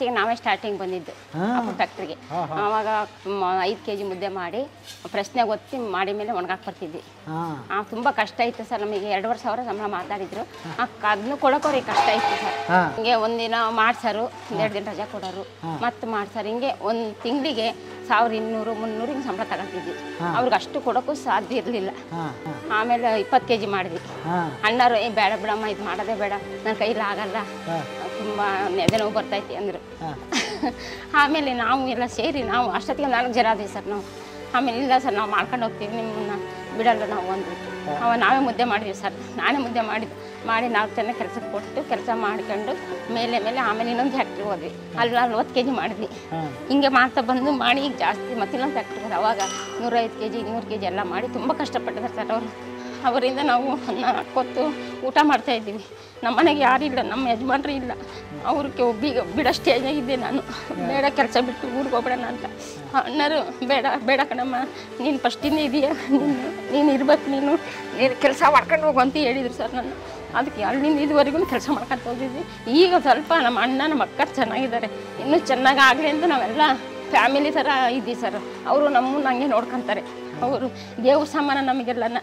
ಫಸ್ಟಿಗೆ ನಾವೇ ಸ್ಟಾರ್ಟಿಂಗ್ ಬಂದಿದ್ದು ಫ್ಯಾಕ್ಟ್ರಿಗೆ ಆವಾಗ ಐದು ಕೆ ಜಿ ಮುದ್ದೆ ಮಾಡಿ ಪ್ರಶ್ನೆ ಒತ್ತಿ ಮಾಡಿ ಮೇಲೆ ಒಣಗಾಕ್ ಬರ್ತಿದ್ವಿ ಹಾಂ ಆ, ತುಂಬಾ ಕಷ್ಟ ಇತ್ತು ಸರ್ ನಮಗೆ ಎರಡುವರೆ ಸಾವಿರ ಸಂಬಳ ಮಾತಾಡಿದ್ರು ಅದನ್ನು ಕೊಡೋಕೋರಿಗೆ ಕಷ್ಟ ಇತ್ತು ಸರ್ ಹಾ. ಹಿಂಗೆ ಒಂದಿನ ಮಾಡ್ಸರು ಒಂದೆರಡು ದಿನ ರಜಾ ಕೊಡೋರು ಮತ್ತೆ ಮಾಡ್ಸರು ಹಿಂಗೆ ಒಂದು ತಿಂಗಳಿಗೆ ಸಾವಿರ ಇನ್ನೂರು ಮುನ್ನೂರು ಹಿಂಗೆ ಸಂಬಳ ತಗೊಂತಿದ್ವಿ ಅವ್ರಿಗೆ ಅಷ್ಟು ಕೊಡೋಕ್ಕೂ ಸಾಧ್ಯ ಇರಲಿಲ್ಲ ಹಾಂ ಹಾಂ ಆಮೇಲೆ ಇಪ್ಪತ್ತು ಕೆ ಜಿ ಮಾಡಿದ್ವಿ ಹಾಂ ಅಣ್ಣರು ಏ ಬೇಡ ಬಿಡಮ್ಮ ಇದು ಮಾಡೋದೇ ಬೇಡ ನನ್ನ ಕೈಲಿ ಆಗಲ್ಲ ತುಂಬ ನೆದೆ ನೋವು ಬರ್ತೈತಿ ಅಂದರು ಆಮೇಲೆ ನಾವು ಎಲ್ಲ ಸೇರಿ ನಾವು ಅಷ್ಟೊತ್ತಿಗೆ ನಾಲ್ಕು ಜನ ಆದ್ವಿ ಸರ್ ನಾವು ಆಮೇಲೆ ಇಲ್ಲ ಸರ್ ನಾವು ಮಾಡ್ಕೊಂಡು ಹೋಗ್ತೀವಿ ನಿಮ್ಮನ್ನ ಬಿಡಲ್ಲ ನಾವು ಅಂದ್ಬಿಟ್ಟು ಅವ ನಾವೇ ಮುದ್ದೆ ಮಾಡಿದ್ವಿ ಸರ್ ನಾನೇ ಮುದ್ದೆ ಮಾಡಿ ಮಾಡಿ ನಾಲ್ಕು ಜನ ಕೆಲಸಕ್ಕೆ ಕೊಟ್ಟು ಕೆಲಸ ಮಾಡ್ಕೊಂಡು ಮೇಲೆ ಮೇಲೆ ಆಮೇಲೆ ಇನ್ನೊಂದು ಫ್ಯಾಕ್ಟ್ರಿ ಹೋದ್ವಿ ಅಲ್ಲಿ ನಲ್ವತ್ತು ಕೆ ಜಿ ಮಾಡಿದ್ವಿ ಹಿಂಗೆ ಮಾಡ್ತಾ ಬಂದು ಮಾಡಿ ಈಗ ಜಾಸ್ತಿ ಮತ್ತೆ ಇನ್ನೊಂದು ಫ್ಯಾಕ್ಟ್ರಿ ಹೋದ ಅವಾಗ ನೂರೈದು ಕೆ ಜಿ ಇನ್ನೂರು ಕೆ ಜಿ ಎಲ್ಲ ಮಾಡಿ ತುಂಬ ಕಷ್ಟಪಟ್ಟಿದ್ದಾರೆ ಸರ್ ಅವರು ಅವರಿಂದ ನಾವು ಅನ್ನ ಕೊತ್ತು ಊಟ ಮಾಡ್ತಾ ಇದ್ದೀವಿ ನಮ್ಮ ಮನೆಗೆ ಯಾರಿಲ್ಲ ನಮ್ಮ ಯಜಮಾನ್ರು ಇಲ್ಲ ಅವ್ರಿಗೆ ಒಬ್ಬಿಗೆ ಬಿಡೋ ಸ್ಟೇಜ್ನಾಗ ಇದ್ದೆ ನಾನು ಬೇಡ ಕೆಲಸ ಬಿಟ್ಟು ಊರಿಗೆ ಹೋಗ್ಬಿಡೋಣ ಅಂತ ಅಣ್ಣರು ಬೇಡ ಬೇಡ ಕಣಮ್ಮ ನೀನು ಫಸ್ಟಿಂದ ಇದೆಯಾ ನೀನು ನೀನು ಇರ್ಬೇಕು ನೀನು ನೀನು ಕೆಲಸ ಮಾಡ್ಕೊಂಡು ಹೋಗು ಅಂತ ಹೇಳಿದ್ರು ಸರ್ ನಾನು ಅದಕ್ಕೆ ಅಲ್ಲಿಂದ ಇದುವರೆಗೂ ಕೆಲಸ ಮಾಡ್ಕೊಂಡು ಹೋಗಿದ್ವಿ ಈಗ ಸ್ವಲ್ಪ ನಮ್ಮ ಅಣ್ಣ ನಮ್ಮ ಅಕ್ಕ ಚೆನ್ನಾಗಿದ್ದಾರೆ ಇನ್ನೂ ಚೆನ್ನಾಗಿ ಆಗಲಿ ಅಂತ ನಾವೆಲ್ಲ ಫ್ಯಾಮಿಲಿ ಥರ ಇದ್ದೀವಿ ಸರ್ ಅವರು ನಮ್ಮನ್ನ ಹಂಗೆ ನೋಡ್ಕೊತಾರೆ ಅವರು ದೇವ್ರ ಸಮಾನ ನಮಗೆಲ್ಲನ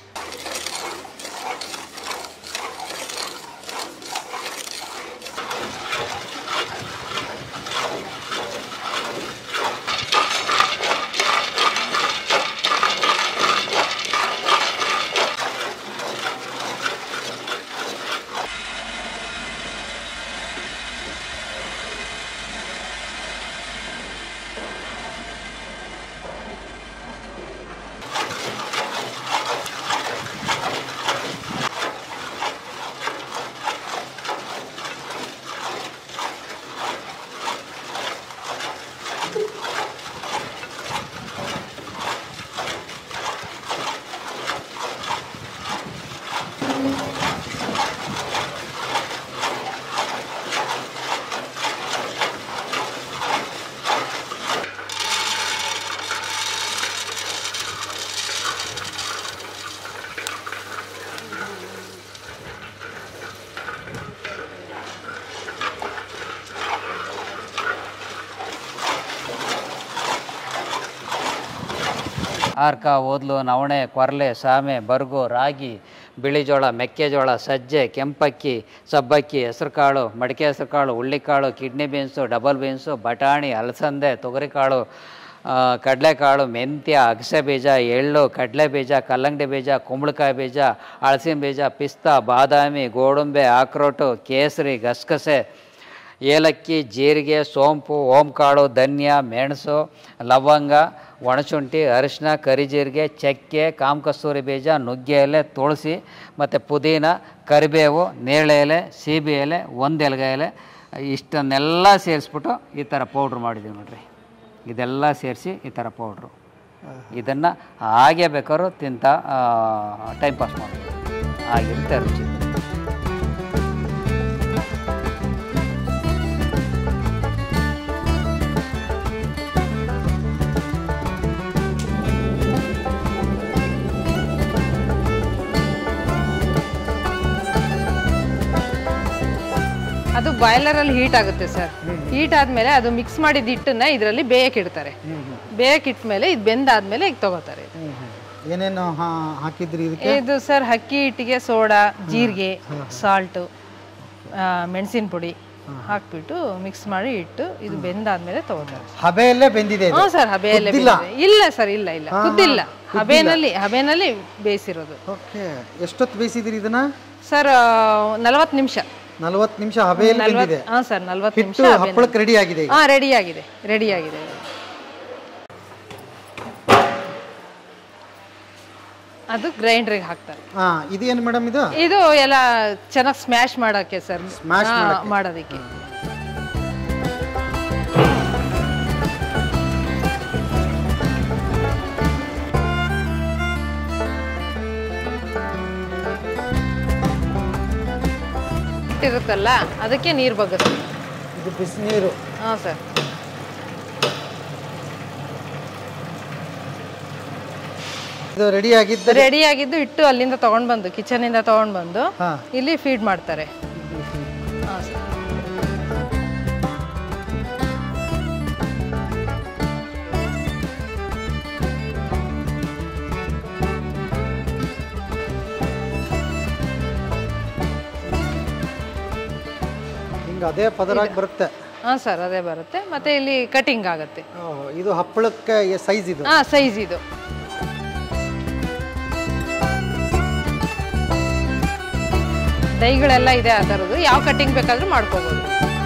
ಆರ್ಕ ಓದ್ಲು ನವಣೆ ಕೊರಲೆ ಸಾಮೆ ಬರ್ಗು ರಾಗಿ ಬಿಳಿಜೋಳ ಮೆಕ್ಕೆಜೋಳ ಸಜ್ಜೆ ಕೆಂಪಕ್ಕಿ ಸಬ್ಬಕ್ಕಿ ಹೆಸರುಕಾಳು ಮಡಿಕೆ ಹೆಸರುಕಾಳು ಹುಳ್ಳಿಕಾಳು ಕಿಡ್ನಿ ಬೀನ್ಸು ಡಬಲ್ ಬೀನ್ಸು ಬಟಾಣಿ ಅಲಸಂದೆ ತೊಗರಿಕಾಳು ಆ, ಕಡಲೆಕಾಳು ಮೆಂತ್ಯ ಅಗಸೆ ಬೀಜ ಎಳ್ಳು ಕಡಲೆ ಬೀಜ ಕಲ್ಲಂಗಡಿ ಬೀಜ ಕುಂಬಳಕಾಯಿ ಬೀಜ ಹಳಸಿನ ಬೀಜ ಪಿಸ್ತಾ ಬಾದಾಮಿ ಗೋಡಂಬೆ ಆಕ್ರೋಟು ಕೇಸರಿ ಗಸಗಸೆ ಏಲಕ್ಕಿ ಜೀರಿಗೆ ಸೋಂಪು ಓಂಕಾಳು ಧನ್ಯ ಮೆಣಸು ಲವಂಗ ಒಣಶುಂಠಿ ಅರಿಶಿನ ಕರಿಜೀರಿಗೆ ಚಕ್ಕೆ ಕಾಮಕಸ್ತೂರಿ ಬೀಜ ನುಗ್ಗೆ ಎಲೆ ತುಳಸಿ ಮತ್ತು ಪುದೀನ ಕರಿಬೇವು ನೇರಳೆ ಎಲೆ ಸೀಬೆ ಎಲೆ ಒಂದು ಎಲೆಗ ಎಲೆ ಇಷ್ಟನ್ನೆಲ್ಲ ಸೇರಿಸ್ಬಿಟ್ಟು ಈ ಥರ ಪೌಡ್ರ್ ಮಾಡಿದ್ದೀವಿ ನೋಡ್ರಿ ಇದೆಲ್ಲ ಸೇರಿಸಿ ಈ ಥರ ಪೌಡ್ರು ಇದನ್ನು ಹಾಗೆ ಬೇಕಾದ್ರೂ ತಿಂತ ಟೈಮ್ ಪಾಸ್ ಮಾಡೋದು ಆಗಿರುತ್ತೆ ರುಚಿ ಅದು ಬಾಯ್ಲರಲ್ಲಿ ಹೀಟ್ ಆಗುತ್ತೆ ಸರ್ ಹೀಟ್ ಆದ್ಮೇಲೆ ಅದು ಮಿಕ್ಸ್ ಮಾಡಿದ ಹಿಟ್ಟನ್ನ ಇದರಲ್ಲಿ ಬೇಯಕ್ಕೆ ಇಡ್ತಾರೆ ಬೇಯಕ್ಕೆ ಇಟ್ಮೇಲೆ ಇದು ಬೆಂದಾದ್ಮೇಲೆ ಈಗ ತಗೋತಾರೆ ಇದು. ಏನೇನು ಹಾ ಹಾಕಿದ್ರಿ ಇದಕ್ಕೆ ಇದು ಸರ್ ಅಕ್ಕಿ ಹಿಟ್ಟಿಗೆ ಸೋಡಾ ಜೀರಿಗೆ ಸಾಲ್ಟು ಮೆಣಸಿನ ಪುಡಿ ಹಾಕ್ಬಿಟ್ಟು ಮಿಕ್ಸ್ ಮಾಡಿ ಇಟ್ಟು ಇದು ಬೆಂದಾದ್ಮೇಲೆ ತಗೋತಾರೆ ಹಬೆಯಲ್ಲೇ ಬೆಂದಿದೆ ಇದು. ಹ್ಞೂ ಸರ್ ಹಬೆಯಲ್ಲೇ ಕುದ್ದಿಲ್ಲ? ಬೇಯಿಸಿದೆ. ಇಲ್ಲ ಸರ್ ಇಲ್ಲ ಇಲ್ಲ ಕುದ್ದಿಲ್ಲ ಹಬೆನಲ್ಲಿ ಹಬೆನಲ್ಲಿ ಬೇಯಿಸಿರೋದು ಓಕೆ ಎಷ್ಟೊತ್ತು ಬೇಯಿಸಿದ್ರಿ ಇದನ್ನ ಸರ್ ನಲವತ್ತು ನಿಮಿಷ ನಲವತ್ತು ನಿಮಿಷ ಹಬೆಯಲ್ಲಿ ಬೆಂದಿದೆ ಹಾಂ ಸರ್ ನಲ್ವತ್ತು ನಿಮಿಷ ಹಿಟ್ಟು ಹಪ್ಪಳಕ್ಕೆ ರೆಡಿ ಆಗಿದೆ ಈಗ ಹಾಂ ರೆಡಿ ಆಗಿದೆ ರೆಡಿ ಆಗಿದೆ ಅದು ಗ್ರೈಂಡ್ರಿಗೆ ಹಾಕ್ತಾರೆ ಹಾ ಇದೇನು ಮೇಡಮ್ ಇದು ಇದು ಎಲ್ಲ ಚೆನ್ನಾಗಿ ಸ್ಮ್ಯಾಶ್ ಮಾಡೋಕ್ಕೆ ಸರ್ Smash ಮಾಡಕ್ಕೆ. ಮಾಡೋದಕ್ಕೆ ಇರುತ್ತಲ್ಲ ಅದಕ್ಕೆ ನೀರು ಬಗ್ಗುತ್ತೆ ಇದು ಬಿಸಿನೀರು ಹಾಂ ಸರ್ ಇದು ರೆಡಿ ಆಗಿದ್ದ ರೆಡಿ ಆಗಿದ್ದು ಇಟ್ಟು ಅಲ್ಲಿಂದ ತಗೊಂಡ್ ಬಂದು ಕಿಚನ್ ಇಂದ ತಗೊಂಡ್ ಬಂದು ಹಾ ಇಲ್ಲಿ ಫೀಡ್ ಮಾಡ್ತಾರೆ ಹಾಂ ಸರ್ ಹಿಂಗೆ ಅದೇ ಪದರಾಗಿ ಬರುತ್ತೆ ಹಾಂ ಸರ್ ಅದೇ ಬರುತ್ತೆ ಮತ್ತೆ ಇಲ್ಲಿ ಕಟಿಂಗ್ ಆಗುತ್ತೆ ಓಹ್, ಇದು ಹಪ್ಪಳಕ್ಕೆ ಸೈಜ್ ಇದು ಹಾಂ ಸೈಜ್ ಇದು ದೈಗಳೆಲ್ಲ ಇದೆ ಆ ಥರದ್ದು ಯಾವ ಕಟಿಂಗ್ ಬೇಕಾದ್ರೂ ಮಾಡ್ಕೋಬೋದು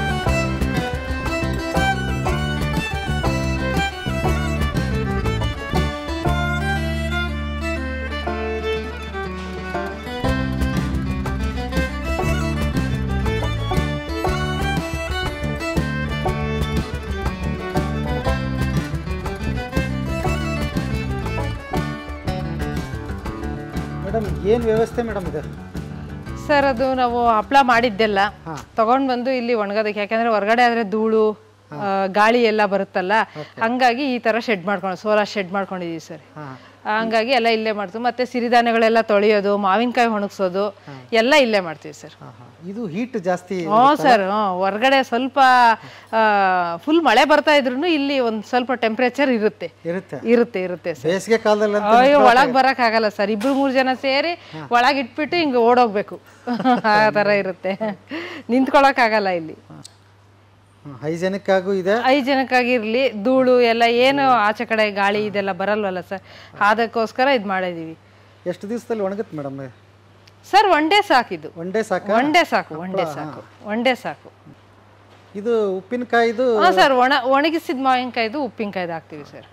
ಮೇಡಮ್ ಏನು ವ್ಯವಸ್ಥೆ ಮೇಡಮ್ ಇದು ಸರ್ ಅದು ನಾವು ಹಪ್ಳ ಮಾಡಿದ್ದೆಲ್ಲ ತಗೊಂಡ್ ಬಂದು ಇಲ್ಲಿ ಒಣಗೋದಕ್ಕೆ ಯಾಕಂದ್ರೆ ಹೊರಗಡೆ ಆದ್ರೆ ಧೂಳು ಆ, ಗಾಳಿ ಎಲ್ಲ ಬರುತ್ತಲ್ಲ ಹಂಗಾಗಿ ಈ ತರ ಶೆಡ್ ಮಾಡ್ಕೊಂಡು ಸೋಲಾರ್ ಶೆಡ್ ಮಾಡ್ಕೊಂಡಿದೀವಿ ಸರ್ ಹಾಂ ಹಂಗಾಗಿ ಎಲ್ಲ ಇಲ್ಲೇ ಮಾಡ್ತೀವಿ ಮತ್ತೆ ಸಿರಿಧಾನ್ಯಗಳೆಲ್ಲ ತೊಳೆಯೋದು ಮಾವಿನಕಾಯಿ ಒಣಗಿಸೋದು ಎಲ್ಲ ಇಲ್ಲೇ ಮಾಡ್ತೀವಿ ಸರ್ ಹಾಂ ಹಾಂ ಇದು ಹೀಟ್ ಜಾಸ್ತಿ ಹ್ಞೂ ಸರ್ ಹ್ಞೂ ಹೊರಗಡೆ ಸ್ವಲ್ಪ ಫುಲ್ ಮಳೆ ಬರ್ತಾ ಇದ್ರು ಇಲ್ಲಿ ಒಂದ್ ಸ್ವಲ್ಪ ಟೆಂಪ್ರೇಚರ್ ಇರುತ್ತೆ ಇರುತ್ತೆ ಇರುತ್ತೆ ಇರುತ್ತೆ ಸರ್ ಬೇಸಿಗೆ ಕಾಲದಲ್ಲಿ ಅಯ್ಯೋ ಒಳಗ್ ಬರಕ್ ಆಗಲ್ಲ ಸರ್ ಇಬ್ರು ಮೂರ್ ಜನ ಸೇರಿ ಒಳಗ್ ಇಟ್ಬಿಟ್ಟು ಹಿಂಗ ಓಡೋಗ್ಬೇಕು ಆ ತರ ಇರುತ್ತೆ ನಿಂತ್ಕೊಳಕ್ ಆಗಲ್ಲ ಇಲ್ಲಿ ಹೈಜೆನಿಕ್ ಆಗು ಇದೆ ಐದು ಜನಕ್ಕಾಗಿರ್ಲಿ ಧೂಳು ಎಲ್ಲ ಏನು ಆಚೆ ಕಡೆ ಗಾಳಿ ಇದೆಲ್ಲ ಬರಲ್ವಲ್ಲ ಸರ್ ಅದಕ್ಕೋಸ್ಕರ ಇದು ಮಾಡಿದೀವಿ ಎಷ್ಟು ದಿವಸದಲ್ಲಿ ಒಣಗುತ್ತೆ ಮೇಡಮ್ ಸರ್ ಒನ್ ಡೇ ಸಾಕಿದು ಒನ್ ಡೇ ಸಾಕ ಒನ್ ಡೇ ಸಾಕು ಒನ್ ಡೇ ಸಾಕು ಒನ್ ಡೇ ಸಾಕು ಇದು ಉಪ್ಪಿನಕಾಯಿದು ಹಾ ಸರ್ ಒಣ ಒಣಗಿಸಿದ ಮಾವಿನಕಾಯ್ದು ಉಪ್ಪಿನಕಾಯ್ದು ಹಾಕ್ತೀವಿ ಸರ್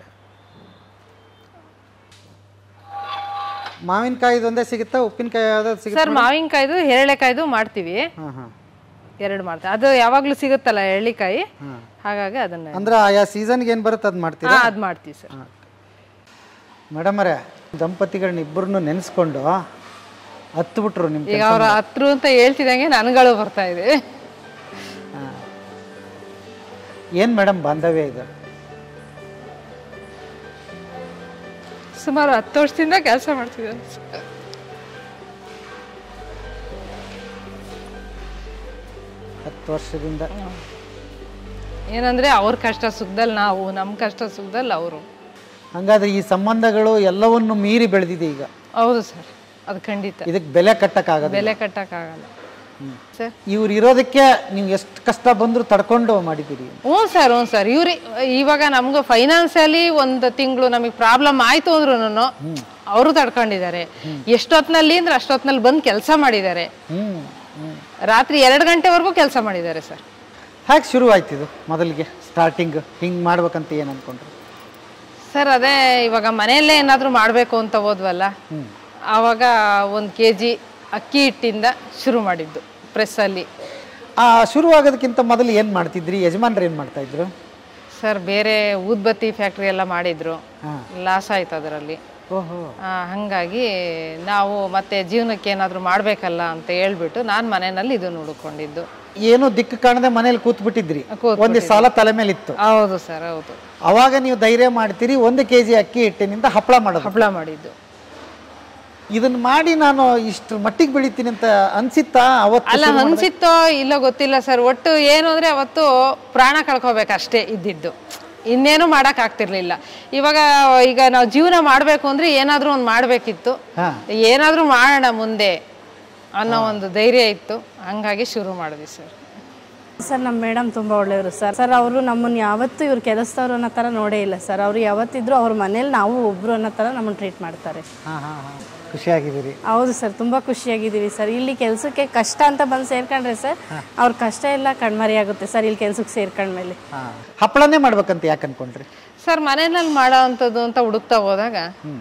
ಮಾವಿನಕಾಯಿದು ಒಂದೇ ಸಿಗುತ್ತಾ ಉಪ್ಪಿನಕಾಯಿ ಯಾವ್ದಾದ್ರು ಸಿಗುತ್ತೆ ಸರ್ ಮಾವಿನಕಾಯ್ದು ಹೆರಳೆಕಾಯ್ದು ಮಾಡ್ತೀವಿ ಹಾಂ ಹಾಂ ಎರಡು ಮಾಡ್ತೀವಿ ಅದು ಯಾವಾಗ್ಲೂ ಸಿಗುತ್ತಲ್ಲ ಎಳ್ಳಿಕಾಯಿ ಹಾಗಾಗಿ ಅದನ್ನ ಅಂದ್ರೆ ಆಯಾ ಸೀಸನ್ಗೆ ಏನು ಬರುತ್ತೆ ಅದು ಮಾಡ್ತೀರಾ ಹಾ ಅದ್ ಮಾಡ್ತೀವಿ ಸರ್ ಮೇಡಮ್ ಅವರೇ ದಂಪತಿಗಳನ್ನ ಇಬ್ಬರನ್ನು ನೆನೆಸ್ಕೊಂಡು ಹತ್ತು ಬಿಟ್ರು ನಿಮ್ಮ ಈಗ ಅವ್ರ ಹತ್ರು ಅಂತ ಹೇಳ್ತಿದಂಗೆ ನನಗಳು ಬರ್ತಾ ಇದೆ ಏನು ಮೇಡಮ್ ಬಾಂಧವ್ಯ ಇದು ಸುಮಾರು ಹತ್ತು ವರ್ಷದಿಂದ ಕೆಲಸ ಮಾಡ್ತಿದ್ದಾರೆ ಹತ್ತು ವರ್ಷದಿಂದ ಏನಂದ್ರೆ ಅವ್ರ ಕಷ್ಟ ಸುಖದಲ್ಲಿ ನಾವು ನಮ್ಮ ಕಷ್ಟ ಸುಖದಲ್ಲಿ ಅವರು ಹಂಗಾದ್ರೆ ಈ ಸಂಬಂಧಗಳು ಎಲ್ಲವನ್ನು ಮೀರಿ ಬೆಳೆದಿದೆ ಈಗ ಹೌದು ಸರ್ ಅದು ಖಂಡಿತ ಇದಕ್ಕೆ ಬೆಲೆ ಕಟ್ಟಕ್ಕಾಗಲ್ಲ ಬೆಲೆ ಕಟ್ಟಕ್ಕಾಗಲ್ಲ ಸರ್ ಇವ್ರು ಇರೋದಕ್ಕೆ ನೀವು ಎಷ್ಟು ಕಷ್ಟ ಬಂದರೂ ತಡ್ಕೊಂಡು ಮಾಡಿದ್ದೀರಿ ಹ್ಞೂ ಸರ್ ಹ್ಞೂ ಸರ್ ಇವ್ರಿ ಇವಾಗ ನಮ್ಗೆ ಫೈನಾನ್ಸಿಯಲಿ ಒಂದು ತಿಂಗಳು ನಮಗೆ ಪ್ರಾಬ್ಲಮ್ ಆಯ್ತು ಅಂದ್ರೂ ಅವರು ತಡ್ಕೊಂಡಿದ್ದಾರೆ ಎಷ್ಟೊತ್ನಲ್ಲಿ ಅಂದ್ರೆ ಅಷ್ಟೊತ್ನಲ್ಲಿ ಬಂದು ಕೆಲಸ ಮಾಡಿದ್ದಾರೆ ಹ್ಞೂ ಹ್ಞೂ ರಾತ್ರಿ ಎರಡು ಗಂಟೆವರೆಗೂ ಕೆಲಸ ಮಾಡಿದ್ದಾರೆ ಸರ್ ಹೇಗೆ ಶುರು ಆಯ್ತು ಇದು ಮೊದಲಿಗೆ ಸ್ಟಾರ್ಟಿಂಗ್ ಹಿಂಗೆ ಮಾಡ್ಬೇಕಂತ ಏನು ಅನ್ಕೊಂಡ್ರು ಸರ್ ಅದೇ ಇವಾಗ ಮನೆಯಲ್ಲೇ ಏನಾದರೂ ಮಾಡಬೇಕು ಅಂತ ಹೋದ್ವಲ್ಲ ಆವಾಗ ಒಂದು ಕೆ ಜಿ ಅಕ್ಕಿ ಹಿಟ್ಟಿಂದ ಶುರು ಮಾಡಿದ್ದು ಪ್ರೆಸ್ಸಲ್ಲಿ ಆ ಶುರು ಆಗೋದಕ್ಕಿಂತ ಮೊದಲು ಏನು ಮಾಡ್ತಿದ್ರಿ ಯಜಮಾನ್ರು ಏನು ಮಾಡ್ತಾ ಇದ್ರು ಸರ್ ಬೇರೆ ಊದ್ಬತ್ತಿ ಫ್ಯಾಕ್ಟ್ರಿ ಎಲ್ಲ ಮಾಡಿದ್ರು ಹಾಂ ಲಾಸ್ ಆಯ್ತು ಅದರಲ್ಲಿ ಓಹೋ ಹಾಗಾಗಿ ನಾವು ಮತ್ತೆ ಜೀವನಕ್ಕೆ ಏನಾದರೂ ಮಾಡಬೇಕಲ್ಲ ಅಂತ ಹೇಳ್ಬಿಟ್ಟು ನಾನು ಮನೆಯಲ್ಲಿ ಇದನ್ನು ಹುಡುಕೊಂಡಿದ್ದು ಏನು ದಿಕ್ಕು ಕಾಣದೆ ಮನೇಲಿ ಕೂತ್ ಬಿಟ್ಟಿದ್ರಿ ಕೂತ್ ಒಂದು ಸಾಲ ತಲೆ ಮೇಲೆ ಇತ್ತು ಹೌದು ಸರ್ ಹೌದು ಅವಾಗ ನೀವು ಧೈರ್ಯ ಮಾಡ್ತೀರಿ ಒಂದು ಕೆ ಜಿ ಅಕ್ಕಿ ಹಿಟ್ಟಿನಿಂದ ಹಪ್ಪಳ ಮಾಡೋದು ಹಪ್ಪಳ ಮಾಡಿದ್ದು ಇದನ್ನ ಮಾಡಿ ನಾನು ಇಷ್ಟು ಮಟ್ಟಿಗೆ ಬೆಳಿತೀನಿ ಅಂತ ಅನ್ಸಿತ್ತಾ ಅವತ್ತು ಅಲ್ಲ ಅನ್ಸಿತ್ತೋ ಇಲ್ಲ ಗೊತ್ತಿಲ್ಲ ಸರ್ ಒಟ್ಟು ಏನು ಅಂದ್ರೆ ಅವತ್ತು ಪ್ರಾಣ ಕಳ್ಕೊಬೇಕಷ್ಟೇ ಇದ್ದಿದ್ದು ಇನ್ನೇನು ಮಾಡಕ್ ಆಗ್ತಿರ್ಲಿಲ್ಲ ಇವಾಗ ಈಗ ನಾವು ಜೀವನ ಮಾಡಬೇಕು ಅಂದ್ರೆ ಏನಾದ್ರೂ ಒಂದು ಮಾಡಬೇಕಿತ್ತು ಹಾ ಏನಾದ್ರೂ ಮಾಡೋಣ ಮುಂದೆ ಅನ್ನೋ ಒಂದು ಧೈರ್ಯ ಇತ್ತು ಹಂಗಾಗಿ ಶುರು ಮಾಡಿದ್ವಿ ಸರ್ ಸರ್ ನಮ್ಮ ಮೇಡಮ್ ತುಂಬ ಒಳ್ಳೆಯವರು ಸರ್ ಸರ್ ಅವರು ನಮ್ಮನ್ನು ಯಾವತ್ತೂ ಇವ್ರು ಕೆಲಸದವ್ರು ಅನ್ನೋ ಥರ ನೋಡೇ ಇಲ್ಲ ಸರ್ ಅವರು ಯಾವತ್ತಿದ್ರು ಅವ್ರ ಮನೇಲಿ ನಾವು ಒಬ್ರು ಅನ್ನೋ ಥರ ನಮ್ಮನ್ನು ಟ್ರೀಟ್ ಮಾಡ್ತಾರೆ ಹಾ ಹಾ ಹಾ ಖುಷಿಯಾಗಿದ್ದೀರಿ ಹೌದು ಸರ್ ತುಂಬ ಖುಷಿಯಾಗಿದ್ದೀವಿ ಸರ್ ಇಲ್ಲಿ ಕೆಲಸಕ್ಕೆ ಕಷ್ಟ ಅಂತ ಬಂದು ಸೇರ್ಕೊಂಡ್ರೆ ಸರ್ ಅವ್ರ ಕಷ್ಟ ಎಲ್ಲ ಕಣ್ಮರಿ ಆಗುತ್ತೆ ಸರ್ ಇಲ್ಲಿ ಕೆಲ್ಸಕ್ಕೆ ಸೇರ್ಕೊಂಡ್ಮೇಲೆ ಹಾ ಹಪ್ಪಳನೇ ಮಾಡ್ಬೇಕಂತ ಯಾಕೆ ಅನ್ಕೊಂಡ್ರಿ ಸರ್ ಮನೆಯಲ್ಲಿ ಮಾಡೋ ಅಂಥದ್ದು ಅಂತ ಹುಡುಕ್ತಾ ಹೋದಾಗ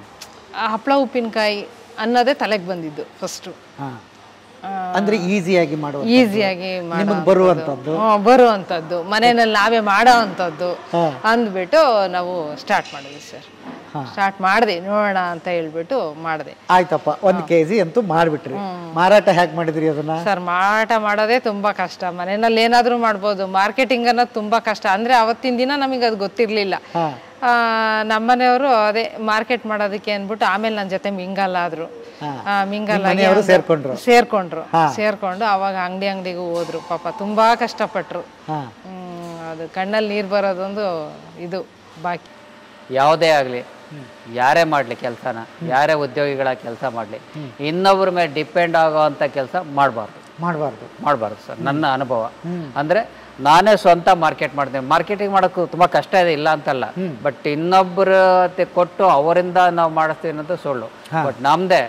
ಆ ಹಪ್ಪಳ ಉಪ್ಪಿನಕಾಯಿ ಅನ್ನೋದೇ ತಲೆಗೆ ಬಂದಿದ್ದು ಫಸ್ಟು ಹಾ ಅಂದ್ರೆ ಈಸಿಯಾಗಿ ಮಾಡುವ ಈಸಿಯಾಗಿ ನಿಮಗೆ ಬರುವಂತದ್ದು ಬರುವಂಥದ್ದು ಮನೆಯಲ್ಲಿ ನಾವೇ ಮಾಡೋ ಅಂಥದ್ದು ಹಾ. ಅಂದ್ಬಿಟ್ಟು ನಾವು ಸ್ಟಾರ್ಟ್ ಮಾಡಿದ್ವಿ ಸರ್ ಸ್ಟಾರ್ಟ್ ಮಾಡಿದೆ ನೋಡೋಣ ಅಂತ ಹೇಳ್ಬಿಟ್ಟು ಮಾಡಿದೆ ಆಯ್ತಪ್ಪ ಒಂದ್ ಕೆಜಿ ಅಂತೂ ಮಾಡ್ಬಿಟ್ರಿ ಮಾರಾಟ ಹೇಗೆ ಮಾಡಿದ್ರಿ ಅದನ್ನ ಸರ್ ಮಾರಾಟ ಮಾಡೋದೇ ತುಂಬಾ ಕಷ್ಟ ಮನೆಯಲ್ಲಿ ಏನಾದ್ರೂ ಮಾಡ್ಬೋದು ಮಾರ್ಕೆಟಿಂಗ್ ಅನ್ನೋದು ತುಂಬಾ ಕಷ್ಟ ಅಂದ್ರೆ ಅವತ್ತಿನ ದಿನ ನಮಗೆ ಅದು ಗೊತ್ತಿರ್ಲಿಲ್ಲ ಹಾ ಆ, ನಮ್ಮನೆಯವರು ಅದೇ ಮಾರ್ಕೆಟ್ ಮಾಡೋದಕ್ಕೆ ಅಂದ್ಬಿಟ್ಟು ಆಮೇಲೆ ನನ್ನ ಜೊತೆ ಮಿಂಗಲ್ ಆದ್ರು ಹಾ. ಆ, ಮಿಂಗಲ್ ಆಗಿ ಮನೆಯವರು ಒಂದು- ಸೇರ್ಕೊಂಡ್ರು? ಸೇರ್ಕೊಂಡ್ರು ಸೇರ್ಕೊಂಡು ಅವಾಗ ಅಂಗಡಿ ಅಂಗಡಿಗೂ ಹೋದ್ರು ಪಾಪ ತುಂಬಾ ಕಷ್ಟಪಟ್ರು ಹಾ ಹ್ಮ್, ಅದು ಕಣ್ಣಲ್ಲಿ ನೀರು ಬರೋದೊಂದು ಇದು ಬಾಕಿ ಯಾವುದೇ ಆಗಲಿ ಯಾರೇ ಮಾಡಲಿ ಕೆಲಸನ ಯಾರೇ ಉದ್ಯೋಗಿಗಳ ಕೆಲಸ ಮಾಡಲಿ ಇನ್ನೊಬ್ಬರ ಮೇಲೆ ಡಿಪೆಂಡ್ ಆಗೋವಂಥ ಕೆಲಸ ಮಾಡಬಾರ್ದು ಮಾಡಬಾರ್ದು ಮಾಡಬಾರ್ದು ಸರ್ ನನ್ನ ಅನುಭವ ಅಂದರೆ ನಾನೇ ಸ್ವಂತ ಮಾರ್ಕೆಟ್ ಮಾಡ್ತೀನಿ ಮಾರ್ಕೆಟಿಂಗ್ ಮಾಡೋಕ್ಕೂ ತುಂಬ ಕಷ್ಟ ಇದೆ ಇಲ್ಲ ಅಂತಲ್ಲ ಬಟ್ ಇನ್ನೊಬ್ಬರ ಹತ್ತೆ ಕೊಟ್ಟು ಅವರಿಂದ ನಾವು ಮಾಡಿಸ್ತೀವಿ ಅನ್ನೋದು ಸುಳ್ಳು ಬಟ್ ನಮ್ಮದೇ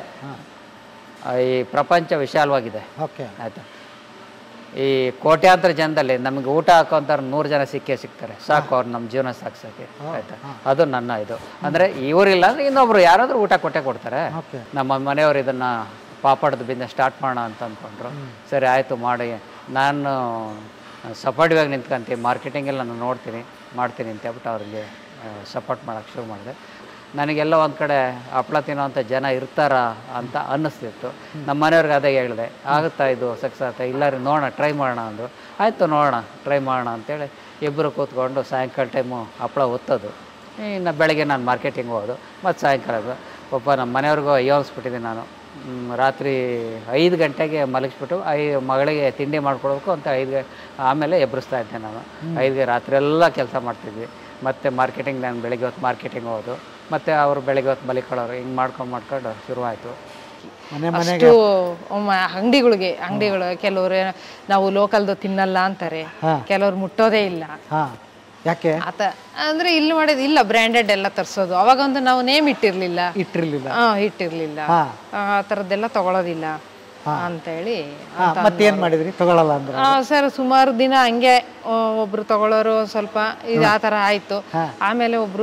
ಈ ಪ್ರಪಂಚ ವಿಶಾಲವಾಗಿದೆ ಓಕೆ ಆಯ್ತಾ ಈ ಕೋಟ್ಯಾಂತರ ಜನದಲ್ಲಿ ನಮಗೆ ಊಟ ಹಾಕೋಂಥವ್ರು ನೂರು ಜನ ಸಿಕ್ಕೇ ಸಿಗ್ತಾರೆ ಸಾಕು ಅವ್ರು ನಮ್ಮ ಜೀವನ ಸಾಕ್ಸೋಕ್ಕೆ ಆಯ್ತಾ ಅದು ನನ್ನ ಇದು ಅಂದರೆ ಇವರಿಲ್ಲ ಅಂದರೆ ಇನ್ನೊಬ್ರು ಯಾರಾದರೂ ಊಟ ಕೊಟ್ಟೆ ಕೊಡ್ತಾರೆ ಓಕೆ ನಮ್ಮ ಮನೆಯವರು ಇದನ್ನ ಪಾಪಡದ ಬಿಸ್ನೆಸ್ ಸ್ಟಾರ್ಟ್ ಮಾಡೋಣ ಅಂತ ಅಂದ್ಕೊಂಡ್ರು ಸರಿ ಆಯಿತು ಮಾಡಿ ನಾನು ಸಪೋರ್ಟಿವಾಗಿ ನಿಂತ್ಕೊಂತೀನಿ ಮಾರ್ಕೆಟಿಂಗೆಲ್ಲ ನಾನು ನೋಡ್ತೀನಿ ಮಾಡ್ತೀನಿ ಅಂತ ಹೇಳ್ಬಿಟ್ಟು ಅವ್ರಿಗೆ ಸಪೋರ್ಟ್ ಮಾಡೋಕ್ಕೆ ಶುರು ಮಾಡಿದೆ ನನಗೆಲ್ಲ ಒಂದು ಕಡೆ ಹಪ್ಳ ತಿನ್ನೋವಂಥ ಜನ ಇರ್ತಾರ ಅಂತ ಅನ್ನಿಸ್ತಿತ್ತು ನಮ್ಮ ಮನೆಯವ್ರಿಗೆ ಅದೇ ಹೇಳಿದೆ ಆಗುತ್ತಾ ಇದು ಸಕ್ಸಸ್ ಆಗುತ್ತೆ ಇಲ್ಲ ರೀ ನೋಡೋಣ ಟ್ರೈ ಮಾಡೋಣ ಅಂದರು ಆಯಿತು ನೋಡೋಣ ಟ್ರೈ ಮಾಡೋಣ ಅಂತೇಳಿ ಇಬ್ಬರು ಕೂತ್ಕೊಂಡು ಸಾಯಂಕಾಲ ಟೈಮು ಹಪ್ಳ ಒತ್ತೋದು ಇನ್ನು ಬೆಳಗ್ಗೆ ನಾನು ಮಾರ್ಕೆಟಿಂಗ್ ಹೋಗೋದು ಮತ್ತು ಸಾಯಂಕಾಲ ಪಾಪ ನಮ್ಮ ಮನೆಯವ್ರಿಗೂ ಅಯ್ಯೋನ್ಸ್ಬಿಟ್ಟಿದ್ದೀನಿ ನಾನು ಮ್, ರಾತ್ರಿ ಐದು ಗಂಟೆಗೆ ಮಲಗಿಸ್ಬಿಟ್ಟು ಐ ಮಗಳಿಗೆ ತಿಂಡಿ ಮಾಡ್ಕೊಡ್ಬೇಕು ಅಂತ ಐದು ಗ- ಆಮೇಲೆ ಎಬ್ಬರಿಸ್ತಾ ಇದ್ದೆ ನಾನು ಐದು ರಾತ್ರಿ ಎಲ್ಲ ಕೆಲಸ ಮಾಡ್ತಿದ್ವಿ ಮತ್ತು ಮಾರ್ಕೆಟಿಂಗ್ ನಾನು ಬೆಳಿಗ್ಗೆ ಹೊತ್ತು ಮಾರ್ಕೆಟಿಂಗ್ ಹೋಗೋದು ಮತ್ತು ಅವರು ಬೆಳಿಗ್ಗೆ ಹೊತ್ತು ಮಲಿಕೊಳ್ಳೋರು ಹಿಂಗೆ ಮಾಡ್ಕೊಂಡು ಮಾಡ್ಕೊಂಡು ಶುರುವಾಯಿತು ಮನೆ ಮನೆಗೆ ಅಷ್ಟು ಮ- ಅಂಗಡಿಗಳಿಗೆ ಅಂಗಡಿಗಳು ಕೆಲವರು ನಾವು ಲೋಕಲ್ದು ತಿನ್ನಲ್ಲ ಅಂತಾರೆ ಕೆಲವ್ರು ಮುಟ್ಟೋದೇ ಇಲ್ಲ ಹಾ ಯಾಕೆ ಆತ ಅಂದ್ರೆ ಇಲ್ಲಿ ಮಾಡೋದು ಇಲ್ಲ ಬ್ರ್ಯಾಂಡೆಡ್ ಎಲ್ಲ ತರಿಸೋದು ಅವಾಗ ಒಂದು ನಾವು ನೇಮ್ ಇಟ್ಟಿರ್ಲಿಲ್ಲ ಇಟ್ಟಿರ್ಲಿಲ್ಲ ಹಾ ಇಟ್ಟಿರ್ಲಿಲ್ಲ ಹಾ. ಆ ಥರದ್ದೆಲ್ಲ ತಗೊಳೋದಿಲ್ಲ ಅಂತೇಳಿ ಹಾ ಮತ್ತೇನ್ ಮಾಡಿದ್ರಿ ತಗೊಳಲ್ಲ ಅಂದ್ರೆ ಸರ್ ಸುಮಾರು ದಿನ ಹಂಗೆ ಆ, ಒಬ್ರು ತಗೊಳ್ಳೋರು ಒಂದ್ ಸ್ವಲ್ಪ ಇದು ಆ ಥರ ಆಯ್ತು ಆಮೇಲೆ ಒಬ್ರು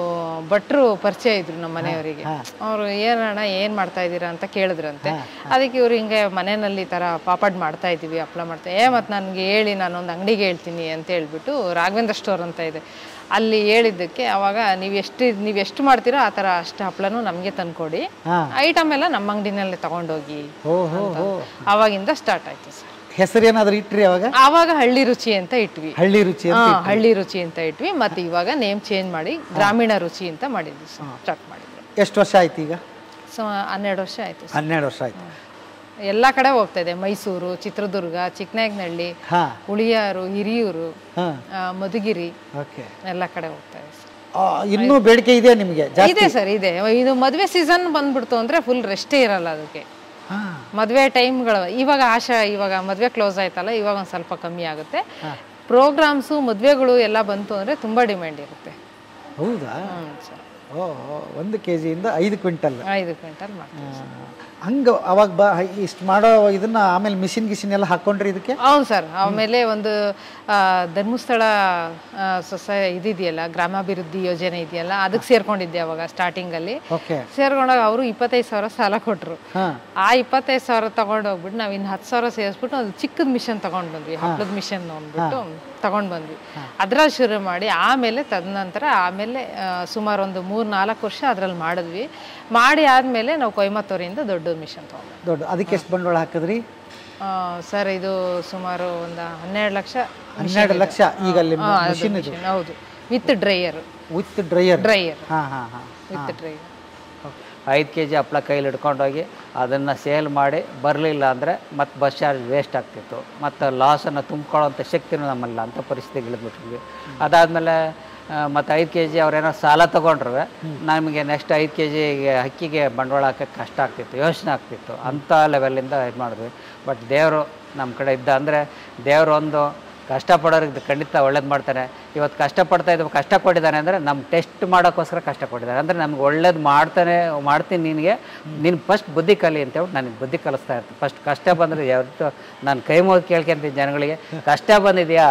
ಭಟ್ರು ಪರಿಚಯ ಇದ್ರು ನಮ್ಮ ಮನೆಯವರಿಗೆ ಅವರು ಏನಣ್ಣ ಏನ್ ಮಾಡ್ತಾ ಇದ್ದೀರಾ ಅಂತ ಕೇಳಿದ್ರಂತೆ ಅದಕ್ಕೆ ಇವ್ರು ಹಿಂಗೆ ಮನೆಯಲ್ಲಿ ಈ ಥರ ಪಾಪಡ್ ಮಾಡ್ತಾ ಇದ್ದೀವಿ ಹಪ್ಳ ಮಾಡ್ತಾ ಏ ಮತ್ತು ನನಗೆ ಹೇಳಿ ನಾನೊಂದು ಅಂಗಡಿಗೆ ಹೇಳ್ತೀನಿ ಅಂತ ಹೇಳ್ಬಿಟ್ಟು ರಾಘವೇಂದ್ರ ಸ್ಟೋರ್ ಅಂತ ಇದೆ ಅಲ್ಲಿ ಹೇಳಿದ್ದಕ್ಕೆ ಅವಾಗ ನೀವು ಎಷ್ಟು ನೀವು ಎಷ್ಟು ಮಾಡ್ತೀರೋ ಆ ಥರ ಅಷ್ಟು ಹಪ್ಳನೂ ನಮಗೆ ತಂದ್ಕೊಡಿ ಹಾ. ಐಟಮ್ ಎಲ್ಲ ನಮ್ಮ ಅಂಗಡಿನಲ್ಲೇ ತಗೊಂಡೋಗಿ ಓ ಹೋ ಹೋ ಅವಾಗಿಂದ ಸ್ಟಾರ್ಟ್ ಆಯ್ತು ಸರ್ ಹೆಸರೇನಾದ್ರೂ ಇಟ್ರಿ ಅವಾಗ ಆವಾಗ ಹಳ್ಳಿ ರುಚಿ ಅಂತ ಇಟ್ವಿ ಹಳ್ಳಿ ರುಚಿ ಹಾ ಹಳ್ಳಿ ರುಚಿ ಅಂತ ಇಟ್ವಿ ಮತ್ತೆ ಇವಾಗ ನೇಮ್ ಚೇಂಜ್ ಮಾಡಿ ಗ್ರಾಮೀಣ ರುಚಿ ಅಂತ ಮಾಡಿದ್ವಿ ಸ್ಟಾರ್ಟ್ ಮಾಡಿದ್ವಿ ಎಷ್ಟು ವರ್ಷ ಆಯ್ತು ಈಗ ಸೊ ಹನ್ನೆರಡು ವರ್ಷ ಆಯ್ತು sir. ಹನ್ನೆರಡು ವರ್ಷ ಆಯ್ತು ಎಲ್ಲಾ ಕಡೆ ಹೋಗ್ತಾ ಇದೆ ಮೈಸೂರು ಚಿತ್ರದುರ್ಗ ಚಿಕ್ಕನಾಯಕನಹಳ್ಳಿ ಹಾ ಹುಳಿಯಾರು ಹಿರಿಯೂರು ಹಾ ಆ, ಮಧುಗಿರಿ ಓಕೆ ಎಲ್ಲ ಕಡೆ ಹೋಗ್ತಾ ಇದೆ sir. ಇನ್ನೂ ಬೇಡಿಕೆ ಇದೆ ನಿಮಗೆ ಜಾಸ್ತಿ ಇದೆ ಸರ್ ಇದೆ ಇದು ಮದುವೆ ಸೀಸನ್ ಬಂದ್ಬಿಡ್ತು ಅಂದ್ರೆ ಫುಲ್ ರೆಸ್ಟೇ ಇರಲ್ಲ ಅದಕ್ಕೆ ಹಾ ಮದುವೆ ಟೈಮ್ಗಳು ಇವಾಗ ಆಶಾ ಇವಾಗ ಮದುವೆ ಕ್ಲೋಸ್ ಆಯ್ತಲ್ಲ ಇವಾಗ ಒಂದು ಸ್ವಲ್ಪ ಕಮ್ಮಿ ಆಗುತ್ತೆ ಪ್ರೋಗ್ರಾಮ್ಸು ಮದುವೆಗಳು ಎಲ್ಲ ಬಂತು ಅಂದರೆ ತುಂಬ ಡಿಮ್ಯಾಂಡ್ ಇರುತ್ತೆ ಹೌದಾ ಹ್ಞೂ ಸರ್ ಓ ಓ, ಒಂದು ಕೆ ಜಿಯಿಂದ ಐದು ಕ್ವಿಂಟಲ್ ಐದು ಕ್ವಿಂಟಲ್ ಮಾಡ್ತೀವಿ ಹಂಗೆ ಅವಾಗ ಬ ಇಷ್ಟು ಮಾಡೋ ಇದನ್ನ ಆಮೇಲೆ ಮಿಷಿನ್ ಗಿಷಿನ್ ಎಲ್ಲ ಹಾಕೊಂಡ್ರಿ ಇದಕ್ಕೆ ಹೌದು ಸರ್ ಆಮೇಲೆ ಒಂದು ಆ, ಧರ್ಮಸ್ಥಳ ಆ, ಸೊಸೈ ಇದಿದೆಯಲ್ಲ ಗ್ರಾಮಾಭಿವೃದ್ಧಿ ಯೋಜನೆ ಇದೆಯಲ್ಲ ಅದಕ್ಕೆ ಸೇರ್ಕೊಂಡಿದ್ದೆ ಅವಾಗ ಸ್ಟಾರ್ಟಿಂಗಲ್ಲಿ ಓಕೆ ಸೇರ್ಕೊಂಡಾಗ ಅವರು ಇಪ್ಪತ್ತೈದು ಸಾವಿರ ಸಾಲ ಕೊಟ್ಟರು ಹಾ ಆ ಇಪ್ಪತ್ತೈದು ಸಾವಿರ ತಗೊಂಡು ಹೋಗ್ಬಿಟ್ಟು ನಾವು ಇನ್ನು ಹತ್ತು ಸಾವಿರ ಸೇರಿಸ್ಬಿಟ್ಟು ಒಂದು ಚಿಕ್ಕದ ಮಿಷನ್ ತಗೊಂಡು ಬಂದ್ವಿ ಹಪ್ಪಳದ ಮಿಷನ್ ಅಂದ್ಬಿಟ್ಟು ತಗೊಂಡು ಬಂದ್ವಿ ಅದ್ರಲ್ಲಿ ಶುರು ಮಾಡಿ ಆಮೇಲೆ ತದನಂತರ ಆಮೇಲೆ ಆ, ಸುಮಾರು ಒಂದು ಮೂರು ನಾಲ್ಕು ವರ್ಷ ಅದ್ರಲ್ಲಿ ಮಾಡಿದ್ವಿ ಮಾಡಿ ಆದಮೇಲೆ ನಾವು ಕೊಯಮತ್ತೂರಿಂದ ದೊಡ್ಡ ಮಿಷನ್ ತಗೊಂಡು ದೊಡ್ಡ ಅದಕ್ಕೆ ಎಷ್ಟು ಬಂಡವಾಳ ಹಾಕಿದ್ರಿ ಸರ್ ಇದು ಸುಮಾರು ಒಂದು ಹನ್ನೆರಡು ಲಕ್ಷ ಹನ್ನೆರಡು ಲಕ್ಷ ಈಗ ಅಲ್ಲಿ ಹಾ, ಅದು ಮಿಷಿನ್ ಇದು machine, ಹೌದು with dryer with dryer dryer ಹಾ ಹಾ ಹಾ ವಿತ್ ಡ್ರೈಯರ್ ಐದು ಕೆ ಜಿ ಹಪ್ಳ ಕೈಲಿ ಹಿಡ್ಕೊಂಡೋಗಿ ಅದನ್ನು ಸೇಲ್ ಮಾಡಿ ಬರಲಿಲ್ಲ ಅಂದರೆ ಮತ್ತೆ ಬಸ್ ಚಾರ್ಜ್ ವೇಸ್ಟ್ ಆಗ್ತಿತ್ತು ಮತ್ತು ಲಾಸನ್ನು ತುಂಬ್ಕೊಳ್ಳೋಂಥ ಶಕ್ತಿನೂ ನಮ್ಮಲ್ಲ ಅಂಥ ಪರಿಸ್ಥಿತಿಗೆ ಇಳಿದ್ಬಿಟ್ಟಿದ್ವಿ ಅದಾದಮೇಲೆ ಮತ್ತು ಐದು ಕೆ ಜಿ ಅವ್ರೇನೋ ಸಾಲ ತೊಗೊಂಡ್ರೆ ನಮಗೆ ನೆಕ್ಸ್ಟ್ ಐದು ಕೆ ಜಿಗೆ ಅಕ್ಕಿಗೆ ಬಂಡವಾಳ ಹಾಕೋಕ್ಕೆ ಕಷ್ಟ ಆಗ್ತಿತ್ತು ಯೋಚನೆ ಆಗ್ತಿತ್ತು ಅಂಥ ಲೆವೆಲಿಂದ ಇದು ಮಾಡಿದ್ವಿ ಬಟ್ ದೇವರು ನಮ್ಮ ಕಡೆ ಇದ್ದ ಅಂದರೆ ದೇವರು ಒಂದು ಕಷ್ಟಪಡೋರಿಗೆ ಖಂಡಿತ ಒಳ್ಳೇದು ಮಾಡ್ತಾನೆ ಇವತ್ತು ಕಷ್ಟಪಡ್ತಾ ಇದ್ದ ಕಷ್ಟ ಕೊಟ್ಟಿದ್ದಾನೆ ಅಂದರೆ ನಮ್ಮ ಟೆಸ್ಟ್ ಮಾಡೋಕ್ಕೋಸ್ಕರ ಕಷ್ಟ ಕೊಟ್ಟಿದ್ದಾನೆ ಅಂದರೆ ನಮ್ಗೆ ಒಳ್ಳೇದು ಮಾಡ್ತಾನೆ ಮಾಡ್ತೀನಿ ನಿನಗೆ ನೀನು ಫಸ್ಟ್ ಬುದ್ಧಿ ಕಲಿ ಅಂತ ಹೇಳ್ಬಿಟ್ಟು ನನಗೆ ಬುದ್ಧಿ ಕಲಿಸ್ತಾ ಇರ್ತೀನಿ ಫಸ್ಟ್ ಕಷ್ಟ ಬಂದರೆ ಯಾವತ್ತು ನಾನು ಕೈ ಮುಗಿದು ಕೇಳ್ಕೊಂತೀನಿ ಜನಗಳಿಗೆ ಕಷ್ಟ ಬಂದಿದೆಯಾ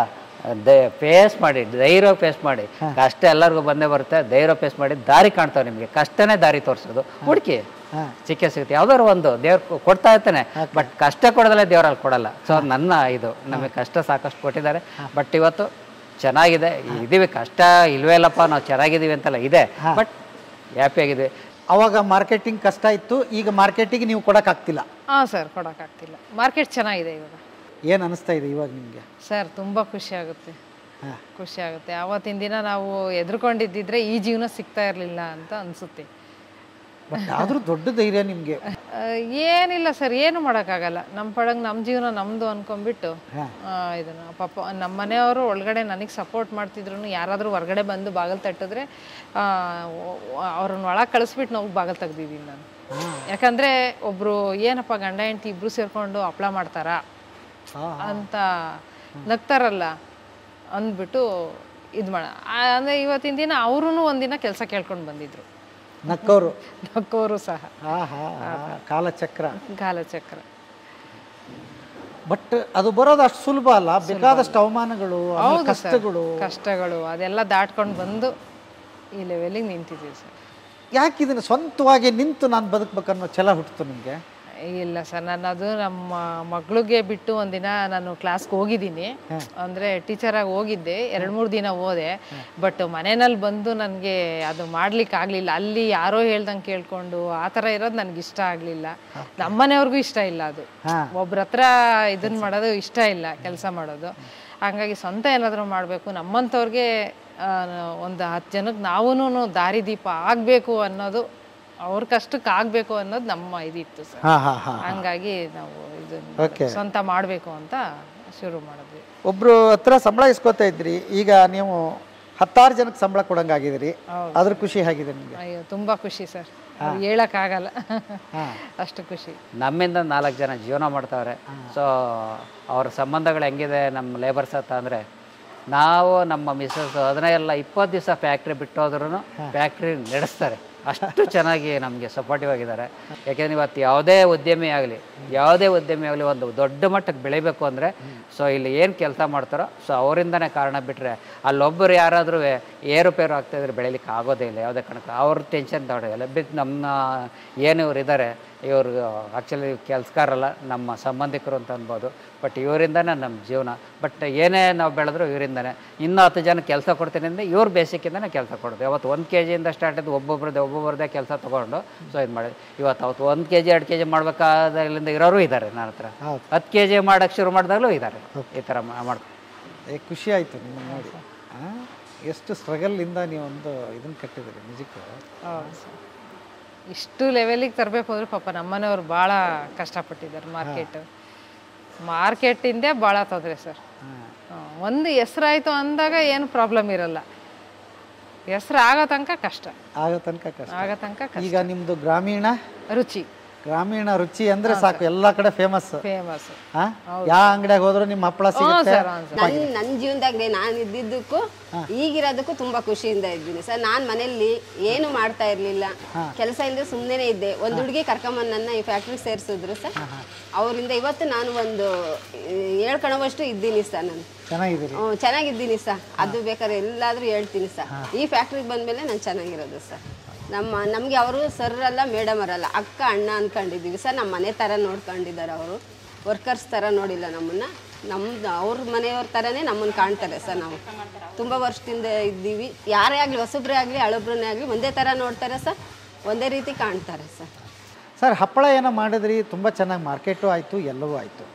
ಫೇಸ್ ಮಾಡಿ ಧೈರ್ಯ ಫೇಸ್ ಮಾಡಿ ಕಷ್ಟ ಎಲ್ಲರಿಗೂ ಬಂದೇ ಬರುತ್ತೆ ಧೈರ್ಯ ಫೇಸ್ ಮಾಡಿ ದಾರಿ ಕಾಣ್ತಾವೆ ನಿಮಗೆ ಕಷ್ಟನೇ ದಾರಿ ತೋರಿಸೋದು ಹುಡುಕಿ ಸಿಕ್ಕೇ ಸಿಗುತ್ತೆ ಯಾವ್ದಾದ್ರು ಒಂದು ದೇವ್ರು ಕೊಡ್ತಾ ಇರ್ತಾನೆ ಬಟ್ ಕಷ್ಟ ಕೊಡೋದಲ್ಲೇ ದೇವ್ರಲ್ಲಿ ಕೊಡಲ್ಲ ಸೊ ನನ್ನ ಇದು ನಮಗೆ ಕಷ್ಟ ಸಾಕಷ್ಟು ಕೊಟ್ಟಿದ್ದಾರೆ ಬಟ್ ಇವತ್ತು ಚೆನ್ನಾಗಿದೆ ಇದೀವಿ ಕಷ್ಟ ಇಲ್ವೇ ಇಲ್ಲಪ್ಪ ನಾವು ಚೆನ್ನಾಗಿದ್ದೀವಿ ಅಂತೆಲ್ಲ ಇದೆ ಬಟ್ ಹ್ಯಾಪಿ ಆಗಿದ್ವಿ ಅವಾಗ ಮಾರ್ಕೆಟಿಂಗ್ ಕಷ್ಟ ಇತ್ತು ಈಗ ಮಾರ್ಕೆಟಿಗೆ ನೀವು ಕೊಡೋಕ್ಕಾಗ್ತಿಲ್ಲ ಹಾಂ ಸರ್ ಕೊಡೋಕ್ಕಾಗ್ತಿಲ್ಲ ಮಾರ್ಕೆಟ್ ಚೆನ್ನಾಗಿದೆ ಇವಾಗ ಏನು ಅನಿಸ್ತಾ ಇದೆ ಇವಾಗ ನಿಮಗೆ ಸರ್ ತುಂಬ ಖುಷಿ ಆಗುತ್ತೆ ಹಾಂ ಖುಷಿ ಆಗುತ್ತೆ ಆವತ್ತಿನ ದಿನ ನಾವು ಎದ್ರುಕೊಂಡಿದ್ದಿದ್ರೆ ಈ ಜೀವನ ಸಿಗ್ತಾ ಇರಲಿಲ್ಲ ಅಂತ ಅನಿಸುತ್ತೆ ಬಟ್ ಆದರೂ ದೊಡ್ಡ ಧೈರ್ಯ ನಿಮಗೆ ಏನಿಲ್ಲ ಸರ್ ಏನು ಮಾಡೋಕ್ಕಾಗಲ್ಲ ನಮ್ಮ ಪಡಂಗೆ ನಮ್ಮ ಜೀವನ ನಮ್ಮದು ಅನ್ಕೊಂಡ್ಬಿಟ್ಟು ಹಾಂ ಆ, ಇದನ್ನ ಪಾಪ ನಮ್ಮ ಮನೆಯವರು ಒಳಗಡೆ ನನಗೆ ಸಪೋರ್ಟ್ ಮಾಡ್ತಿದ್ರು ಯಾರಾದರೂ ಹೊರಗಡೆ ಬಂದು ಬಾಗಿಲು ತಟ್ಟಿದ್ರೆ ಅವ್ರನ್ನ ಒಳಗೆ ಕಳಿಸ್ಬಿಟ್ಟು ನಾವು ಬಾಗಿಲು ತೆಗ್ದಿದ್ದೀನಿ ನಾನು ಯಾಕಂದರೆ ಒಬ್ಬರು ಏನಪ್ಪ ಗಂಡ ಹೆಂಡತಿ ಇಬ್ಬರು ಸೇರಿಕೊಂಡು ಹಪ್ಳ ಮಾಡ್ತಾರಾ ಅಂತ ನಗ್ತಾರಲ್ಲ ಅಂದ್ಬಿಟ್ಟು ಇದು ಮಾಡ ಆ- ಅಂದ್ರೆ ಇವತ್ತಿನ ದಿನ ಅವ್ರೂ ಒಂದಿನ ಕೆಲಸ ಕೇಳ್ಕೊಂಡು ಬಂದಿದ್ರು ನಕ್ಕವರು ನಕ್ಕೋರು ಸಹ ಹಾ ಹಾ ಕಾಲಚಕ್ರ ಕಾಲಚಕ್ರ ಬಟ್ ಅದು ಬರೋದು ಅಷ್ಟು ಸುಲಭ ಅಲ್ಲ ಬೇಕಾದಷ್ಟು ಅವಮಾನಗಳು ಆಮೇಲೆ ಹೌದು ಸರ್ ಕಷ್ಟಗಳು ಕಷ್ಟಗಳು ಅದೆಲ್ಲ ದಾಟ್ಕೊಂಡು ಬಂದು ಈ ಲೆವೆಲಿಗೆ ನಿಂತಿದ್ದೀವಿ ಸರ್ ಯಾಕೆ ಇದನ್ನ ಸ್ವಂತವಾಗಿ ನಿಂತು ನಾನು ಬದುಕ್ಬೇಕನ್ನೋ ಛಲ ಹುಟ್ಟಿತು ನಿಮಗೆ ಇಲ್ಲ ಸರ್ ನಾನು ಅದು ನಮ್ಮ ಮಗಳಿಗೆ ಬಿಟ್ಟು ಒಂದಿನ ನಾನು ಕ್ಲಾಸ್ಗೆ ಹೋಗಿದ್ದೀನಿ ಅಂದರೆ ಟೀಚರಾಗಿ ಹೋಗಿದ್ದೆ ಎರಡು ಮೂರು ದಿನ ಹೋದೆ ಬಟ್ ಮನೆಯಲ್ಲಿ ಬಂದು ನನಗೆ ಅದು ಮಾಡ್ಲಿಕ್ಕೆ ಆಗಲಿಲ್ಲ ಅಲ್ಲಿ ಯಾರೋ ಹೇಳ್ದಂಗೆ ಕೇಳ್ಕೊಂಡು ಆ ಥರ ಇರೋದು ನನಗೆ ಇಷ್ಟ ಆಗಲಿಲ್ಲ ನಮ್ಮನೆಯವ್ರಿಗೂ ಇಷ್ಟ ಇಲ್ಲ ಅದು ಒಬ್ರ ಹತ್ರ ಇದನ್ನ ಮಾಡೋದು ಇಷ್ಟ ಇಲ್ಲ ಕೆಲಸ ಮಾಡೋದು ಹಂಗಾಗಿ ಸ್ವಂತ ಏನಾದರೂ ಮಾಡಬೇಕು ನಮ್ಮಂಥವ್ರಿಗೆ ಆ, ಒಂದು ಹತ್ತು ಜನಕ್ಕೆ ನಾವೂ ದಾರಿದೀಪ ಆಗಬೇಕು ಅನ್ನೋದು ಅವ್ರ ಕಷ್ಟಕ್ಕೆ ಆಗಬೇಕು ಅನ್ನೋದು ನಮ್ಮ ಇದಿತ್ತು ಸರ್ ಹಾ ಹಾ ಹಾ ಹಂಗಾಗಿ ನಾವು ಇದನ್ನ Okay. ಸ್ವಂತ ಮಾಡಬೇಕು ಅಂತ ಶುರು ಮಾಡಿದ್ವಿ ಒಬ್ರು ಹತ್ರ ಸಂಬಳ ಇಸ್ಕೊತಾ ಇದ್ರಿ ಈಗ ನೀವು ಹತ್ತಾರು ಜನಕ್ಕೆ ಸಂಬಳ ಕೊಡಂಗಾಗಿದ್ದೀರಿ ಅದ್ರ ಖುಷಿ ಹೇಗಿದೆ ನಿಮಗೆ ಅಯ್ಯೋ ತುಂಬಾ ಖುಷಿ ಸರ್ ಹೇಳಕ್ಕಾಗಲ್ಲ ಅಷ್ಟು ಖುಷಿ ನಮ್ಮಿಂದ ನಾಲ್ಕು ಜನ ಜೀವನ ಮಾಡ್ತಾವ್ರೆ ಸೊ ಅವ್ರ ಸಂಬಂಧಗಳು ಹೆಂಗಿದೆ ನಮ್ಮ ಲೇಬರ್ಸ್ ಹತ್ತ ಅಂದರೆ ನಾವು ನಮ್ಮ ಮಿಸ್ಸಸ್ ಅದನ್ನೆಲ್ಲ ಇಪ್ಪತ್ತು ದಿವಸ ಫ್ಯಾಕ್ಟ್ರಿ ಬಿಟ್ಟು ಹೋದ್ರೂ ಫ್ಯಾಕ್ಟ್ರಿ ನಡೆಸ್ತಾರೆ ಅಷ್ಟು ಚೆನ್ನಾಗಿ ನಮಗೆ ಸಪೋರ್ಟಿವ್ ಆಗಿದ್ದಾರೆ ಯಾಕೆಂದ್ರೆ ಇವತ್ತು ಯಾವುದೇ ಉದ್ಯಮಿ ಆಗಲಿ ಯಾವುದೇ ಉದ್ಯಮಿ ಆಗಲಿ ಒಂದು ದೊಡ್ಡ ಮಟ್ಟಕ್ಕೆ ಬೆಳಿಬೇಕು ಅಂದರೆ ಸೊ ಇಲ್ಲಿ ಏನು ಕೆಲಸ ಮಾಡ್ತಾರೋ ಸೊ ಅವರಿಂದನೇ ಕಾರಣ ಬಿಟ್ಟರೆ ಅಲ್ಲೊಬ್ಬರು ಯಾರಾದರೂ ಏರುಪೇರು ಆಗ್ತಾಯಿದ್ರೆ ಬೆಳಿಲಿಕ್ಕೆ ಆಗೋದೇ ಇಲ್ಲ ಯಾವುದೇ ಕಾರಣಕ್ಕೆ ಅವ್ರ ಟೆನ್ಷನ್ ತಗೊಳ್ಳೋಲ್ಲ ಬಿದ್ದು ನಮ್ಮ ಏನು ಇವ್ರು ಇದ್ದಾರೆ ಇವರು ಆ್ಯಕ್ಚುಲಿ ಕೆಲಸಗಾರಲ್ಲ ನಮ್ಮ ಸಂಬಂಧಿಕರು ಅಂತ ಅನ್ಬೋದು ಬಟ್ ಇವರಿಂದನೇ ನಮ್ಮ ಜೀವನ ಬಟ್ ಏನೇ ನಾವು ಬೆಳೆದ್ರು ಇವರಿಂದನೇ ಇನ್ನೂ ಹತ್ತು ಜನ ಕೆಲಸ ಕೊಡ್ತೀನಿ ಅಂದರೆ ಇವ್ರ ಬೇಸಿಕ್ಕಿಂದನೇ ಕೆಲಸ ಕೊಡೋದು ಯಾವತ್ತು ಒಂದು ಕೆ ಜಿಯಿಂದ ಸ್ಟಾರ್ಟ್ ಆಯ್ತು ಒಬ್ಬೊಬ್ರದ್ದೇ ಒಬ್ಬೊಬ್ರದ್ದೇ ಕೆಲಸ ತೊಗೊಂಡು ಸೊ ಇದು ಮಾಡಿದ್ವಿ ಇವತ್ತು ಅವತ್ತು ಒಂದು ಕೆ ಜಿ ಎರಡು ಕೆ ಜಿ ಮಾಡ್ಬೇಕಾದ್ರಿಂದ ಇರೋರು ಇದ್ದಾರೆ ನನ್ನ ಹತ್ರ ಹತ್ತು ಕೆ ಜಿ ಮಾಡೋಕ್ಕೆ ಶುರು ಮಾಡಿದಾಗಲೂ ಇದ್ದಾರೆ ಈ ಥರ ಮಾಡ್ಕೊಂಡು ಏ ಖುಷಿ ಆಯಿತು ನಿಮ್ಮ ನೋಡಿ ಆ? ಎಷ್ಟು ಸ್ಟ್ರಗಲ್ಲಿಂದ ನೀವೊಂದು ಇದನ್ನು ಕಟ್ಟಿದ್ದೀರಿ ನಿಜಕ್ಕೂ ಹೌದು ಸರ್ ಇಷ್ಟು ಲೆವೆಲಿಗೆ ತರಬೇಕು ಅಂದ್ರೆ ಪಾಪ ನಮ್ಮನೆಯವ್ರು ಭಾಳ ಕಷ್ಟಪಟ್ಟಿದ್ದಾರೆ ಮಾರ್ಕೆಟ್ ಮಾರ್ಕೆಟಿಂದೇ ಭಾಳ ತೊಂದರೆ ಸರ್ ಒಂದು ಹೆಸ್ರಾಯ್ತು ಅಂದಾಗ ಏನು ಪ್ರಾಬ್ಲಮ್ ಇರಲ್ಲ ಹೆಸ್ರು ಆಗೋ ತನಕ ಕಷ್ಟ ಆಗೋ ತನಕ ಕಷ್ಟ ಆಗೋ ತನಕ ಕಷ್ಟ ಈಗ ನಿಮ್ಮದು ಗ್ರಾಮೀಣ ರುಚಿ ಗ್ರಾಮೀಣ ರುಚಿ ಅಂದ್ರೆ ಸಾಕು ಎಲ್ಲ ಕಡೆ ಫೇಮಸ್ ಫೇಮಸ್ ಯಾವ ಅಂಗಡಿಯಾಗ ಹೋದ್ರು ನಿಮ್ಮ ಹಪ್ಪಳ ಸಿಗುತ್ತೆ ಸರ್ ನನ್ ನನ್ನ ಜೀವನದಾಗ ನಾನು ಇದ್ದಿದ್ದಕ್ಕೂ ಈಗಿರೋದಕ್ಕೂ ತುಂಬಾ ಖುಷಿಯಿಂದ ಇದ್ದೀನಿ ಸರ್ ನಾನು ಮನೆಯಲ್ಲಿ ಏನು ಮಾಡ್ತಾ ಇರ್ಲಿಲ್ಲ ಕೆಲಸ ಇಲ್ಲದೆ ಸುಮ್ಮನೆ ಇದ್ದೆ ಒಂದು ಹುಡುಗಿ ಕರ್ಕೊಂಬಂದು ನನ್ನ ಈ ಫ್ಯಾಕ್ಟ್ರಿಗೆ ಸೇರಿಸಿದ್ರು ಸರ್ ಅವರಿಂದ ಇವತ್ತು ನಾನು ಒಂದು ಹೇಳ್ಕೊಳವಷ್ಟು ಇದ್ದೀನಿ ಸರ್ ನಾನು ಚೆನ್ನಾಗಿದ್ದೀರಿ ಹ್ಮ್, ಚೆನ್ನಾಗಿದ್ದೀನಿ ಸರ್ ಅದು ಬೇಕಾದ್ರೆ ಎಲ್ಲಾದ್ರೂ ಹೇಳ್ತೀನಿ ಸರ್ ಈ ಫ್ಯಾಕ್ಟ್ರಿಗೆ ಬಂದಮೇಲೆ ನಾನು ಚೆನ್ನಾಗಿರೋದು ಸರ್ ನಮ್ಮ ನಮಗೆ ಅವರು ಸರ್ ಅಲ್ಲ ಮೇಡಮ್ ಅವರಲ್ಲ ಅಕ್ಕ ಅಣ್ಣ ಅನ್ಕೊಂಡಿದ್ದೀವಿ ಸರ್ ನಮ್ಮ ಮನೆ ಥರ ನೋಡ್ಕೊಂಡಿದ್ದಾರೆ ಅವರು ವರ್ಕರ್ಸ್ ಥರ ನೋಡಿಲ್ಲ ನಮ್ಮನ್ನ ನಮ್ದು ಅವ್ರ ಮನೆಯವ್ರ ಥರನೇ ನಮ್ಮನ್ನು ಕಾಣ್ತಾರೆ ಸರ್ ನಾವು ತುಂಬ ವರ್ಷದಿಂದ ಇದ್ದೀವಿ ಯಾರೇ ಆಗಲಿ ಹೊಸಬ್ರೇ ಆಗಲಿ ಹಳಬ್ರನ್ನೇ ಆಗಲಿ ಒಂದೇ ಥರ ನೋಡ್ತಾರೆ ಸರ್ ಒಂದೇ ರೀತಿ ಕಾಣ್ತಾರೆ ಸರ್ ಸರ್ ಹಪ್ಪಳ ಏನೋ ಮಾಡಿದ್ರಿ ತುಂಬ ಚೆನ್ನಾಗಿ ಮಾರ್ಕೆಟು ಆಯಿತು ಎಲ್ಲವೂ ಆಯಿತು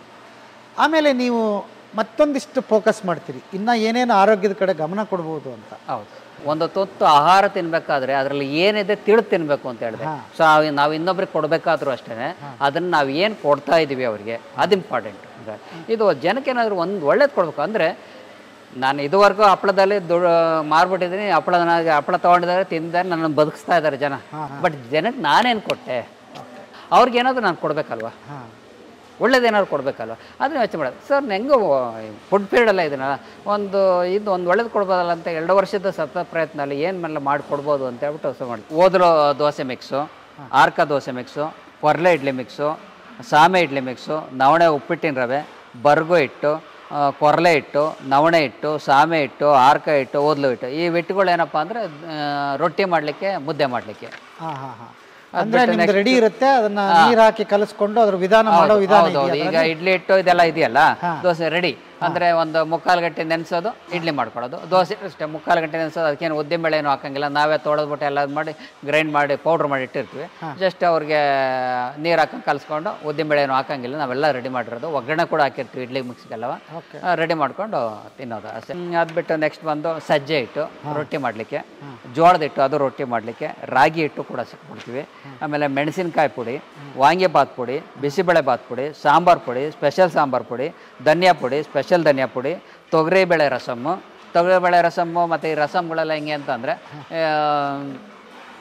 ಆಮೇಲೆ ನೀವು ಮತ್ತೊಂದಿಷ್ಟು ಫೋಕಸ್ ಮಾಡ್ತೀರಿ ಇನ್ನು ಏನೇನು ಆರೋಗ್ಯದ ಕಡೆ ಗಮನ ಕೊಡ್ಬೋದು ಅಂತ ಹೌದು ಒಂದು ತುತ್ತು ಆಹಾರ ತಿನ್ಬೇಕಾದ್ರೆ ಅದರಲ್ಲಿ ಏನಿದೆ ತಿಳಿದು ತಿನ್ಬೇಕು ಅಂತ ಹೇಳಿದೆ ಸೊ ನಾವು ಇನ್ನೊಬ್ರಿಗೆ ಕೊಡಬೇಕಾದ್ರೂ ಅಷ್ಟೇ ಅದನ್ನ ನಾವು ಏನು ಕೊಡ್ತಾ ಇದೀವಿ ಅವರಿಗೆ ಅದು ಇಂಪಾರ್ಟೆಂಟ್ ಅಂದರೆ ಇದು ಜನಕ್ಕೆ ಏನಾದರೂ ಒಂದು ಒಳ್ಳೇದು ಕೊಡ್ಬೇಕು ಅಂದರೆ ನಾನು ಇದುವರೆಗೂ ಹಪ್ಪಳದಲ್ಲಿ ದುಡ್ಡು ಮಾರ್ಬಿಟ್ಟಿದ್ದೀನಿ ಹಪ್ಪಳ ನನಗೆ ಹಪ್ಪಳ ತೊಗೊಂಡಿದ್ದಾರೆ ತಿಂದಿದ್ದಾರೆ ನನ್ನನ್ನು ಬದುಕಿಸ್ತಾ ಇದ್ದಾರೆ ಜನ ಬಟ್ ಜನಕ್ಕೆ ನಾನೇನು ಕೊಟ್ಟೆ ಅವ್ರಿಗೆ ಏನಾದರೂ ನಾನು ಕೊಡಬೇಕಲ್ವಾ ಒಳ್ಳೇದೇನಾದ್ರು ಕೊಡಬೇಕಲ್ವ ಅದನ್ನ ಯೋಚನೆ ಮಾಡೋದು ಸರ್ ಹೆಂಗೋ ಫುಡ್ ಪೀರಿಯಡೆಲ್ಲ ಇದನ್ನಲ್ಲ ಒಂದು ಇದು ಒಂದು ಒಳ್ಳೇದು ಕೊಡ್ಬೋದಲ್ಲ ಅಂತ ಎರಡು ವರ್ಷದ ಸತತ ಪ್ರಯತ್ನ ಏನು ಮೇಲೆ ಮಾಡಿ ಕೊಡ್ಬೋದು ಅಂತ ಹೇಳ್ಬಿಟ್ಟು ಹೊಸ ಮಾಡಿ ಓದಲೋ ದೋಸೆ ಮಿಕ್ಸು ಆರ್ಕ ದೋಸೆ ಮಿಕ್ಸು ಕೊರ್ಲೆ ಇಡ್ಲಿ ಮಿಕ್ಸು ಸಾಮೆ ಇಡ್ಲಿ ಮಿಕ್ಸು ನವಣೆ ಉಪ್ಪಿಟ್ಟಿನ ರವೆ ಬರ್ಗು ಹಿಟ್ಟು ಆ, ಕೊರ್ಲೆ ಹಿಟ್ಟು ನವಣೆ ಹಿಟ್ಟು ಸಾಮೆ ಹಿಟ್ಟು ಆರ್ಕ ಹಿಟ್ಟು ಓದ್ಲು ಹಿಟ್ಟು ಈ ಹಿಟ್ಟುಗಳು ಏನಪ್ಪ ಅಂದರೆ ರೊಟ್ಟಿ ಮಾಡಲಿಕ್ಕೆ ಮುದ್ದೆ ಮಾಡಲಿಕ್ಕೆ ಹಾಂ ಹಾಂ ಹಾಂ ಅಂದ್ರೆ ನಿಮ್ದು ರೆಡಿ ಇರುತ್ತೆ ಅದನ್ನ ನೀರು ಹಾಕಿ ಕಲಿಸ್ಕೊಂಡು ಅದ್ರ ವಿಧಾನ ಮಾಡೋ ವಿಧಾನ ಹೌದೌದು ಈಗ ಇಡ್ಲಿ ಹಿಟ್ಟು ಇದೆಲ್ಲ ಇದೆಯಲ್ಲ ದೋಸೆ ರೆಡಿ ಅಂದ್ರೆ ಒಂದು ಮುಕ್ಕಾಲು ಗಂಟೆ ನೆನೆಸೋದು ಇಡ್ಲಿ ಮಾಡ್ಕೊಳ್ಳೋದು ದೋಸೆ ಅಷ್ಟೇ ಮುಕ್ಕಾಲು ಗಂಟೆ ನೆನೆಸೋದು ಅದಕ್ಕೇನು ಉದ್ದಿನ ಬೇಳೆ ಏನು ಹಾಕಂಗಿಲ್ಲ ನಾವೇ ತೊಳೆದ್ಬಿಟ್ಟು ಎಲ್ಲ ಇದ್ ಮಾಡಿ ಗ್ರೈಂಡ್ ಮಾಡಿ ಪೌಡ್ರ್ ಮಾಡಿ ಇಟ್ಟಿರ್ತೀವಿ ಜಸ್ಟ್ ಅವ್ರಿಗೆ ನೀರು ಹಾಕೊಂಡು ಕಲಿಸ್ಕೊಂಡು ಉದ್ದಿನ ಬೇಳೆ ಏನು ಹಾಕಂಗಿಲ್ಲ ನಾವೆಲ್ಲ ರೆಡಿ ಮಾಡಿರೋದು ಒಗ್ಗರಣೆ ಕೂಡ ಹಾಕಿರ್ತೀವಿ ಇಡ್ಲಿ ಮಿಕ್ಸ್ಗೆಲ್ಲವ ರೆಡಿ ಮಾಡ್ಕೊಂಡು ತಿನ್ನೋದು ಅಷ್ಟೇ ಹ್ಮ್, ಅದ್ ಬಿಟ್ಟು ನೆಕ್ಸ್ಟ್ ಬಂದು ಸಜ್ಜೆ ಹಿಟ್ಟು ರೊಟ್ಟಿ ಮಾಡಲಿಕ್ಕೆ ಜೋಳದ ಹಿಟ್ಟು ಅದು ರೊಟ್ಟಿ ಮಾಡಲಿಕ್ಕೆ ರಾಗಿ ಹಿಟ್ಟು ಕೂಡ ಸಿಕ್ಬಿಡ್ತೀವಿ ಆಮೇಲೆ ಮೆಣಸಿನಕಾಯಿ ಪುಡಿ ವಾಂಗಿಬಾತ್ ಪುಡಿ ಬಿಸಿಬೇಳೆ ಬಾತ್ ಪುಡಿ ಸಾಂಬಾರ್ ಪುಡಿ ಸ್ಪೆಷಲ್ ಸಾಂಬಾರ್ ಪುಡಿ ಧನಿಯಾ ಪುಡಿ ಸ್ಪೆಷಲ್ ಧನಿಯಾ ಪುಡಿ ತೊಗರಿಬೇಳೆ ರಸಮ್ಮು ತೊಗರಿಬೇಳೆ ರಸಮ್ಮು ಮತ್ತು ಈ ರಸಮ್ಗಳೆಲ್ಲ ಹೆಂಗೆ ಅಂತಂದರೆ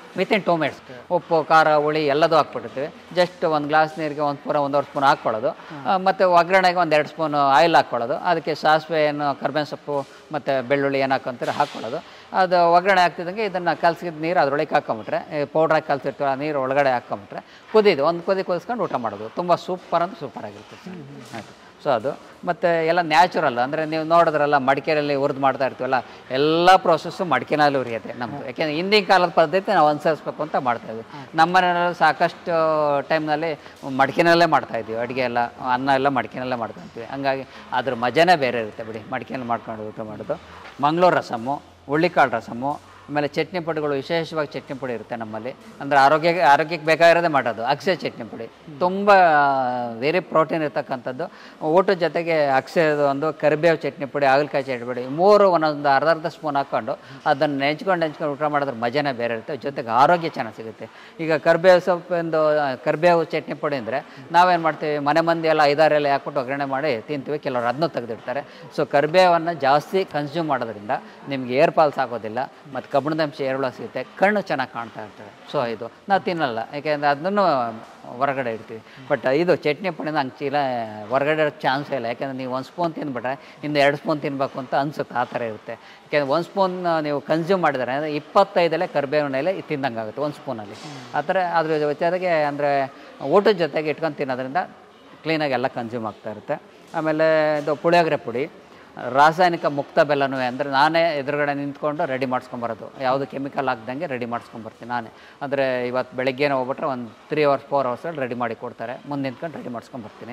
ವಿತಿನ್ ಟೂ ಮಿನಿಟ್ಸ್ ಉಪ್ಪು ಖಾರ ಹುಳಿ ಎಲ್ಲದೂ ಹಾಕ್ಬಿಟ್ಟಿರ್ತೀವಿ ಜಸ್ಟ್ ಒಂದು ಗ್ಲಾಸ್ ನೀರಿಗೆ ಒಂದು ಸ್ಪೂನ್ ಒಂದೂವರೆ ಸ್ಪೂನ್ ಹಾಕ್ಕೊಳ್ಳೋದು ಆ, ಮತ್ತು ಒಗ್ಗರಣೆಗೆ ಒಂದು ಎರಡು ಸ್ಪೂನ್ ಆಯಿಲ್ ಹಾಕ್ಕೊಳ್ಳೋದು ಅದಕ್ಕೆ ಸಾಸಿವೆ ಏನು ಕರ್ಬೇವಿನ ಸೊಪ್ಪು ಮತ್ತು ಬೆಳ್ಳುಳ್ಳಿ ಏನು ಹಾಕೊಂತೀರ ಹಾಕ್ಕೊಳ್ಳೋದು ಅದು ಒಗ್ಗರಣೆ ಹಾಕ್ತಿದ್ದಂಗೆ ಇದನ್ನು ಕಲಸಿದ ನೀರು ಅದ್ರೊಳಗೆ ಹಾಕೊಂಬಿಟ್ರೆ ಪೌಡ್ರ್ ಹಾಕಿ ಕಲ್ಸಿರ್ತೀವಿ ಆ ನೀರು ಒಳಗಡೆ ಹಾಕೊಂಬಿಟ್ರೆ ಕುದಿದು ಒಂದು ಕುದಿ ಕುದಿಸ್ಕೊಂಡು ಊಟ ಮಾಡೋದು ತುಂಬ ಸೂಪರ್ ಅಂದ್ರೆ ಸೂಪರ್ ಆಗಿರುತ್ತೆ ಸರ್ ಆಯಿತು ಸೊ ಅದು ಮತ್ತು ಎಲ್ಲ ನ್ಯಾಚುರಲ್ ಅಂದರೆ ನೀವು ನೋಡಿದ್ರಲ್ಲ ಮಡಿಕೆಯಲ್ಲಿ ಹುರಿದು ಮಾಡ್ತಾ ಇರ್ತೀವಲ್ಲ ಎಲ್ಲ ಪ್ರೋಸೆಸ್ಸು ಮಡಿಕೆನಲ್ಲಿ ಉರಿಯುತ್ತೆ ನಮ್ಮದು ಯಾಕೆಂದರೆ ಹಿಂದಿನ ಕಾಲದ ಪದ್ಧತಿ ನಾವು ಅನುಸರಿಸ್ಬೇಕು ಅಂತ ಮಾಡ್ತಾ ಇದ್ವಿ ನಮ್ಮ ಮನೆಯಲ್ಲಿ ಸಾಕಷ್ಟು ಟೈಮ್ನಲ್ಲಿ ಮಡಿಕೆನಲ್ಲೇ ಮಾಡ್ತಾ ಇದ್ದೀವಿ ಅಡುಗೆ ಎಲ್ಲ ಅನ್ನ ಎಲ್ಲ ಮಡಿಕೆನಲ್ಲೇ ಮಾಡ್ತಾ ಇರ್ತೀವಿ ಹಂಗಾಗಿ ಅದ್ರ ಮಜಾನೇ ಬೇರೆ ಇರುತ್ತೆ ಬಿಡಿ ಮಡಿಕೆನಲ್ಲಿ ಮಾಡ್ಕೊಂಡು ಊಟ ಮಾಡೋದು ಮಂಗಳೂರು ರಸಮ್ಮು ಹುಳ್ಳಿಕಾಳು ರಸಮ್ಮು ಆಮೇಲೆ ಚಟ್ನಿ ಪುಡಿಗಳು ವಿಶೇಷವಾಗಿ ಚಟ್ನಿ ಪುಡಿ ಇರುತ್ತೆ ನಮ್ಮಲ್ಲಿ ಅಂದರೆ ಆರೋಗ್ಯ ಆರೋಗ್ಯಕ್ಕೆ ಬೇಕಾಗಿರೋದೇ ಮಾಡೋದು ಅಕ್ಷಯ ಚಟ್ನಿ ಪುಡಿ ತುಂಬ ವೆರಿ ಪ್ರೋಟೀನ್ ಇರ್ತಕ್ಕಂಥದ್ದು ಊಟದ ಜೊತೆಗೆ ಅಕ್ಷಯದ ಒಂದು ಕರಿಬೇವು ಚಟ್ನಿ ಪುಡಿ ಹಾಗಲಕಾಯಿ ಚಟ್ನಿ ಪುಡಿ ಮೂರು ಒಂದೊಂದು ಅರ್ಧ ಅರ್ಧ ಸ್ಪೂನ್ ಹಾಕ್ಕೊಂಡು ಅದನ್ನು ನೆಂಚ್ಕೊಂಡು ನೆಂಚ್ಕೊಂಡು ಊಟ ಮಾಡಿದ್ರೆ ಮಜಾನೇ ಬೇರೆ ಇರುತ್ತೆ ಜೊತೆಗೆ ಆರೋಗ್ಯ ಚೆನ್ನಾಗಿ ಸಿಗುತ್ತೆ ಈಗ ಕರಿಬೇವು ಸೊಪ್ಪಿಂದು ಆ, ಕರಿಬೇವು ಚಟ್ನಿ ಪುಡಿ ಅಂದರೆ ನಾವೇನು ಮಾಡ್ತೀವಿ ಮನೆ ಮಂದಿ ಎಲ್ಲ ಐದಾರೆಲ್ಲ ಹಾಕ್ಬಿಟ್ಟು ಒಗ್ಗರಣೆ ಮಾಡಿ ತಿಂತೀವಿ ಕೆಲವರು ಅದನ್ನೂ ತೆಗೆದಿಡ್ತಾರೆ ಸೊ ಕರಿಬೇವನ್ನು ಜಾಸ್ತಿ ಕನ್ಸ್ಯೂಮ್ ಮಾಡೋದ್ರಿಂದ ನಿಮ್ಗೆ ಏರ್ ಪಾಲ್ಸ್ ಆಗೋದಿಲ್ಲ ಮತ್ತು ಕಬ್ಬಿಣದ ಅಂಶ ಏರುಳ ಸಿಗುತ್ತೆ ಕಣ್ಣು ಚೆನ್ನಾಗಿ ಕಾಣ್ತಾ ಇರ್ತದೆ ಸೊ ಇದು ನಾವು ತಿನ್ನಲ್ಲ ಯಾಕೆಂದರೆ ಅದನ್ನು ಹೊರಗಡೆ ಇಡ್ತೀವಿ ಬಟ್ ಇದು ಚಟ್ನಿ ಪುಡಿನ ಹಂಗೆ ಚೀಲ ಹೊರಗಡೆ ಇಡೋಕ್ಕೆ ಚಾನ್ಸೇ ಇಲ್ಲ ಯಾಕೆಂದರೆ ನೀವು ಒಂದು ಸ್ಪೂನ್ ತಿಂದ್ಬಿಟ್ರೆ ಇನ್ನು ಎರಡು ಸ್ಪೂನ್ ತಿನ್ನಬೇಕು ಅಂತ ಅನ್ಸುತ್ತೆ ಆ ಥರ ಇರುತ್ತೆ ಯಾಕೆಂದರೆ ಒಂದು ಸ್ಪೂನ್ ನೀವು ಕನ್ಸ್ಯೂಮ್ ಮಾಡಿದರೆ ಅಂದರೆ ಇಪ್ಪತ್ತೈದಲ್ಲೇ ಕರಿಬೇವಿನ ಎಲೆ ತಿಂದಂಗೆ ಆಗುತ್ತೆ ಒಂದು ಸ್ಪೂನಲ್ಲಿ ಆ ಥರ ಅದ್ರ ಜೊತೆಗೆ ಅಂದರೆ ಊಟದ ಜೊತೆಗೆ ಇಟ್ಕೊಂಡು ತಿನ್ನೋದ್ರಿಂದ ಕ್ಲೀನಾಗಿ ಎಲ್ಲ ಕನ್ಸ್ಯೂಮ್ ಆಗ್ತಾ ಇರುತ್ತೆ ಆಮೇಲೆ ಇದು ಪುಳಿಯೋಗರೆ ಪುಡಿ ರಾಸಾಯನಿಕ ಮುಕ್ತ ಬೆಲ್ಲನೂ ಅಂದರೆ ನಾನೇ ಎದುರುಗಡೆ ನಿಂತ್ಕೊಂಡು ರೆಡಿ ಮಾಡಿಸ್ಕೊಂಬರೋದು ಯಾವುದು ಕೆಮಿಕಲ್ ಹಾಕ್ದಂಗೆ ರೆಡಿ ಮಾಡಿಸ್ಕೊಂಬರ್ತೀನಿ ನಾನೇ ಅಂದರೆ ಇವತ್ತು ಬೆಳಗ್ಗೆನೇ ಹೋಗ್ಬಿಟ್ರೆ ಒಂದು ತ್ರೀ ಅವರ್ಸ್ ಫೋರ್ ಅವರ್ಸಲ್ಲಿ ರೆಡಿ ಮಾಡಿ ಕೊಡ್ತಾರೆ ಮುಂದೆ ನಿಂತ್ಕೊಂಡು ರೆಡಿ ಮಾಡಿಸ್ಕೊಂಬರ್ತೀನಿ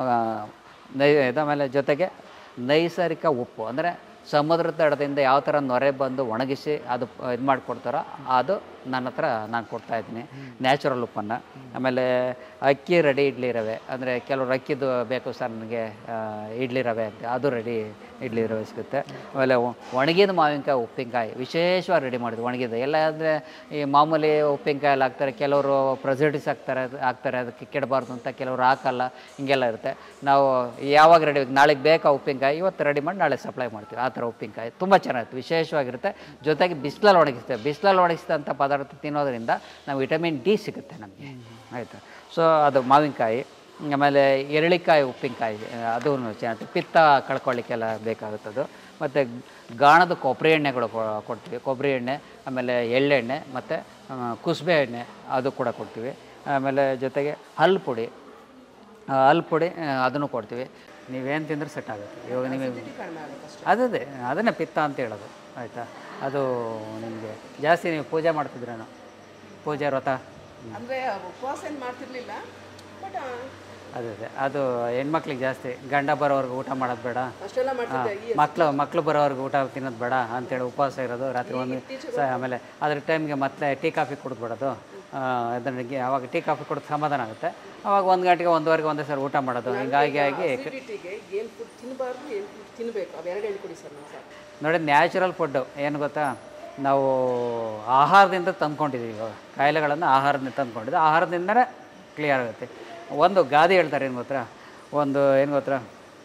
ನೈ ಇದಾಮೇಲೆ ಜೊತೆಗೆ ನೈಸರ್ಗಿಕ ಉಪ್ಪು ಅಂದರೆ ಸಮುದ್ರ ತಡದಿಂದ ಯಾವ ಥರ ನೊರೆ ಬಂದು ಒಣಗಿಸಿ ಅದು ಇದು ಮಾಡಿಕೊಡ್ತಾರೋ ಅದು ನನ್ನ ಹತ್ರ ನಾನು ಕೊಡ್ತಾ ಇದ್ದೀನಿ ನ್ಯಾಚುರಲ್ ಉಪ್ಪನ್ನು ಆಮೇಲೆ ಅಕ್ಕಿ ರೆಡಿ ಇಡ್ಲಿ ರವೆ ಅಂದರೆ ಕೆಲವರು ಅಕ್ಕಿದು ಬೇಕು ಸರ್ ನನಗೆ ಆ, ಇಡ್ಲಿ ರವೆ ಅಂತ ಅದು ರೆಡಿ ಇಡ್ಲಿ ರವೆ ಸಿಗುತ್ತೆ ಆಮೇಲೆ ಒ- ಒಣಗಿದ ಮಾವಿನಕಾಯಿ ಉಪ್ಪಿನಕಾಯಿ ವಿಶೇಷವಾಗಿ ರೆಡಿ ಮಾಡಿದ್ವಿ ಒಣಗಿದ ಎಲ್ಲ ಅಂದರೆ ಈ ಮಾಮೂಲಿ ಉಪ್ಪಿನಕಾಯಿ ಎಲ್ಲ ಹಾಕ್ತಾರೆ ಕೆಲವರು ಪ್ರೆಸರ್ಟಿವ್ಸ್ ಹಾಕ್ತಾರೆ ಅದು- ಹಾಕ್ತಾರೆ ಅದಕ್ಕೆ ಕೆಡಬಾರ್ದು ಅಂತ ಕೆಲವರು ಹಾಕಲ್ಲ ಹಿಂಗೆಲ್ಲ ಇರುತ್ತೆ ನಾವು ಯಾವಾಗ ರೆಡಿ ನಾಳೆಗೆ ಬೇಕಾ ಉಪ್ಪಿನಕಾಯಿ ಇವತ್ತು ರೆಡಿ ಮಾಡಿ ನಾಳೆ ಸಪ್ಲೈ ಮಾಡ್ತೀವಿ ಆ ಥರ ಉಪ್ಪಿನಕಾಯಿ ತುಂಬ ಚೆನ್ನಾಗಿರುತ್ತೆ ವಿಶೇಷವಾಗಿರುತ್ತೆ ಜೊತೆಗೆ ಬಿಸಿಲಲ್ಲಿ ಒಣಗಿಸ್ತೇವೆ ಬಿಸಿಲಲ್ಲಿ ಒಣಗಿಸಿದಂಥ ಪದಾರ್ಥ ತಿನ್ನೋದ್ರಿಂದ ನಾವು ವಿಟಮಿನ್ ಡಿ ಸಿಗುತ್ತೆ ನಮಗೆ ಆಯಿತು ಸೊ ಅದು ಮಾವಿನಕಾಯಿ ಆಮೇಲೆ ಎರಳಿಕಾಯಿ ಉಪ್ಪಿನಕಾಯಿ ಅದು ಚೆನ್ನಾಗಿ ಪಿತ್ತ ಕಳ್ಕೊಳ್ಳಿಕ್ಕೆಲ್ಲ ಬೇಕಾಗುತ್ತದು ಮತ್ತು ಗಾಣದ ಕೊಬ್ಬರಿ ಎಣ್ಣೆಗಳು ಕೊ- ಕೊಡ್ತೀವಿ ಕೊಬ್ಬರಿ ಎಣ್ಣೆ ಆಮೇಲೆ ಎಳ್ಳೆಣ್ಣೆ ಮತ್ತು ಕುಸುಬೆ ಎಣ್ಣೆ ಅದು ಕೂಡ ಕೊಡ್ತೀವಿ ಆಮೇಲೆ ಜೊತೆಗೆ ಹಲ್ಲು ಪುಡಿ ಆ, ಹಲ್ಲು ಪುಡಿ ಆ, ಅದನ್ನು ಕೊಡ್ತೀವಿ ನೀವೇನು ತಿಂದ್ರೆ ಸೆಟ್ ಆಗುತ್ತೆ ಇವಾಗ ನಿಮಗೆ ಅದೇ ಅದನ್ನೇ ಪಿತ್ತ ಅಂತ ಹೇಳೋದು ಆಯಿತಾ ಅದು ನಿಮಗೆ ಜಾಸ್ತಿ ನೀವು ಪೂಜೆ ಮಾಡ್ತಿದ್ರೇನು ಪೂಜೆ ವ್ರತ ಅಂದರೆ ಉಪವಾಸ ಏನು ಮಾಡ್ತಿರ್ಲಿಲ್ಲ ಬಟ್ ಅದೇ ಅದೇ ಅದು ಹೆಣ್ಮಕ್ಳಿಗೆ ಜಾಸ್ತಿ ಗಂಡ ಬರೋವರೆಗೂ ಊಟ ಮಾಡೋದು ಬೇಡ ಅಷ್ಟೆಲ್ಲ ಮಾಡ್ತಿದ್ದೆ ಈ ಮಕ್ಕಳು ಮಕ್ಕಳು ಬರೋವರೆಗೂ ಊಟ ತಿನ್ನೋದು ಬೇಡ ಅಂತೇಳಿ ಉಪವಾಸ ಇರೋದು ರಾತ್ರಿ ಒಂದು ಸ ಆಮೇಲೆ ಅದ್ರ ಟೈಮ್ಗೆ ಮತ್ತೆ ಟೀ ಕಾಫಿ ಕುಡಿದ್ಬಿಡೋದು ಅದರಿಗೆ ಅವಾಗ ಟೀ ಕಾಫಿ ಕುಡಿದು ಸಮಾಧಾನ ಆಗುತ್ತೆ ಅವಾಗ ಒಂದು ಗಂಟೆಗೆ ಒಂದುವರೆಗೆ ಒಂದೇ ಸರಿ ಊಟ ಮಾಡೋದು ಹಿಂಗಾಗಿ ಆಗಿ ಅಸಿಡಿಟಿಗೆ ಏನು ಫುಡ್ ತಿನ್ನಬಾರ್ದು ಏನು ಫುಡ್ ತಿನ್ನಬೇಕು ಅವೆರಡು ಹೇಳ್ಕೊಡಿ ಸರ್ ನಾವು ಸರ್ ನೋಡಿ ನ್ಯಾಚುರಲ್ ಫುಡ್ಡು ಏನು ಗೊತ್ತಾ ನಾವು ಆಹಾರದಿಂದ ತಂದ್ಕೊಂಡಿದ್ದೀವಿ ಇವಾಗ ಕಾಯಿಲೆಗಳನ್ನು ಆಹಾರದಿಂದ ತಂದ್ಕೊಂಡಿದ್ದು ಆಹಾರದಿಂದನೇ ಕ್ಲಿಯರ್ ಆಗುತ್ತೆ ಒಂದು ಗಾದೆ ಹೇಳ್ತಾರೆ ಏನು ಗೊತ್ತಾ ಒಂದು ಏನು ಗೊತ್ತಾ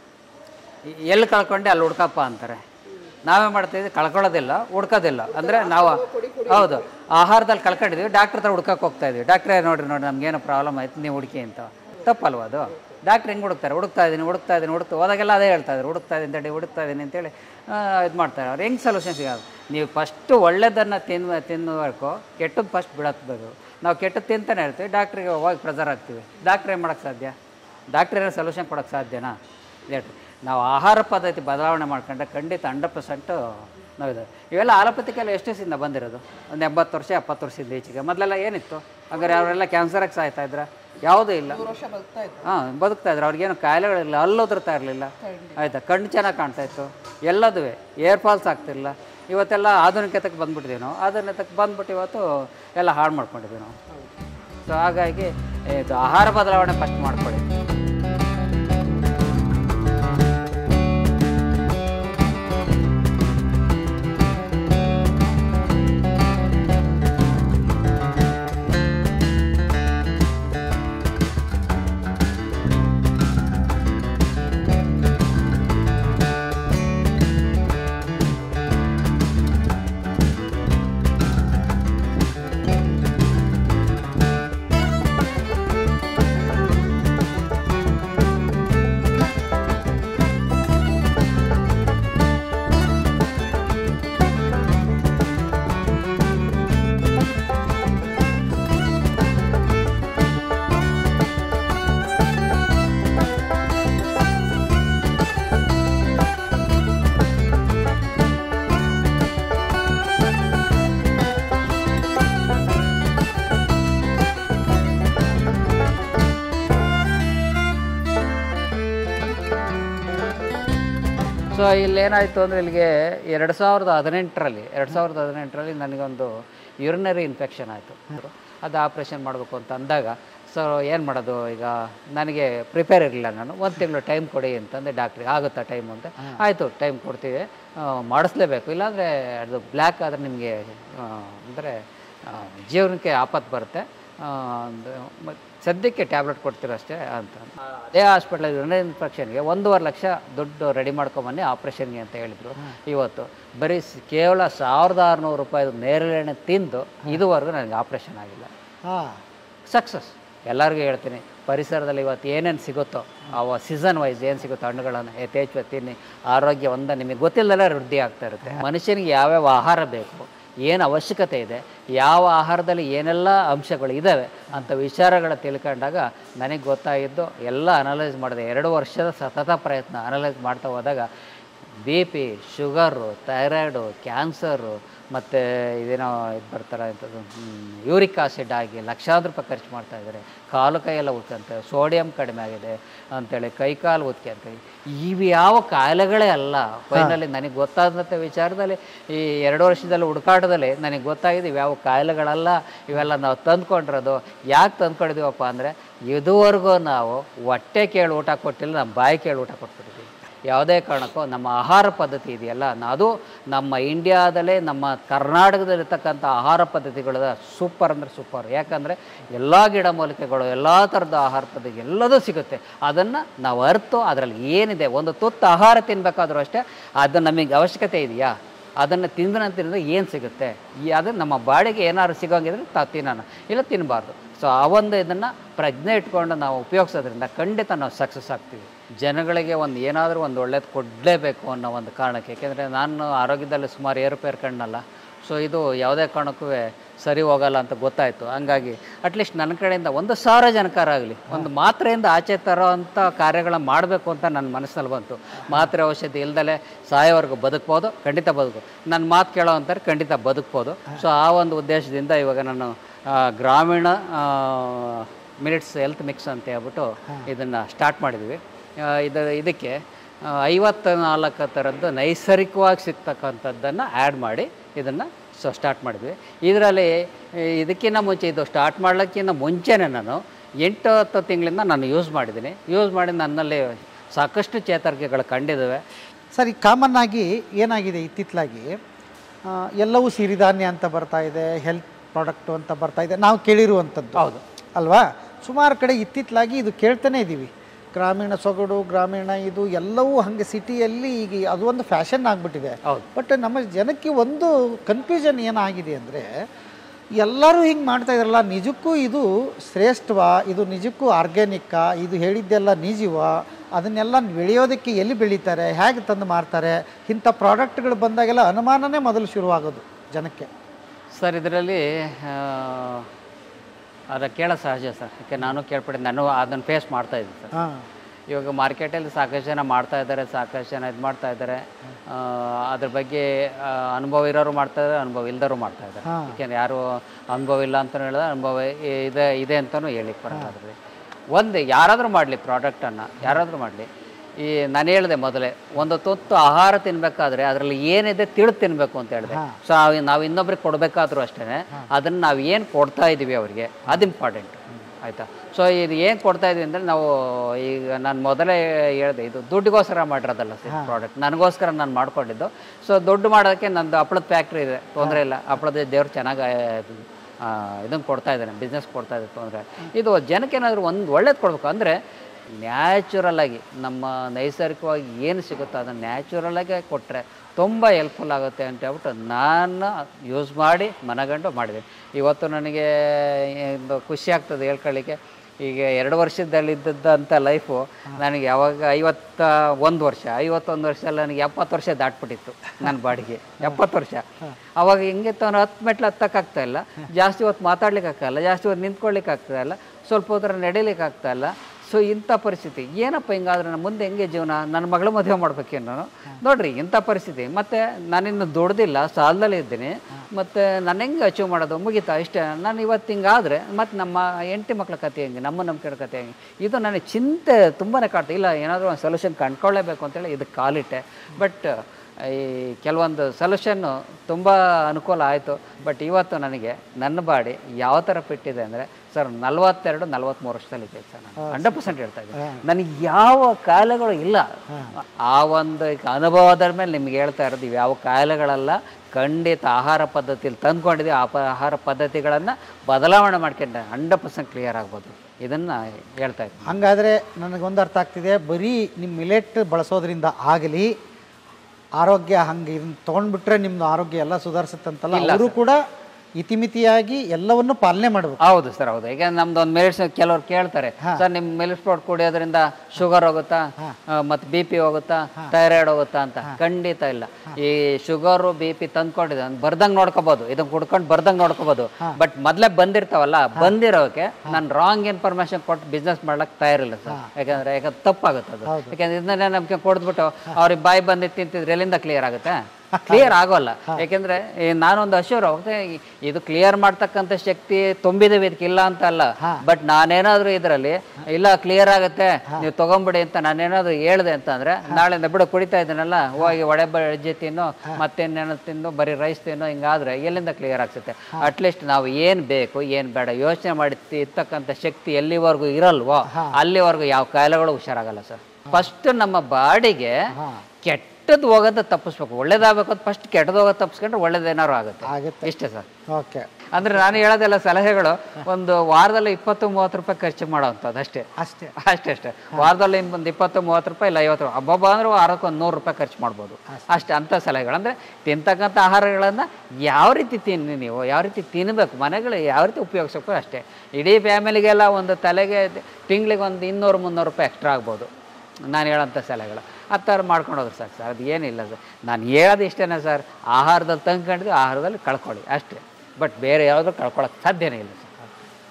ಎ- ಎಲ್ಲಿ ಕಳ್ಕೊಂಡೆ ಅಲ್ಲಿ ಹುಡ್ಕಪ್ಪ ಅಂತಾರೆ ನಾವೇ ಮಾಡ್ತಿದ್ವಿ ಕಳ್ಕೊಳ್ಳೋದಿಲ್ಲ ಹುಡ್ಕೋದಿಲ್ಲ ಅಂದರೆ ನಾವು ಹೌದು ಆಹಾರದಲ್ಲಿ ಕಳ್ಕೊಂಡಿದ್ದೀವಿ ಡಾಕ್ಟ್ರ್ ಹತ್ರ ಹುಡ್ಕಕ್ಕೆ ಹೋಗ್ತಾ ಇದೀವಿ ಡಾಕ್ಟ್ರೇ ನೋಡ್ರಿ ನೋಡಿ ನಮ್ಗೇನು ಪ್ರಾಬ್ಲಮ್ ಆಯ್ತು ನೀವು ಹುಡುಕಿ ಅಂತ ತಪ್ಪಲ್ವ ಅದು ಡಾಕ್ಟ್ರ್ ಹೆಂಗೆ ಹುಡುಕ್ತಾರೆ ಹುಡುಕ್ತಾ ಇದ್ದೀನಿ ಹುಡುಕ್ತಾ ಇದ್ದೀನಿ ಹುಡುಕ್ತು ಹೋದಾಗೆಲ್ಲ ಅದೇ ಹೇಳ್ತಾ ಇದ್ರು ಹುಡುಕ್ತಾ ಇದ್ದೀನಿ ತಡಿ ಹುಡುಕ್ತಾ ಇದ್ದೀನಿ ಅಂತೇಳಿ ಇದು ಮಾಡ್ತಾರೆ ಅವ್ರು ಹೆಂಗೆ ಸೊಲ್ಯೂಷನ್ ಸಿಗೋದು ನೀವು ಫಸ್ಟು ಒಳ್ಳೇದನ್ನು ತಿನ್ನ ತಿನ್ನಬೇಕು ಕೆಟ್ಟದ್ದು ಫಸ್ಟ್ ಬಿಡತ್ಬೇಕು ನಾವು ಕೆಟ್ಟದ್ದು ತಿಂತಾನೆ ಇರ್ತೀವಿ ಡಾಕ್ಟ್ರಿಗೆ ಹೋಗಿ ಪ್ರೆಸರ್ ಆಗ್ತೀವಿ ಡಾಕ್ಟ್ರ್ ಏನು ಮಾಡೋಕ್ಕೆ ಸಾಧ್ಯ ಡಾಕ್ಟ್ರ್ ಏನೋ ಸೊಲ್ಯೂಷನ್ ಕೊಡೋಕ್ಕೆ ಸಾಧ್ಯನಾ ಹೇಳ್ರಿ ನಾವು ಆಹಾರ ಪದ್ಧತಿ ಬದಲಾವಣೆ ಮಾಡ್ಕೊಂಡ್ರೆ ಖಂಡಿತ ಹಂಡ್ರೆಡ್ ಪರ್ಸೆಂಟು ನಾವಿದೆ ಇವೆಲ್ಲ ಆಲೋಪತಿಕೆಲ್ಲ ಎಷ್ಟು ದಿವಸದಿಂದ ಬಂದಿರೋದು ಒಂದು ಎಂಬತ್ತು ವರ್ಷ ಎಪ್ಪತ್ತು ವರ್ಷದಿಂದ ಈಚೆಗೆ ಮೊದಲೆಲ್ಲ ಏನಿತ್ತು ಹಾಗಾದ್ರೆ ಅವರೆಲ್ಲ ಕ್ಯಾನ್ಸರಾಗಿ ಸಾಯ್ತಾ ಇದ್ರ ಯಾವುದೂ ಇಲ್ಲ ಹಾಂ ಬದುಕ್ತಾ ಇದ್ರು ಅವ್ರಿಗೇನು ಕಾಯಿಲೆಗಳಿಲ್ಲ ಅಲ್ಲಿ ಉದುರ್ತಾ ಇರಲಿಲ್ಲ ಆಯಿತಾ ಕಣ್ಣು ಚೆನ್ನಾಗಿ ಕಾಣ್ತಾ ಇತ್ತು ಎಲ್ಲದೂ ಏರ್ ಫಾಲ್ಸ್ ಆಗ್ತಿರಲಿಲ್ಲ ಇವತ್ತೆಲ್ಲ ಆಧುನಿಕತೆಗೆ ಬಂದ್ಬಿಟ್ಟಿದ್ದೀವಿ ನಾವು ಆಧುನಿಕತೆಗೆ ಬಂದ್ಬಿಟ್ಟು ಇವತ್ತು ಎಲ್ಲ ಹಾಳು ಮಾಡ್ಕೊಂಡಿದ್ದೀವಿ ನಾವು ಸೊ ಹಾಗಾಗಿ ಇದು ಆಹಾರ ಬದಲಾವಣೆ ಫಸ್ಟ್ ಮಾಡ್ಕೊಳ್ಳಿ ಸೊ ಇಲ್ಲೇನಾಯಿತು ಅಂದರೆ ಇಲ್ಲಿಗೆ ಎರಡು ಸಾವಿರದ ಹದಿನೆಂಟರಲ್ಲಿ ಎರಡು ಸಾವಿರದ ಹದಿನೆಂಟರಲ್ಲಿ ನನಗೊಂದು ಯೂರಿನರಿ ಇನ್ಫೆಕ್ಷನ್ ಆಯಿತು ಅದು ಆಪ್ರೇಷನ್ ಮಾಡಬೇಕು ಅಂತ ಅಂದಾಗ ಸೊ ಏನು ಮಾಡೋದು ಈಗ ನನಗೆ ಪ್ರಿಪೇರ್ ಇರಲಿಲ್ಲ ನಾನು ಒಂದು ತಿಂಗಳು ಟೈಮ್ ಕೊಡಿ ಅಂತಂದೆ ಡಾಕ್ಟ್ರಿಗೆ ಆಗುತ್ತಾ ಟೈಮ್ ಅಂತ ಆಯಿತು ಟೈಮ್ ಕೊಡ್ತೀವಿ ಆ, ಮಾಡಿಸ್ಲೇಬೇಕು ಇಲ್ಲಾಂದರೆ ಅದು ಬ್ಲ್ಯಾಕ್ ಆದರೆ ನಿಮಗೆ ಅಂದರೆ ಜೀವನಕ್ಕೆ ಆಪತ್ತು ಬರುತ್ತೆ ಆ, ಒಂದು ಮ- ಸದ್ಯಕ್ಕೆ ಟ್ಯಾಬ್ಲೆಟ್ ಕೊಡ್ತೀರ ಅಷ್ಟೇ ಅಂತ ಅದೇ ಹಾಸ್ಪಿಟ್ಲಲ್ಲಿ ಯೂರಿನರಿ ಇನ್ಫೆಕ್ಷನ್ಗೆ ಒಂದೂವರೆ ಲಕ್ಷ ದುಡ್ಡು ರೆಡಿ ಮಾಡ್ಕೊಂಬನ್ನಿ ಆಪ್ರೇಷನ್ಗೆ ಅಂತ ಹೇಳಿದರು ಇವತ್ತು ಬರೀ ಸ್- ಕೇವಲ ಸಾವಿರದ ಆರುನೂರು ರೂಪಾಯಿದು ನೇರಳೆಣ್ಣೆ ತಿಂದು ಇದುವರೆಗೂ ನನಗೆ ಆಪ್ರೇಷನ್ ಆಗಿಲ್ಲ ಹಾಂ ಸಕ್ಸಸ್ ಎಲ್ಲರಿಗೂ ಹೇಳ್ತೀನಿ ಪರಿಸರದಲ್ಲಿ ಇವತ್ತು ಏನೇನು ಸಿಗುತ್ತೋ ಅವ ಸೀಸನ್ ವೈಸ್ ಏನು ಸಿಗುತ್ತೋ ಹಣ್ಣುಗಳನ್ನು ಯಥೇಚ್ಛವಾಗಿ ತಿನ್ನಿ ಆರೋಗ್ಯ ಒಂದ ನಿಮಗೆ ಗೊತ್ತಿಲ್ಲದಲ್ಲೇ ವೃದ್ಧಿ ಆಗ್ತಾ ಇರುತ್ತೆ ಮನುಷ್ಯನಿಗೆ ಯಾವ್ಯಾವ ಆಹಾರ ಬೇಕು ಏನು ಅವಶ್ಯಕತೆ ಇದೆ ಯಾವ ಆಹಾರದಲ್ಲಿ ಏನೆಲ್ಲ ಅಂಶಗಳು ಇದ್ದಾವೆ ಅಂಥ ವಿಚಾರಗಳ ತಿಳ್ಕೊಂಡಾಗ ನನಗೆ ಗೊತ್ತಾಗಿದ್ದು ಎಲ್ಲ ಅನಲೈಸ್ ಮಾಡಿದೆ ಎರಡು ವರ್ಷದ ಸತತ ಪ್ರಯತ್ನ ಅನಲೈಸ್ ಮಾಡ್ತಾ ಹೋದಾಗ B P sugar thyroid cancer ಮತ್ತು ಇದೇನೋ ಇದು ಬರ್ತಾರೆ ಅಂಥದ್ದು ಯೂರಿಕ್ ಆಸಿಡ್ ಆಗಿ ಲಕ್ಷಾಂತರ ರೂಪಾಯಿ ಖರ್ಚು ಮಾಡ್ತಾ ಇದ್ದಾರೆ ಕಾಲು ಕೈಯೆಲ್ಲ ಉತ್ಕಂತ ಸೋಡಿಯಂ ಕಡಿಮೆ ಆಗಿದೆ ಅಂತೇಳಿ ಕೈ ಕಾಲು ಉತ್ಕಂತ ಇವು ಯಾವ ಕಾಯಿಲೆಗಳೇ ಅಲ್ಲ ಫೈನಲಿ ನನಗೆ ಗೊತ್ತಾದಂಥ ವಿಚಾರದಲ್ಲಿ ಈ ಎರಡು ವರ್ಷದಲ್ಲಿ ಹುಡುಕಾಟದಲ್ಲಿ ನನಗೆ ಗೊತ್ತಾಗಿದೆ ಇವ್ಯಾವ ಕಾಯಿಲೆಗಳಲ್ಲ ಇವೆಲ್ಲ ನಾವು ತಂದ್ಕೊಂಡಿರೋದು ಯಾಕೆ ತಂದ್ಕೊಂಡಿದ್ದೀವಪ್ಪ ಅಂದರೆ ಇದುವರೆಗೂ ನಾವು ಹೊಟ್ಟೆ ಕೇಳಿ ಊಟ ಕೊಟ್ಟಿಲ್ಲ ನಮ್ಮ ಬಾಯಿ ಕೇಳಿ ಊಟ ಕೊಟ್ಬಿಟ್ಟಿದ್ದೀವಿ ಯಾವುದೇ ಕಾರಣಕ್ಕೂ ನಮ್ಮ ಆಹಾರ ಪದ್ಧತಿ ಇದೆಯಲ್ಲ ನ- ಅದು ನಮ್ಮ ಇಂಡಿಯಾದಲ್ಲೇ ನಮ್ಮ ಕರ್ನಾಟಕದಲ್ಲಿರ್ತಕ್ಕಂಥ ಆಹಾರ ಪದ್ಧತಿಗಳು ಸೂಪರ್ ಅಂದರೆ ಸೂಪರ್ ಯಾಕಂದರೆ ಎಲ್ಲ ಗಿಡಮೂಲಿಕೆಗಳು ಎಲ್ಲ ಥರದ ಆಹಾರ ಪದ್ಧತಿ ಎಲ್ಲದೂ ಸಿಗುತ್ತೆ ಅದನ್ನು ನಾವು ಅರ್ತು ಅದರಲ್ಲಿ ಏನಿದೆ ಒಂದು ತುತ್ತು ಆಹಾರ ತಿನ್ನಬೇಕಾದ್ರೂ ಅಷ್ಟೇ ಅದು ನಮಗೆ ಅವಶ್ಯಕತೆ ಇದೆಯಾ ಅದನ್ನು ತಿಂದ ನಂತರ ಏನು ಸಿಗುತ್ತೆ ಈ ಅದು ನಮ್ಮ ಬಾಡಿಗೆ ಏನಾದ್ರು ಸಿಗೋಂಗಿದ್ರೆ ತಾ ತಿನ್ನೋಣ ಇಲ್ಲ ತಿನ್ನಬಾರ್ದು ಸೊ ಆ ಒಂದು ಇದನ್ನು ಪ್ರಜ್ಞೆ ಇಟ್ಕೊಂಡು ನಾವು ಉಪಯೋಗಿಸೋದ್ರಿಂದ ಖಂಡಿತ ನಾವು ಸಕ್ಸಸ್ ಆಗ್ತೀವಿ ಜನಗಳಿಗೆ ಒಂದು ಏನಾದರೂ ಒಂದು ಒಳ್ಳೇದು ಕೊಡಲೇಬೇಕು ಅನ್ನೋ ಒಂದು ಕಾರಣಕ್ಕೆ ಯಾಕೆಂದರೆ ನಾನು ಆರೋಗ್ಯದಲ್ಲಿ ಸುಮಾರು ಏರುಪೇರು ಕಣ್ಣಲ್ಲ ಸೊ ಇದು ಯಾವುದೇ ಕಾರಣಕ್ಕೂ ಸರಿ ಹೋಗಲ್ಲ ಅಂತ ಗೊತ್ತಾಯಿತು ಹಂಗಾಗಿ ಅಟ್ಲೀಸ್ಟ್ ನನ್ನ ಕಡೆಯಿಂದ ಒಂದು ಸಾವಿರ ಜನಕರಾಗಲಿ ಒಂದು ಮಾತ್ರೆಯಿಂದ ಆಚೆ ತರೋ ಅಂಥ ಕಾರ್ಯಗಳನ್ನ ಮಾಡಬೇಕು ಅಂತ ನನ್ನ ಮನಸ್ಸಲ್ಲಿ ಬಂತು ಮಾತ್ರೆ ಔಷಧಿ ಇಲ್ದಲೆ ಸಾಯೋವರೆಗೂ ಬದುಕ್ಬೋದು ಖಂಡಿತ ಬದುಕು ನನ್ನ ಮಾತು ಕೇಳೋ ಅಂತಾರೆ ಖಂಡಿತ ಬದುಕ್ಬೋದು ಸೊ ಆ ಒಂದು ಉದ್ದೇಶದಿಂದ ಇವಾಗ ನಾನು ಆ, ಗ್ರಾಮೀಣ ಮಿನಿಟ್ಸ್ ಹೆಲ್ತ್ ಮಿಕ್ಸ್ ಅಂತ ಹೇಳ್ಬಿಟ್ಟು ಇದನ್ನು ಸ್ಟಾರ್ಟ್ ಮಾಡಿದ್ವಿ ಆ, ಇದು ಇದಕ್ಕೆ ಐವತ್ತ ನಾಲ್ಕು ಥರದ್ದು ನೈಸರ್ಗಿಕವಾಗಿ ಸಿಗ್ತಕ್ಕಂಥದ್ದನ್ನು ಆ್ಯಡ್ ಮಾಡಿ ಇದನ್ನು ಸೊ ಸ್ಟಾರ್ಟ್ ಮಾಡಿದ್ವಿ ಇದರಲ್ಲಿ ಇದಕ್ಕಿಂತ ಮುಂಚೆ ಇದು ಸ್ಟಾರ್ಟ್ ಮಾಡ್ಲಿಕ್ಕಿಂತ ಮುಂಚೆನೇ ನಾನು ಎಂಟು ಹತ್ತು ತಿಂಗಳಿಂದ ನಾನು ಯೂಸ್ ಮಾಡಿದ್ದೀನಿ ಯೂಸ್ ಮಾಡಿ ನನ್ನಲ್ಲಿ ಸಾಕಷ್ಟು ಚೇತರಿಕೆಗಳು ಕಂಡಿದ್ದಾವೆ ಸರ್ ಈಗ ಕಾಮನ್ ಆಗಿ ಏನಾಗಿದೆ ಇತ್ತಿತ್ತಲಾಗಿ ಆ, ಎಲ್ಲವೂ ಸಿರಿಧಾನ್ಯ ಅಂತ ಬರ್ತಾ ಇದೆ ಹೆಲ್ತ್ ಪ್ರಾಡಕ್ಟು ಅಂತ ಬರ್ತಾ ಇದೆ ನಾವು ಕೇಳಿರುವಂಥದ್ದು ಹೌದು. ಅಲ್ವಾ ಸುಮಾರು ಕಡೆ ಇತ್ತಿತ್ತಲಾಗಿ ಇದು ಕೇಳ್ತಾನೆ ಇದ್ದೀವಿ ಗ್ರಾಮೀಣ ಸೊಗಡು ಗ್ರಾಮೀಣ ಇದು ಎಲ್ಲವೂ ಹಾಗೆ ಸಿಟಿಯಲ್ಲಿ ಈಗ ಅದು ಒಂದು ಫ್ಯಾಷನ್ ಆಗಿಬಿಟ್ಟಿದೆ ಹೌದು. ಬಟ್ ನಮ್ಮ ಜನಕ್ಕೆ ಒಂದು ಕನ್ಫ್ಯೂಷನ್ ಏನಾಗಿದೆ ಅಂದರೆ ಎಲ್ಲರೂ ಹಿಂಗೆ ಮಾಡ್ತಾ ಇದಾರಲ್ಲ ನಿಜಕ್ಕೂ ಇದು ಶ್ರೇಷ್ಠವಾ ಇದು ನಿಜಕ್ಕೂ ಆರ್ಗ್ಯಾನಿಕ್ಕಾ ಇದು ಹೇಳಿದ್ದೆಲ್ಲ ನಿಜವಾ ಅದನ್ನೆಲ್ಲ ಬೆಳೆಯೋದಕ್ಕೆ ಎಲ್ಲಿ ಬೆಳೀತಾರೆ ಹೇಗೆ ತಂದು ಮಾರ್ತಾರೆ ಇಂಥ ಪ್ರಾಡಕ್ಟ್ಗಳು ಬಂದಾಗೆಲ್ಲ ಅನುಮಾನನೇ ಮೊದಲು ಶುರುವಾಗೋದು ಜನಕ್ಕೆ ಸರ್ ಇದರಲ್ಲಿ ಅದ ಕೇಳೋ ಸಹಜ ಸರ್ ಯಾಕೆ ನಾನು ಕೇಳ್ಪಟ್ಟೆ ನಾನು ಅದನ್ನು ಫೇಸ್ ಮಾಡ್ತಾ ಇದ್ದೀನಿ ಸರ್ ಹಾಂ ಇವಾಗ ಮಾರ್ಕೆಟಲ್ಲಿ ಸಾಕಷ್ಟು ಜನ ಮಾಡ್ತಾ ಇದ್ದಾರೆ ಸಾಕಷ್ಟು ಜನ ಇದು ಮಾಡ್ತಾ ಇದ್ದಾರೆ ಆ, ಅದ್ರ ಬಗ್ಗೆ ಆ, ಅನುಭವ ಇರೋರು ಮಾಡ್ತಾ ಇದ್ದಾರೆ ಅನುಭವ ಇಲ್ದವರು ಮಾಡ್ತಾ ಇದ್ದಾರೆ ಯಾಕೆಂದ್ರೆ ಯಾರು ಅನುಭವ ಇಲ್ಲ ಅಂತಲೂ ಹೇಳಿದ್ರೆ ಅನುಭವ ಇ- ಇದೆ ಇದೆ ಅಂತಲೂ ಹೇಳಿಕ್ ಬರಲ್ಲ ಅದ್ರಲ್ಲಿ ಒಂದು ಯಾರಾದರೂ ಮಾಡಲಿ ಪ್ರಾಡಕ್ಟನ್ನು ಯಾರಾದರೂ ಮಾಡಲಿ ಈ ನಾನು ಹೇಳಿದೆ ಮೊದಲೇ ಒಂದು ತುತ್ತು ಆಹಾರ ತಿನ್ಬೇಕಾದ್ರೆ ಅದರಲ್ಲಿ ಏನಿದೆ ತಿಳಿದು ತಿನ್ನಬೇಕು ಅಂತ ಹೇಳಿದೆ ಸೊ ನಾವು ಇನ್ನೊಬ್ರಿಗೆ ಕೊಡಬೇಕಾದ್ರೂ ಅಷ್ಟೇ ಅದನ್ನು ನಾವು ಏನು ಕೊಡ್ತಾ ಇದ್ದೀವಿ ಅವರಿಗೆ ಅದು ಇಂಪಾರ್ಟೆಂಟ್ ಆಯಿತಾ ಸೊ ಇದು ಏನು ಕೊಡ್ತಾ ಇದೀವಿ ಅಂದರೆ ನಾವು ಈಗ ನಾನು ಮೊದಲೇ ಹೇಳಿದೆ ಇದು ದುಡ್ಡಿಗೋಸ್ಕರ ಮಾಡಿರೋದಲ್ಲ ಸರ್ ಪ್ರಾಡಕ್ಟ್ ನನಗೋಸ್ಕರ ನಾನು ಮಾಡ್ಕೊಂಡಿದ್ದು ಸೊ ದುಡ್ಡು ಮಾಡೋದಕ್ಕೆ ನಂದು ಹಪ್ಪಳದ ಫ್ಯಾಕ್ಟ್ರಿ ಇದೆ ತೊಂದರೆ ಇಲ್ಲ ಹಪ್ಪಳದ ದೇವ್ರು ಚೆನ್ನಾಗಿ ಇದನ್ನು ಕೊಡ್ತಾ ಇದ್ದಾನೆ ಬಿಸ್ನೆಸ್ ಕೊಡ್ತಾ ಇದೆ ತೊಂದರೆ ಇದು ಜನಕ್ಕೆ ಏನಾದರೂ ಒಂದು ಒಳ್ಳೇದು ಕೊಡಬೇಕು ಅಂದರೆ ನ್ಯಾಚುರಲ್ ಆಗಿ ನಮ್ಮ ನೈಸರ್ಗಿಕವಾಗಿ ಏನು ಸಿಗುತ್ತೋ ಅದನ್ನು ನ್ಯಾಚುರಲ್ ಆಗಿ ಕೊಟ್ಟರೆ ತುಂಬ ಹೆಲ್ಪ್ಫುಲ್ ಆಗುತ್ತೆ ಅಂತ ಹೇಳ್ಬಿಟ್ಟು ನಾನು ಯೂಸ್ ಮಾಡಿ ಮನಗಂಡು ಮಾಡಿದೆ ಇವತ್ತು ನನಗೆ ಒಂದು ಖುಷಿ ಆಗ್ತದೆ ಹೇಳ್ಕೊಳ್ಳಿಕ್ಕೆ ಈಗ ಎರಡು ವರ್ಷದಲ್ಲಿದ್ದಂಥ ಲೈಫು ನನಗೆ ಯಾವಾಗ ಐವತ್ತ ಒಂದು ವರ್ಷ ಐವತ್ತೊಂದು ವರ್ಷ ಅಲ್ಲ ನನಗೆ ಎಪ್ಪತ್ತು ವರ್ಷ ದಾಟ್ಬಿಟ್ಟಿತ್ತು ನನ್ನ ಬಾಡಿಗೆ ಎಪ್ಪತ್ತು ವರ್ಷ ಅವಾಗ ಹೆಂಗಿತ್ತು ಅವ್ನು ಹತ್ತು ಮೆಟ್ಲು ಹತ್ತಕ್ಕಾಗ್ತಾ ಇಲ್ಲ ಜಾಸ್ತಿ ಹೊತ್ತು ಮಾತಾಡ್ಲಿಕ್ಕೆ ಆಗ್ತಾ ಇಲ್ಲ ಜಾಸ್ತಿ ಹೊತ್ತು ನಿಂತ್ಕೊಳ್ಳಿಕ್ಕೆ ಆಗ್ತಾ ಇಲ್ಲ ಸ್ವಲ್ಪ ಹೊತ್ತರ ನಡೀಲಿಕ್ಕೆ ಆಗ್ತಾ ಇಲ್ಲ ಸೊ ಇಂಥ ಪರಿಸ್ಥಿತಿ ಏನಪ್ಪ ಹಿಂಗಾದ್ರೆ ನನ್ನ ಮುಂದೆ ಹೆಂಗೆ ಜೀವನ ನನ್ನ ಮಗಳ ಮದುವೆ ಮಾಡ್ಬೇಕೇನು ನಾನು ನೋಡ್ರಿ ಇಂಥ ಪರಿಸ್ಥಿತಿ ಮತ್ತು ನಾನಿನ್ನು ದುಡ್ದಿಲ್ಲ ಸಾಲದಲ್ಲೇ ಇದ್ದೀನಿ ಮತ್ತು ನಾನು ಹೆಂಗೆ ಅಚೀವ್ ಮಾಡೋದು ಮುಗೀತಾ ಇಷ್ಟೇ ನಾನು ಇವತ್ತು ಹಿಂಗಾದರೆ ಮತ್ತು ನಮ್ಮ ಹೆಂಡತಿ ಮಕ್ಕಳ ಕತೆ ಹೆಂಗೆ ನಮ್ಮ ನಮ್ಮ ಕತೆ ಹೆಂಗೆ ಇದು ನನಗೆ ಚಿಂತೆ ತುಂಬಾ ಕಾಡ್ತಾ ಇಲ್ಲ ಏನಾದರೂ ಒಂದು ಸೊಲ್ಯೂಷನ್ ಕಂಡ್ಕೊಳ್ಳೇಬೇಕು ಅಂತೇಳಿ ಇದಕ್ಕೆ ಕಾಲಿಟ್ಟೆ ಬಟ್ ಈ ಕೆಲವೊಂದು ಸೊಲ್ಯೂಷನ್ನು ತುಂಬ ಅನುಕೂಲ ಆಯಿತು ಬಟ್ ಇವತ್ತು ನನಗೆ ನನ್ನ ಬಾಡಿ ಯಾವ ಥರ ಫಿಟ್ಟಿದೆ ಅಂದರೆ ಸರ್ ನಲ್ವತ್ತೆರಡು ನಲ್ವತ್ತ್ಮೂರು ವರ್ಷದಲ್ಲಿ ಇದೆ ಸರ್ ನಾನು ಹಂಡ್ರೆಡ್ ಪರ್ಸೆಂಟ್ ಹೇಳ್ತಾ ಇದ್ದೀನಿ ನನಗೆ ಯಾವ ಕಾಯಿಲೆಗಳು ಇಲ್ಲ ಆ ಒಂದು ಅನುಭವದ ಮೇಲೆ ನಿಮ್ಗೆ ಹೇಳ್ತಾ ಇರೋದು ಇವು ಯಾವ ಕಾಯಿಲೆಗಳಲ್ಲ ಖಂಡಿತ ಆಹಾರ ಪದ್ಧತಿಯಲ್ಲಿ ತಂದ್ಕೊಂಡಿದ್ದೀವಿ ಆ ಪ- ಆಹಾರ ಪದ್ಧತಿಗಳನ್ನು ಬದಲಾವಣೆ ಮಾಡ್ಕೊಂಡೆ ಹಂಡ್ರೆಡ್ ಪರ್ಸೆಂಟ್ ಕ್ಲಿಯರ್ ಆಗ್ಬೋದು ಇದನ್ನು ಹೇಳ್ತಾ ಇದ್ದೀನಿ ಹಂಗಾದರೆ ನನಗೊಂದು ಅರ್ಥ ಆಗ್ತಿದೆ ಬರೀ ನಿಮ್ಮ ಮಿಲೆಟ್ ಬಳಸೋದ್ರಿಂದ ಆಗಲಿ ಆರೋಗ್ಯ ಹಂಗೆ ಇದನ್ನ ತೊಗೊಂಡ್ಬಿಟ್ರೆ ನಿಮ್ದು ಆರೋಗ್ಯ ಎಲ್ಲ ಸುಧಾರಿಸುತ್ತಂತಲ್ಲ ಅವರು ಕೂಡ ಇತಿಮಿತಿಯಾಗಿ ಎಲ್ಲವನ್ನು ಪಾಲನೆ ಮಾಡಬೇಕು ಹೌದು ಸರ್ ಹೌದು ಈಗ ನಮ್ದು ಒಂದು ಮೆಲಿಟ್ಸ್ ಕೆಲವ್ರು ಕೇಳ್ತಾರೆ ಸರ್ ನಿಮ್ಮ ಮೆಲಿಟ್ಸ್ ಪೌಡರ್ ಕುಡಿಯೋದ್ರಿಂದ ಶುಗರ್ ಹೋಗುತ್ತಾ ಮತ್ತು ಬಿ ಪಿ ಹೋಗುತ್ತಾ ಥೈರಾಯ್ಡ್ ಹೋಗುತ್ತಾ ಅಂತ ಖಂಡಿತ ಇಲ್ಲ ಈ ಶುಗರು ಬಿ ಪಿ ತಂದ್ಕೊಂಡಿದೆ ಬರ್ದಂಗ್ ನೋಡ್ಕೋಬಹುದು ಇದನ್ನ ಕುಡ್ಕೊಂಡು ಬರ್ದಂಗ್ ನೋಡ್ಕೋಬಹುದು ಬಟ್ ಮೊದ್ಲೇ ಬಂದಿರ್ತಾವಲ್ಲ ಬಂದಿರೋಕೆ ನಾನು ರಾಂಗ್ ಇನ್ಫಾರ್ಮೇಶನ್ ಕೊಟ್ಟು ಬಿಸ್ನೆಸ್ ಮಾಡ್ಲಕ್ ತಯಾರಿಲ್ಲ ಸರ್ ಯಾಕಂದ್ರೆ ಯಾಕಂದ್ರೆ ತಪ್ಪಾಗುತ್ತೆ ಅದು ಯಾಕಂದ್ರೆ ಇದನ್ನೇ ನಮ್ಗೆ ಕೊಡ್ಬಿಟ್ಟು ಅವ್ರಿಗೆ ಬಾಯಿ ಬಂದಿದ್ದು ತಿಂತಿದ್ರೆ ಎಲ್ಲಿಂದ ಕ್ಲಿಯರ್ ಆಗುತ್ತೆ ಕ್ಲಿಯರ್ ಆಗೋಲ್ಲ ಯಾಕೆಂದ್ರೆ ಈ ನಾನೊಂದು ಅಶ್ಯೂರ್ ಇದು ಕ್ಲಿಯರ್ ಮಾಡ್ತಕ್ಕಂಥ ಶಕ್ತಿ ತುಂಬಿದೆ ಇದಕ್ಕೆ ಇಲ್ಲ ಅಂತ ಅಲ್ಲ ಬಟ್ ನಾನೇನಾದ್ರೂ ಇದರಲ್ಲಿ ಇಲ್ಲ ಕ್ಲಿಯರ್ ಆಗುತ್ತೆ ನೀವು ತಗೊಂಬಿಡಿ ಅಂತ ನಾನೇನಾದ್ರೂ ಹೇಳ್ದೆ ಅಂತಂದ್ರೆ ನಾಳೆಯಿಂದ ಬಿಡು ಕುಡಿತಾ ಇದ್ದೀನಲ್ಲ ಹೋಗಿ ಒಡೆ ಬಜ್ಜಿ ತಿನ್ನು ಮತ್ತೇನೇನೋ ತಿನ್ನು ಬರೀ ರೈಸ್ ತಿನ್ನು ಹಿಂಗಾದ್ರೆ ಎಲ್ಲಿಂದ ಕ್ಲಿಯರ್ ಆಗ್ಸುತ್ತೆ ಅಟ್ಲೀಸ್ಟ್ ನಾವು ಏನ್ ಬೇಕು ಏನ್ ಬೇಡ ಯೋಚನೆ ಮಾಡಿ ಇರ್ತಕ್ಕಂಥ ಶಕ್ತಿ ಎಲ್ಲಿವರೆಗೂ ಇರಲ್ವೋ ಅಲ್ಲಿವರೆಗೂ ಯಾವ ಕಾಯಿಲೆಗಳು ಹುಷಾರಾಗಲ್ಲ ಸರ್ ಫಸ್ಟ್ ನಮ್ಮ ಬಾಡಿಗೆ ಕೆಟ್ಟದ್ದು ಹೋಗೋದು ತಪ್ಪಿಸ್ಬೇಕು ಒಳ್ಳೇದಾಗಬೇಕು ಅಂತ ಫಸ್ಟ್ ಕೆಟ್ಟದ್ದು ಹೋಗೋದು ತಪ್ಪಿಸ್ಕೊಂಡ್ರೆ ಒಳ್ಳೇದೇನಾದ್ರು ಆಗುತ್ತೆ ಆಗುತ್ತೆ. ಇಷ್ಟೇ ಸರ್ ಓಕೆ ಅಂದ್ರೆ ನಾನು ಹೇಳೋದೆಲ್ಲ ಸಲಹೆಗಳು ಒಂದು ವಾರದಲ್ಲಿ ಇಪ್ಪತ್ತು ಮೂವತ್ತು ರೂಪಾಯಿ ಖರ್ಚು ಮಾಡೋವಂಥದ್ದು ಅಷ್ಟೇ ಅಷ್ಟೇ ಅಷ್ಟೇ ಅಷ್ಟೇ ವಾರದಲ್ಲಿ ಒಂದು ಇಪ್ಪತ್ತು ಮೂವತ್ತು ರೂಪಾಯಿ ಇಲ್ಲ ಐವತ್ತು ರೂಪಾಯಿ ಹಬ್ಬ ಅಂದ್ರೆ ವಾರಕ್ಕೆ ಒಂದು ನೂರು ರೂಪಾಯಿ ಖರ್ಚು ಮಾಡ್ಬೋದು ಅಷ್ಟೇ ಅಂಥ ಸಲಹೆಗಳು ಅಂದರೆ ತಿಂತಕ್ಕಂಥ ಆಹಾರಗಳನ್ನು ಯಾವ ರೀತಿ ತಿನ್ನಿ ನೀವು ಯಾವ ರೀತಿ ತಿನ್ನಬೇಕು ಮನೆಗಳು ಯಾವ ರೀತಿ ಉಪಯೋಗಿಸ್ಬೇಕು ಅಷ್ಟೇ ಇಡೀ ಫ್ಯಾಮಿಲಿಗೆಲ್ಲ ಒಂದು ತಲೆಗೆ ತಿಂಗಳಿಗೆ ಒಂದು ಇನ್ನೂರು ಮುನ್ನೂರು ರೂಪಾಯಿ ಎಕ್ಸ್ಟ್ರಾ ಆಗ್ಬೋದು ನಾನು ಹೇಳೋಂಥ ಸಲಹೆಗಳು ಆ ಥರ ಮಾಡ್ಕೊಂಡು ಹೋದ್ರೆ ಸಾಕು ಸರ್ ಅದು ಏನಿಲ್ಲ ಸರ್ ನಾನು ಹೇಳೋದು ಇಷ್ಟೇನೆ ಸರ್ ಆಹಾರದಲ್ಲಿ ತಂದ್ಕೊಂಡಿದ್ದು ಆಹಾರದಲ್ಲಿ ಕಳ್ಕೊಳ್ಳಿ ಅಷ್ಟೇ ಬಟ್ ಬೇರೆ ಯಾವುದೂ ಕಳ್ಕೊಳ್ಳೋಕೆ ಸಾಧ್ಯನೇ ಇಲ್ಲ ಸರ್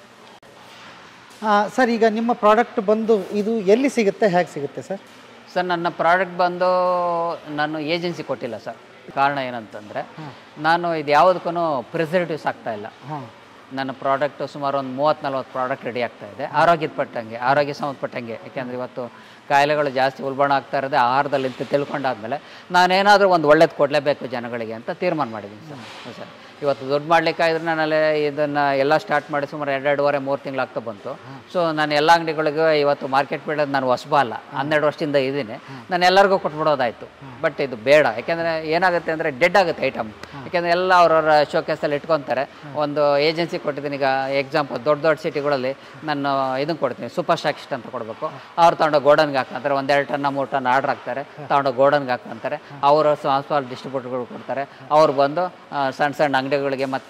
ಸರ್ ಈಗ ನಿಮ್ಮ ಪ್ರಾಡಕ್ಟ್ ಬಂದು ಇದು ಎಲ್ಲಿ ಸಿಗುತ್ತೆ ಹೇಗೆ ಸಿಗುತ್ತೆ ಸರ್ ಸರ್ ನನ್ನ ಪ್ರಾಡಕ್ಟ್ ಬಂದು ನಾನು ಏಜೆನ್ಸಿ ಕೊಟ್ಟಿಲ್ಲ ಸರ್ ಕಾರಣ ಏನಂತಂದರೆ ನಾನು ಇದು ಯಾವುದಕ್ಕೂ ಪ್ರಿಸರ್ವೇಟಿವ್ಸ್ ಆಗ್ತಾ ಇಲ್ಲ ನನ್ನ ಪ್ರಾಡಕ್ಟ್ ಸುಮಾರು ಒಂದು ಮೂವತ್ತು ನಲ್ವತ್ತು ಪ್ರಾಡಕ್ಟ್ ರೆಡಿ ಆಗ್ತಾ ಇದೆ ಆರೋಗ್ಯದ ಪಟ್ಟಂಗೆ ಆರೋಗ್ಯ ಸಂಬಂಧಪಟ್ಟಂಗೆ ಯಾಕೆಂದರೆ ಇವತ್ತು ಕಾಯಿಲೆಗಳು ಜಾಸ್ತಿ ಉಲ್ಬಣ ಆಗ್ತಾ ಇರೋದೇ ಆಹಾರದಲ್ಲಿ ಅಂತ ತಿಳ್ಕೊಂಡಾದ್ಮೇಲೆ ನಾನೇನಾದರೂ ಒಂದು ಒಳ್ಳೇದು ಕೊಡಲೇಬೇಕು ಜನಗಳಿಗೆ ಅಂತ ತೀರ್ಮಾನ ಮಾಡಿದ್ದೀನಿ ಸರ್ ಸರ್ ಇವತ್ತು ದುಡ್ಡು ಮಾಡ್ಲಿಕ್ಕಾದ್ರೆ ನಾನಲ್ಲಿ ಇದನ್ನು ಎಲ್ಲ ಸ್ಟಾರ್ಟ್ ಮಾಡಿ ಸುಮಾರು ಎರಡೆರಡುವರೆ ಮೂರು ತಿಂಗಳಾಗ್ತಾ ಬಂತು ಸೊ ನಾನು ಎಲ್ಲ ಅಂಗಡಿಗಳಿಗೂ ಇವತ್ತು ಮಾರ್ಕೆಟ್ ಬಿಡೋದು ನಾನು ಹೊಸಬ ಅಲ್ಲ ಹನ್ನೆರಡು ವರ್ಷದಿಂದ ಇದ್ದೀನಿ ನಾನು ಎಲ್ಲರಿಗೂ ಕೊಟ್ಬಿಡೋದಾಯಿತು ಬಟ್ ಇದು ಬೇಡ ಯಾಕೆಂದರೆ ಏನಾಗುತ್ತೆ ಅಂದರೆ ಡೆಡ್ ಆಗುತ್ತೆ ಐಟಮ್ ಯಾಕೆಂದರೆ ಎಲ್ಲ ಅವ್ರವ್ರ ಶೋಕೇಸಲ್ಲಿ ಇಟ್ಕೊತಾರೆ ಒಂದು ಏಜೆನ್ಸಿ ಕೊಟ್ಟಿದ್ದೀನಿ ಈಗ ಎಕ್ಸಾಂಪಲ್ ದೊಡ್ಡ ದೊಡ್ಡ ಸಿಟಿಗಳಲ್ಲಿ ನಾನು ಇದನ್ನು ಕೊಡ್ತೀನಿ ಸೂಪರ್ ಸ್ಟಾಕಿಸ್ಟ್ ಅಂತ ಕೊಡಬೇಕು ಅವ್ರು ತಗೊಂಡು ಗೋಡನ್ಗೆ ಹಾಕಂತಾರೆ ಒಂದೆರಡು ಟನ್ ಮೂರು ಟನ್ ಆರ್ಡರ್ ಹಾಕ್ತಾರೆ ತಗೊಂಡು ಗೋಡನ್ಗೆ ಹಾಕಂತಾರೆ ಅವರು ಸ್ಮಾಲ್ ಡಿಸ್ಟ್ರಿಬ್ಯೂಟರ್ಗಳು ಕೊಡ್ತಾರೆ ಅವ್ರು ಬಂದು ಆ, ಸಣ್ಣ ಸಣ್ಣ ಅಂಗಡಿಗಳಿಗೆ ಮತ್ತು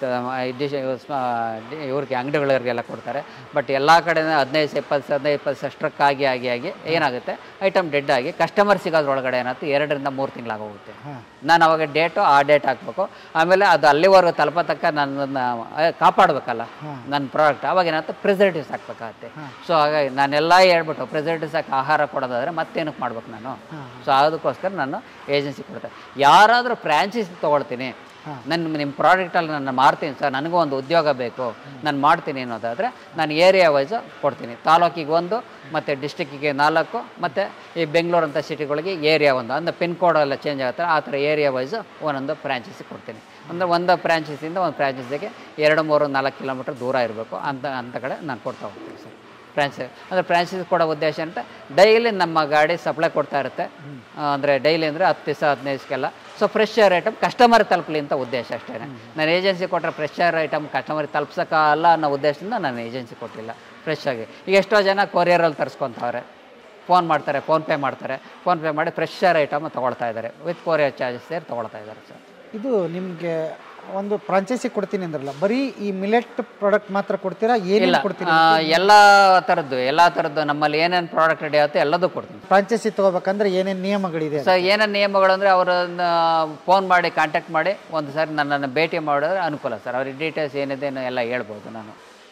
ಇವ್ರಿಗೆ ಅಂಗಡಿಗಳಿಗೆಲ್ಲ ಕೊಡ್ತಾರೆ ಬಟ್ ಎಲ್ಲ ಕಡೆ ಹದಿನೈದು ಇಪ್ಪತ್ತು ಹದಿನೈದು ಇಪ್ಪತ್ತು ಸ್ಟ್ರಕ್ ಆಗಿ ಆಗಿ ಆಗಿ ಏನಾಗುತ್ತೆ ಐಟಮ್ ಡೆಡ್ ಆಗಿ ಕಸ್ಟಮರ್ ಸಿಗೋದ್ರೊಳಗಡೆ ಏನಾಗುತ್ತೆ ಎರಡರಿಂದ ಮೂರು ತಿಂಗಳಾಗೋಗುತ್ತೆ ನಾನು ಅವಾಗ ಡೇಟು ಆ ಡೇಟ್ ಹಾಕ್ಬೇಕು ಆಮೇಲೆ ಅದು ಅಲ್ಲಿವರೆಗೂ ತಲುಪತಕ್ಕ ನನ್ನನ್ನು ಕಾಪಾಡಬೇಕಲ್ಲ ನನ್ನ ಪ್ರಾಡಕ್ಟ್ ಅವಾಗ ಏನಾಗುತ್ತೆ ಪ್ರಿಸರ್ವೇಟಿವ್ಸ್ ಹಾಕ್ಬೇಕಾಗತ್ತೆ ಸೊ ಹಾಗಾಗಿ ನಾನೆಲ್ಲ ಹೇಳ್ಬಿಟ್ಟು ಪ್ರಿಸರ್ವೇಟಿವ್ಸ್ ಹಾಕಿ ಆಹಾರ ಕೊಡೋದಾದ್ರೆ ಮತ್ತೇನಕ್ಕೆ ಮಾಡ್ಬೇಕು ನಾನು ಸೊ ಅದಕ್ಕೋಸ್ಕರ ನಾನು ಏಜೆನ್ಸಿ ಕೊಡ್ತೇನೆ ಯಾರಾದರೂ ಫ್ರ್ಯಾಂಚೈಸಿ ತೊಗೊಳ್ತೀನಿ ನನ್ನ ನಿಮ್ಮ ಪ್ರಾಡಕ್ಟಲ್ಲಿ ನಾನು ಮಾರ್ತೀನಿ ಸರ್ ನನಗೂ ಒಂದು ಉದ್ಯೋಗ ಬೇಕು ನಾನು ಮಾಡ್ತೀನಿ ಅನ್ನೋದಾದರೆ ನಾನು ಏರಿಯಾ ವೈಸ್ ಕೊಡ್ತೀನಿ ತಾಲೂಕಿಗೆ ಒಂದು ಮತ್ತು ಡಿಸ್ಟಿಕ್ಕಿಗೆ ನಾಲ್ಕು ಮತ್ತು ಈ ಬೆಂಗಳೂರು ಅಂತ ಸಿಟಿಗಳಿಗೆ ಏರಿಯಾ ಒಂದು ಅಂದರೆ ಪಿನ್ ಕೋಡ್ ಎಲ್ಲ ಚೇಂಜ್ ಆಗುತ್ತೆ ಆ ಥರ ಏರಿಯಾ ವೈಸ್ ಒಂದೊಂದು ಫ್ರ್ಯಾಂಚೈಸಿ ಕೊಡ್ತೀನಿ ಅಂದರೆ ಒಂದು ಫ್ರ್ಯಾಂಚೈಸಿಯಿಂದ ಒಂದು ಫ್ರ್ಯಾಂಚೈಸಿಗೆ ಎರಡು ಮೂರು ನಾಲ್ಕು ಕಿಲೋಮೀಟ್ರ್ ದೂರ ಇರಬೇಕು ಅಂತ ಅಂತ ಕಡೆ ನಾನು ಕೊಡ್ತಾ ಹೋಗ್ತೀನಿ ಸರ್ ಫ್ರಾಂಚೈಸ್ ಅಂದರೆ ಫ್ರಾಂಚೈಸ್ ಕೊಡೋ ಉದ್ದೇಶ ಅಂತ ಡೈಲಿ ನಮ್ಮ ಗಾಡಿ ಸಪ್ಲೈ ಕೊಡ್ತಾ ಇರುತ್ತೆ ಅಂದರೆ ಡೈಲಿ ಅಂದರೆ ಹತ್ತು ದಿವಸ ಹದಿನೈದು ದಿವಸಕ್ಕೆಲ್ಲ ಸೊ ಫ್ರೆಶ್ ಐಟಮ್ ಕಸ್ಟಮರ್ ತಲುಪಲಿ ಅಂತ ಉದ್ದೇಶ ಅಷ್ಟೇ ನಾನು ಏಜೆನ್ಸಿ ಕೊಟ್ಟರೆ ಫ್ರೆಶ್ ಐಟಮ್ ಕಸ್ಟಮರ್ ತಲುಪ್ಸೋಕ್ಕಲ್ಲ ಅನ್ನೋ ಉದ್ದೇಶದಿಂದ ನಾನು ಏಜೆನ್ಸಿ ಕೊಟ್ಟಿಲ್ಲ ಫ್ರೆಶ್ ಆಗಿ ಈಗ ಎಷ್ಟೋ ಜನ ಕೊರಿಯರಲ್ಲಿ ತರಿಸ್ಕೊತಾರೆ ಫೋನ್ ಮಾಡ್ತಾರೆ ಫೋನ್ಪೇ ಮಾಡ್ತಾರೆ ಫೋನ್ಪೇ ಮಾಡಿ ಫ್ರೆಶ್ ಐಟಮ್ ತೊಗೊಳ್ತಾ ಇದ್ದಾರೆ ವಿತ್ ಕೊರಿಯರ್ ಚಾರ್ಜಸ್ ಸೇರಿ ತೊಗೊಳ್ತಾ ಇದ್ದಾರೆ ಸರ್ ಇದು ನಿಮಗೆ ಒಂದು ಫ್ರಾಂಚೈಸಿ ಕೊಡ್ತೀನಿ ಅಂದ್ರಲ್ಲ ಬರೀ ಈ ಮಿಲೆಟ್ ಪ್ರಾಡಕ್ಟ್ ಮಾತ್ರ ಕೊಡ್ತೀರಾ ಏನೇನು ಇಲ್ಲ ಕೊಡ್ತೀರಾ ಆ, ಎಲ್ಲ ಥರದ್ದು ಎಲ್ಲ ಥರದ್ದು ನಮ್ಮಲ್ಲಿ ಏನೇನು ಪ್ರಾಡಕ್ಟ್ ರೆಡಿ ಆಗುತ್ತೆ ಎಲ್ಲದೂ ಕೊಡ್ತೀನಿ ಫ್ರಾಂಚೈಸಿ ತಗೋಬೇಕಂದ್ರೆ ಏನೇನು ನಿಯಮಗಳಿದೆ ಸೊ ಏನೇನು ನಿಯಮಗಳು ಅಂದರೆ ಅವರನ್ನ ಫೋನ್ ಮಾಡಿ ಕಾಂಟ್ಯಾಕ್ಟ್ ಮಾಡಿ ಒಂದು ಸಾರಿ ನನ್ನನ್ನು ಭೇಟಿ ಮಾಡಿದ್ರೆ ಅನುಕೂಲ ಸರ್ ಅವ್ರಿಗೆ ಡೀಟೇಲ್ಸ್ ಏನಿದೆ ಎಲ್ಲ ಹೇಳ್ಬೋದು ನಾನು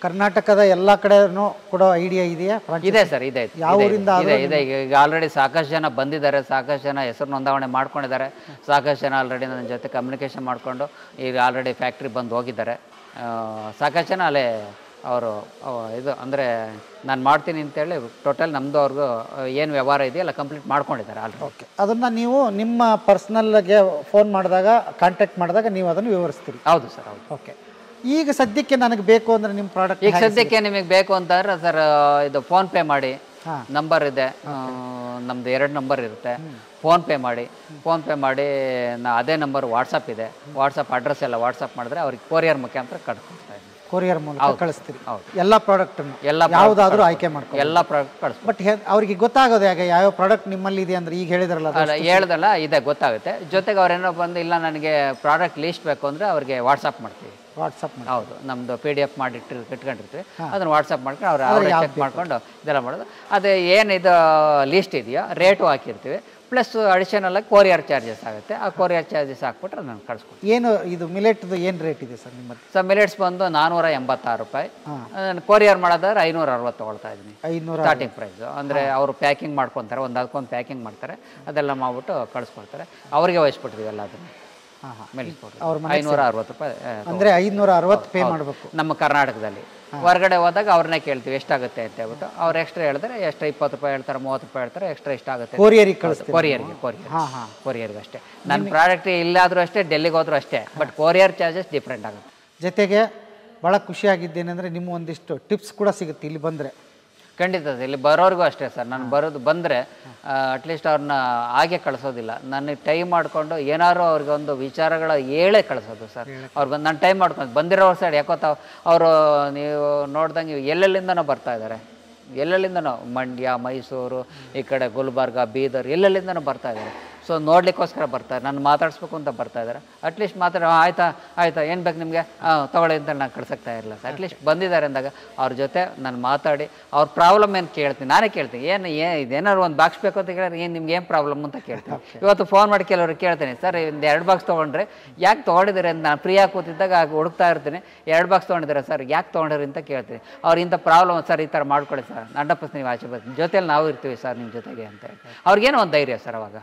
ಕರ್ನಾಟಕದ ಎಲ್ಲ ಕಡೆನೂ ಕೊಡೋ ಐಡಿಯಾ ಇದೆಯಾ ಇದೆ ಸರ್ ಇದೆ ಇದೆ, ಯಾವ ಇದೆ, ಊರಿಂದ ಇದೆ ಇದೆ ಈಗ ಈಗ ಆಲ್ರೆಡಿ ಸಾಕಷ್ಟು ಜನ ಬಂದಿದ್ದಾರೆ ಸಾಕಷ್ಟು ಜನ ಹೆಸರು ನೋಂದಾವಣೆ ಮಾಡ್ಕೊಂಡಿದ್ದಾರೆ ಸಾಕಷ್ಟು ಜನ ಆಲ್ರೆಡಿ ನನ್ನ ಜೊತೆ ಕಮ್ಯುನಿಕೇಷನ್ ಮಾಡಿಕೊಂಡು ಈಗ ಆಲ್ರೆಡಿ ಫ್ಯಾಕ್ಟ್ರಿ ಬಂದು ಹೋಗಿದ್ದಾರೆ ಆ, ಸಾಕಷ್ಟು ಜನ ಅಲ್ಲೇ ಅವರು ಇದು ಅಂದರೆ ನಾನು ಮಾಡ್ತೀನಿ ಅಂತೇಳಿ ಟೋಟಲ್ ನಮ್ಮದು ಅವ್ರಿಗೂ ಏನು ವ್ಯವಹಾರ ಇದೆಯಲ್ಲ ಕಂಪ್ಲೀಟ್ ಮಾಡ್ಕೊಂಡಿದ್ದಾರೆ ಆಲ್ರೆಡಿ ಓಕೆ ಅದನ್ನು ನೀವು ನಿಮ್ಮ ಪರ್ಸ್ನಲ್ಗೆ ಫೋನ್ ಮಾಡಿದಾಗ ಕಾಂಟ್ಯಾಕ್ಟ್ ಮಾಡಿದಾಗ ನೀವು ಅದನ್ನು ವಿವರಿಸ್ತೀರಿ ಹೌದು ಸರ್ ಹೌದು ಓಕೆ ಈಗ ಸದ್ಯಕ್ಕೆ ನನಗೆ ಬೇಕು ಅಂದರೆ ನಿಮ್ಮ ಪ್ರಾಡಕ್ಟ್ ಈಗ ಸದ್ಯಕ್ಕೆ ನಿಮಗೆ ಬೇಕು ಅಂತಂದ್ರೆ ಸರ್ ಇದು ಫೋನ್ ಪೇ ಮಾಡಿ ನಂಬರ್ ಇದೆ ಆ, ನಮ್ದು ಎರಡು ನಂಬರ್ ಇರುತ್ತೆ ಫೋನ್ ಪೇ ಮಾಡಿ ಫೋನ್ ಪೇ ಮಾಡಿ ನಾ ಅದೇ ನಂಬರ್ ವಾಟ್ಸಪ್ ಇದೆ ವಾಟ್ಸಪ್ ಅಡ್ರೆಸ್ ಎಲ್ಲ ವಾಟ್ಸಪ್ ಮಾಡಿದ್ರೆ ಅವ್ರಿಗೆ ಕೊರಿಯರ್ ಮುಖಾಂತರ ಕಳಿಸ್ಕೊಡ್ತಾ ಇದ್ದೀನಿ ಕೊರಿಯರ್ ಮೂಲಕ ಕಳಿಸ್ತೀರಿ ಹೌದು. ಎಲ್ಲ ಪ್ರಾಡಕ್ಟನ್ನು ಎಲ್ಲ ಯಾವುದಾದ್ರೂ ಆಯ್ಕೆ ಮಾಡ್ಕೊ ಎಲ್ಲ ಪ್ರಾಡಕ್ಟ್ ಕಳಿಸ್ಬೋದು ಬಟ್ ಅವ್ರಿಗೆ ಗೊತ್ತಾಗೋದು ಯಾಕೆ ಯಾವ ಪ್ರಾಡಕ್ಟ್ ನಿಮ್ಮಲ್ಲಿ ಇದೆ ಅಂದ್ರೆ ಈಗ ಹೇಳಿದ್ರಲ್ಲ ಅದು ಅಲ್ಲ ಹೇಳ್ದಲ್ಲ ಇದೆ ಗೊತ್ತಾಗುತ್ತೆ ಜೊತೆಗೆ ಅವ್ರೇನೋ ಬಂದು ಇಲ್ಲ ನನಗೆ ಪ್ರಾಡಕ್ಟ್ ಲೀಸ್ಟ್ ಬೇಕು ಅಂದರೆ ಅವ್ರಿಗೆ ವಾಟ್ಸಪ್ ಮಾಡ್ತೀವಿ ವಾಟ್ಸಪ್ ಮಾಡಿ ಹೌದು ನಮ್ದು ಪಿ ಡಿ ಎಫ್ ಮಾಡಿ ಇಟ್ಟು ಇಟ್ಕೊಂಡಿರ್ತೀವಿ ಅದನ್ನ ವಾಟ್ಸಪ್ ಮಾಡ್ಕೊಂಡು ಅವ್ರು ಅವ್ರೇ ಚೆಕ್ ಮಾಡ್ಕೊಂಡು ಇದೆಲ್ಲ ಮಾಡೋದು ಅದು ಏನು ಇದು ಲೀಸ್ಟ್ ಇದೆಯೋ ರೇಟು ಹಾಕಿರ್ತೀವಿ ಪ್ಲಸ್ ಅಡಿಷನಲ್ ಆಗಿ ಕೊರಿಯರ್ ಚಾರ್ಜಸ್ ಆಗುತ್ತೆ ಆ ಕೊರಿಯರ್ ಚಾರ್ಜಸ್ ಹಾಕ್ಬಿಟ್ರೆ ನಾನು ಕಳಿಸ್ಕೊಡ್ತೀನಿ ಏನು ಇದು ಮಿಲೆಟ್ದು ಏನು ರೇಟ್ ಇದೆ ಸರ್ ನಿಮ್ಮಲ್ಲಿ ಸೊ ಮಿಲೆಟ್ಸ್ ಬಂದು ನಾನ್ನೂರ ಎಂಬತ್ತಾರು ರೂಪಾಯಿ ನಾನು ಕೊರಿಯರ್ ಮಾಡೋದಾದ್ರೆ ಐನೂರ ಅರವತ್ತು ತೊಗೊಳ್ತಾ ಇದ್ದೀನಿ ಐನೂರ ಸ್ಟಾರ್ಟಿಂಗ್ ಪ್ರೈಸು ಅಂದರೆ ಅವರು ಪ್ಯಾಕಿಂಗ್ ಮಾಡ್ಕೊತಾರೆ ಒಂದು ಅದಕ್ಕೊಂದು ಪ್ಯಾಕಿಂಗ್ ಮಾಡ್ತಾರೆ ಅದೆಲ್ಲ ಮಾಡ್ಬಿಟ್ಟು ಕಳಿಸ್ಕೊಡ್ತಾರೆ ಅವರಿಗೆ ವಹಿಸ್ಬಿಡ್ತೀವಿ ಎಲ್ಲ ಅದನ್ನು ಮೇಲಿಸ್ಕೊಡ್ತೀವಿ ಐನೂರ ಅರವತ್ತು ರೂಪಾಯಿ ಆ, ಅಂದರೆ ಐನೂರ ಅರವತ್ತು ಪೇ ಮಾಡಬೇಕು ನಮ್ಮ ಕರ್ನಾಟಕದಲ್ಲಿ ಹೊರಗಡೆ ಹೋದಾಗ ಅವ್ರನ್ನೇ ಕೇಳ್ತೀವಿ ಎಷ್ಟಾಗುತ್ತೆ ಅಂತ ಹೇಳ್ಬಿಟ್ಟು ಅವ್ರು ಎಕ್ಸ್ಟ್ರಾ ಹೇಳಿದ್ರೆ ಎಷ್ಟು ಇಪ್ಪತ್ತು ರೂಪಾಯಿ ಹೇಳ್ತಾರೆ ಮೂವತ್ತು ರೂಪಾಯಿ ಹೇಳ್ತಾರೆ ಎಕ್ಸ್ಟ್ರಾ ಎಷ್ಟಾಗುತ್ತೆ ಕೊರಿಯರಿಗೆ ಕಳಿಸ್ತೀವಿ ಕೊರಿಯರ್ಗೆ ಕೊರಿಯರ್ ಕೊರಿಯರ್ಗೆ ಅಷ್ಟೇ ನನ್ನ ಪ್ರಾಡಕ್ಟ್ ಇಲ್ಲಾದರೂ ಅಷ್ಟೇ ಡೆಲ್ಲಿಗೆ ಹೋದ್ರೂ ಅಷ್ಟೇ ಬಟ್ ಕೊರಿಯರ್ ಚಾರ್ಜಸ್ ಡಿಫ್ರೆಂಟ್ ಆಗುತ್ತೆ ಜೊತೆಗೆ ಭಾಳ ಖುಷಿಯಾಗಿದ್ದೇನೆಂದರೆ ನಿಮ್ಮ ಒಂದಿಷ್ಟು ಟಿಪ್ಸ್ ಕೂಡ ಸಿಗುತ್ತೆ ಇಲ್ಲಿ ಬಂದರೆ ಖಂಡಿತ ಸರ್. ಇಲ್ಲಿ ಬರೋರ್ಗೂ ಅಷ್ಟೇ ಸರ್ ನಾನು ಬರೋದು ಬಂದರೆ ಅಟ್ಲೀಸ್ಟ್ ಅವ್ರನ್ನ ಹಾಗೆ ಕಳಿಸೋದಿಲ್ಲ ನನಗೆ ಟೈಮ್ ಮಾಡಿಕೊಂಡು ಏನಾದ್ರು ಅವ್ರಿಗೆ ಒಂದು ವಿಚಾರಗಳ ಹೇಳೇ ಕಳಿಸೋದು ಸರ್ ಅವ್ರು ಬಂದು ನಾನು ಟೈಮ್ ಮಾಡ್ಕೊಂಡು ಬಂದಿರೋ ಸೈಡ್ ಯಾಕೋ ತಾವು ಅವರು ನೀವು ನೋಡ್ದಂಗೆ ಎಲ್ಲೆಲ್ಲಿಂದನೋ ಬರ್ತಾ ಇದ್ದಾರೆ ಎಲ್ಲೆಲ್ಲಿಂದನೋ ಮಂಡ್ಯ ಮೈಸೂರು ಈ ಕಡೆ ಗುಲ್ಬರ್ಗ ಬೀದರ್ ಎಲ್ಲೆಲ್ಲಿಂದನೋ ಬರ್ತಾ ಇದ್ದಾರೆ ಸೊ ನೋಡ್ಲಿಕ್ಕೋಸ್ಕರ ಬರ್ತಾರೆ ನಾನು ಮಾತಾಡಿಸ್ಬೇಕು ಅಂತ ಬರ್ತಾ ಇದ್ದಾರೆ ಅಟ್ಲೀಸ್ಟ್ ಮಾತಾಡ ಆಯ್ತಾ ಆಯ್ತಾ ಏನು ಬೇಕು ನಿಮಗೆ ಹಾಂ ತೊಗೊಳ್ಳಿ ಅಂತ ನಾನು ಕಳ್ಸಕ್ತಾ ಇರಲಿಲ್ಲ ಸರ್ ಅಟ್ಲೀಸ್ಟ್ ಬಂದಿದ್ದಾರೆ ಅಂದಾಗ ಅವ್ರ ಜೊತೆ ನಾನು ಮಾತಾಡಿ ಅವ್ರ ಪ್ರಾಬ್ಲಮ್ ಏನು ಕೇಳ್ತೀನಿ ನಾನೇ ಕೇಳ್ತೀನಿ ಏನು ಏ ಇದೇನಾದ್ರು ಒಂದು ಬಾಕ್ಸ್ ಬೇಕು ಅಂತ ಕೇಳಿದ್ರೆ ಏನು ನಿಮ್ಗೆ ಏನು ಪ್ರಾಬ್ಲಮ್ ಅಂತ ಕೇಳ್ತೀನಿ ಇವತ್ತು ಫೋನ್ ಮಾಡಿ ಕೆಲವ್ರಿಗೆ ಕೇಳ್ತೀನಿ ಸರ್ ಒಂದು ಎರಡು ಬಾಕ್ಸ್ ತೊಗೊಂಡ್ರೆ ಯಾಕೆ ತೊಗೊಂಡಿದ್ದೀರಿ ಅಂತ ನಾನು ಫ್ರೀಯಾಗಿ ಕೂತಿದ್ದಾಗ ಆಗ ಹುಡುಕ್ತಾ ಇರ್ತೀನಿ ಎರಡು ಬಾಕ್ಸ್ ತೊಗೊಂಡಿದ್ದೀರಾ ಸರ್ ಯಾಕೆ ತೊಗೊಂಡಿರಿ ಅಂತ ಕೇಳ್ತೀನಿ ಅವ್ರು ಇಂಥ ಪ್ರಾಬ್ಲಮ್ ಸರ್ ಈ ಥರ ಮಾಡ್ಕೊಳ್ಳಿ ಸರ್ ನಂಡಪ್ಪಸ್ ನೀವು ಆಚೆ ಬರ್ತೀನಿ ಜೊತೆಲಿ ನಾವು ಇರ್ತೀವಿ ಸರ್ ನಿಮ್ಮ ಜೊತೆಗೆ ಅಂತ ಹೇಳಿ ಅವ್ರಿಗೇನೋ ಒಂದು ಧೈರ್ಯ ಸರ್ ಅವಾಗ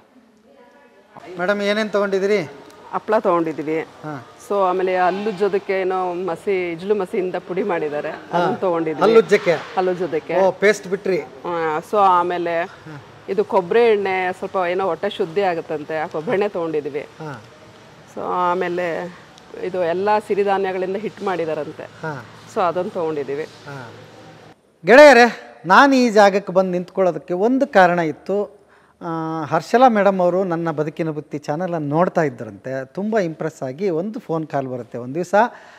ಮೇಡಮ್ ಏನೇನು ತೊಗೊಂಡಿದ್ದೀರಿ ಹಪ್ಳ ತೊಗೊಂಡಿದ್ದೀವಿ ಸೊ ಆಮೇಲೆ ಹಲ್ಲುಜ್ಜೋದಕ್ಕೆ ಏನೋ ಮಸಿ ಇಜ್ಲು ಮಸಿಯಿಂದ ಪುಡಿ ಮಾಡಿದ್ದಾರೆ ಅದನ್ನು ತೊಗೊಂಡಿದ್ವಿ ಹಲ್ಲುಜ್ಜಕ್ಕೆ ಹಲ್ಲುಜ್ಜೋದಕ್ಕೆ ಓ ಪೇಸ್ಟ್ ಬಿಟ್ರಿ ಸೊ ಆಮೇಲೆ ಇದು ಕೊಬ್ಬರಿ ಎಣ್ಣೆ ಸ್ವಲ್ಪ ಏನೋ ಹೊಟ್ಟೆ ಶುದ್ಧಿ ಆಗುತ್ತಂತೆ ಆ ಕೊಬ್ಬರಿ ಎಣ್ಣೆ ತೊಗೊಂಡಿದ್ದೀವಿ ಹಾಂ ಸೊ ಆಮೇಲೆ ಇದು ಎಲ್ಲ ಸಿರಿಧಾನ್ಯಗಳಿಂದ ಹಿಟ್ ಮಾಡಿದಾರಂತೆ ಹಾಂ ಸೊ ಅದನ್ನು ತೊಗೊಂಡಿದ್ದೀವಿ ಹಾಂ ಗೆಳೆಯರೇ ನಾನು ಈ ಜಾಗಕ್ಕೆ ಬಂದು ನಿಂತ್ಕೊಳ್ಳೋದಕ್ಕೆ ಒಂದು ಕಾರಣ ಇತ್ತು ಆ, ಹರ್ಷಲಾ ಮೇಡಮ್ ಅವರು ನನ್ನ ಬದುಕಿನ ಬುತ್ತಿ ಚಾನಲನ್ನು ನೋಡ್ತಾ ಇದ್ದರಂತೆ ತುಂಬ ಇಂಪ್ರೆಸ್ ಆಗಿ ಒಂದು ಫೋನ್ ಕಾಲ್ ಬರುತ್ತೆ ಒಂದು ದಿವಸ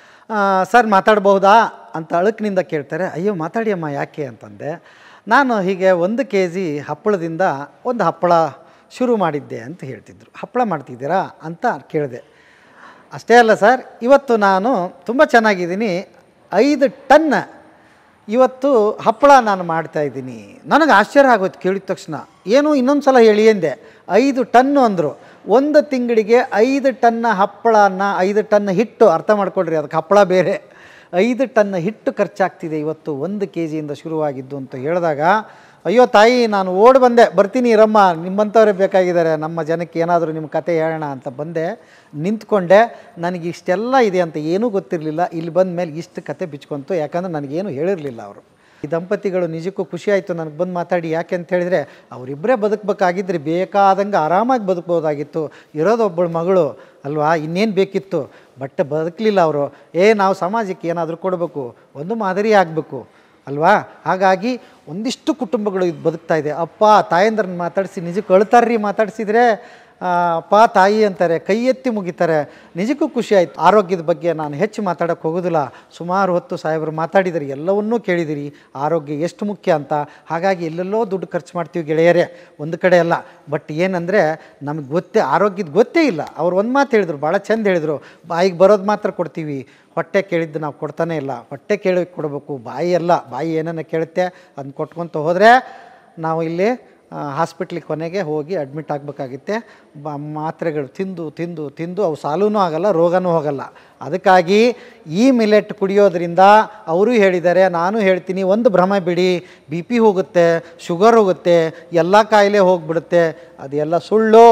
ಸರ್ ಮಾತಾಡ್ಬಹುದಾ ಅಂತ ಅಳುಕಿನಿಂದ ಕೇಳ್ತಾರೆ ಅಯ್ಯೋ ಮಾತಾಡಿ ಅಮ್ಮ ಯಾಕೆ ಅಂತಂದೆ ನಾನು ಹೀಗೆ ಒಂದು ಕೆ ಜಿ ಹಪ್ಪಳದಿಂದ ಒಂದು ಹಪ್ಪಳ ಶುರು ಮಾಡಿದ್ದೆ ಅಂತ ಹೇಳ್ತಿದ್ರು ಹಪ್ಪಳ ಮಾಡ್ತಿದ್ದೀರಾ ಅಂತ ಕೇಳಿದೆ ಅಷ್ಟೇ ಅಲ್ಲ ಸರ್ ಇವತ್ತು ನಾನು ತುಂಬ ಚೆನ್ನಾಗಿದ್ದೀನಿ ಐದು ಟನ್ ಇವತ್ತು ಹಪ್ಪಳ ನಾನು ಮಾಡ್ತಾ ಇದ್ದೀನಿ ನನಗೆ ಆಶ್ಚರ್ಯ ಆಗೋಯ್ತು ಕೇಳಿದ ತಕ್ಷಣ ಏನು ಇನ್ನೊಂದು ಸಲ ಹೇಳಿ ಎಂದೆ ಐದು ಟನ್ನು ಅಂದರು ಒಂದು ತಿಂಗಳಿಗೆ ಐದು ಟನ್ನ ಹಪ್ಪಳನ ಐದು ಟನ್ ಹಿಟ್ಟು ಅರ್ಥ ಮಾಡ್ಕೊಳ್ರಿ ಅದಕ್ಕೆ ಹಪ್ಪಳ ಬೇರೆ ಐದು ಟನ್ ಹಿಟ್ಟು ಖರ್ಚಾಗ್ತಿದೆ ಇವತ್ತು ಒಂದು ಕೆ ಜಿಯಿಂದ ಶುರುವಾಗಿದ್ದು ಅಂತ ಹೇಳಿದಾಗ ಅಯ್ಯೋ ತಾಯಿ ನಾನು ಓಡಿ ಬಂದೆ ಬರ್ತೀನಿ ಇರಮ್ಮ ನಿಮ್ಮಂಥವ್ರೇ ಬೇಕಾಗಿದ್ದಾರೆ ನಮ್ಮ ಜನಕ್ಕೆ ಏನಾದರೂ ನಿಮ್ಮ ಕತೆ ಹೇಳೋಣ ಅಂತ ಬಂದೆ ನಿಂತ್ಕೊಂಡೆ ನನಗೆ ಇಷ್ಟೆಲ್ಲ ಇದೆ ಅಂತ ಏನೂ ಗೊತ್ತಿರಲಿಲ್ಲ ಇಲ್ಲಿ ಬಂದ ಮೇಲೆ ಇಷ್ಟು ಕತೆ ಬಿಚ್ಕೊಂತು ಯಾಕಂದ್ರೆ ನನಗೇನು ಹೇಳಿರಲಿಲ್ಲ ಅವರು ಈ ದಂಪತಿಗಳು ನಿಜಕ್ಕೂ ಖುಷಿ ಆಯಿತು ನನಗೆ ಬಂದು ಮಾತಾಡಿ ಯಾಕೆ ಅಂತ ಹೇಳಿದ್ರೆ ಅವರಿಬ್ಬರೇ ಬದುಕಬೇಕಾಗಿದ್ರೆ ಬೇಕಾದಂಗೆ ಆರಾಮಾಗಿ ಬದುಕ್ಬೋದಾಗಿತ್ತು ಇರೋದೊಬ್ಬಳು ಮಗಳು ಅಲ್ವಾ ಇನ್ನೇನು ಬೇಕಿತ್ತು ಬಟ್ ಬದುಕಲಿಲ್ಲ ಅವರು ಏ ನಾವು ಸಮಾಜಕ್ಕೆ ಏನಾದರೂ ಕೊಡಬೇಕು ಒಂದು ಮಾದರಿ ಆಗಬೇಕು ಅಲ್ವಾ ಹಾಗಾಗಿ ಒಂದಿಷ್ಟು ಕುಟುಂಬಗಳು ಇದು ಬದುಕ್ತಾ ಇದೆ ಅಪ್ಪ ತಾಯಂದ್ರನ್ನ ಮಾತಾಡಿಸಿ ನಿಜಕ್ಕೆ ಅಳ್ತಾರ್ರಿ ಮಾತಾಡಿಸಿದ್ರೆ ಆ, ಅಪ್ಪ ತಾಯಿ ಅಂತಾರೆ ಕೈ ಎತ್ತಿ ಮುಗಿತಾರೆ ನಿಜಕ್ಕೂ ಖುಷಿ ಆಯಿತು ಆರೋಗ್ಯದ ಬಗ್ಗೆ ನಾನು ಹೆಚ್ಚು ಮಾತಾಡೋಕ್ಕೆ ಹೋಗೋದಿಲ್ಲ ಸುಮಾರು ಹೊತ್ತು ಸಾಹೇಬರು ಮಾತಾಡಿದಿರಿ ಎಲ್ಲವನ್ನೂ ಕೇಳಿದಿರಿ ಆರೋಗ್ಯ ಎಷ್ಟು ಮುಖ್ಯ ಅಂತ ಹಾಗಾಗಿ ಎಲ್ಲೆಲ್ಲೋ ದುಡ್ಡು ಖರ್ಚು ಮಾಡ್ತೀವಿ ಗೆಳೆಯರೇ ಒಂದು ಕಡೆ ಅಲ್ಲ ಬಟ್ ಏನಂದರೆ ನಮಗೆ ಗೊತ್ತೇ ಆರೋಗ್ಯದ ಗೊತ್ತೇ ಇಲ್ಲ ಅವ್ರು ಒಂದು ಮಾತು ಹೇಳಿದ್ರು ಭಾಳ ಚಂದ ಹೇಳಿದರು ಬಾಯಿಗೆ ಬರೋದು ಮಾತ್ರ ಕೊಡ್ತೀವಿ ಹೊಟ್ಟೆ ಕೇಳಿದ್ದು ನಾವು ಕೊಡ್ತಾನೆ ಇಲ್ಲ ಹೊಟ್ಟೆ ಕೇಳಿ ಕೊಡಬೇಕು ಬಾಯಿ ಅಲ್ಲ ಬಾಯಿ ಏನನ್ನ ಕೇಳುತ್ತೆ ಅದನ್ನ ಕೊಟ್ಕೊತ ಹೋದರೆ ನಾವು ಇಲ್ಲಿ ಹಾಸ್ಪಿಟ್ಲಿಗೆ ಕೊನೆಗೆ ಹೋಗಿ ಅಡ್ಮಿಟ್ ಆಗಬೇಕಾಗಿತ್ತೆ ಬ ಮಾತ್ರೆಗಳು ತಿಂದು ತಿಂದು ತಿಂದು ಅವು ಸಾಲೂ ಆಗಲ್ಲ ರೋಗನೂ ಹೋಗಲ್ಲ ಅದಕ್ಕಾಗಿ ಈ ಮಿಲೆಟ್ ಕುಡಿಯೋದ್ರಿಂದ ಅವರು ಹೇಳಿದ್ದಾರೆ ನಾನು ಹೇಳ್ತೀನಿ ಒಂದು ಭ್ರಮ ಬಿಡಿ ಬಿ ಪಿ ಹೋಗುತ್ತೆ ಶುಗರ್ ಹೋಗುತ್ತೆ ಎಲ್ಲ ಕಾಯಿಲೆ ಹೋಗ್ಬಿಡುತ್ತೆ ಅದೆಲ್ಲ ಸುಳ್ಳು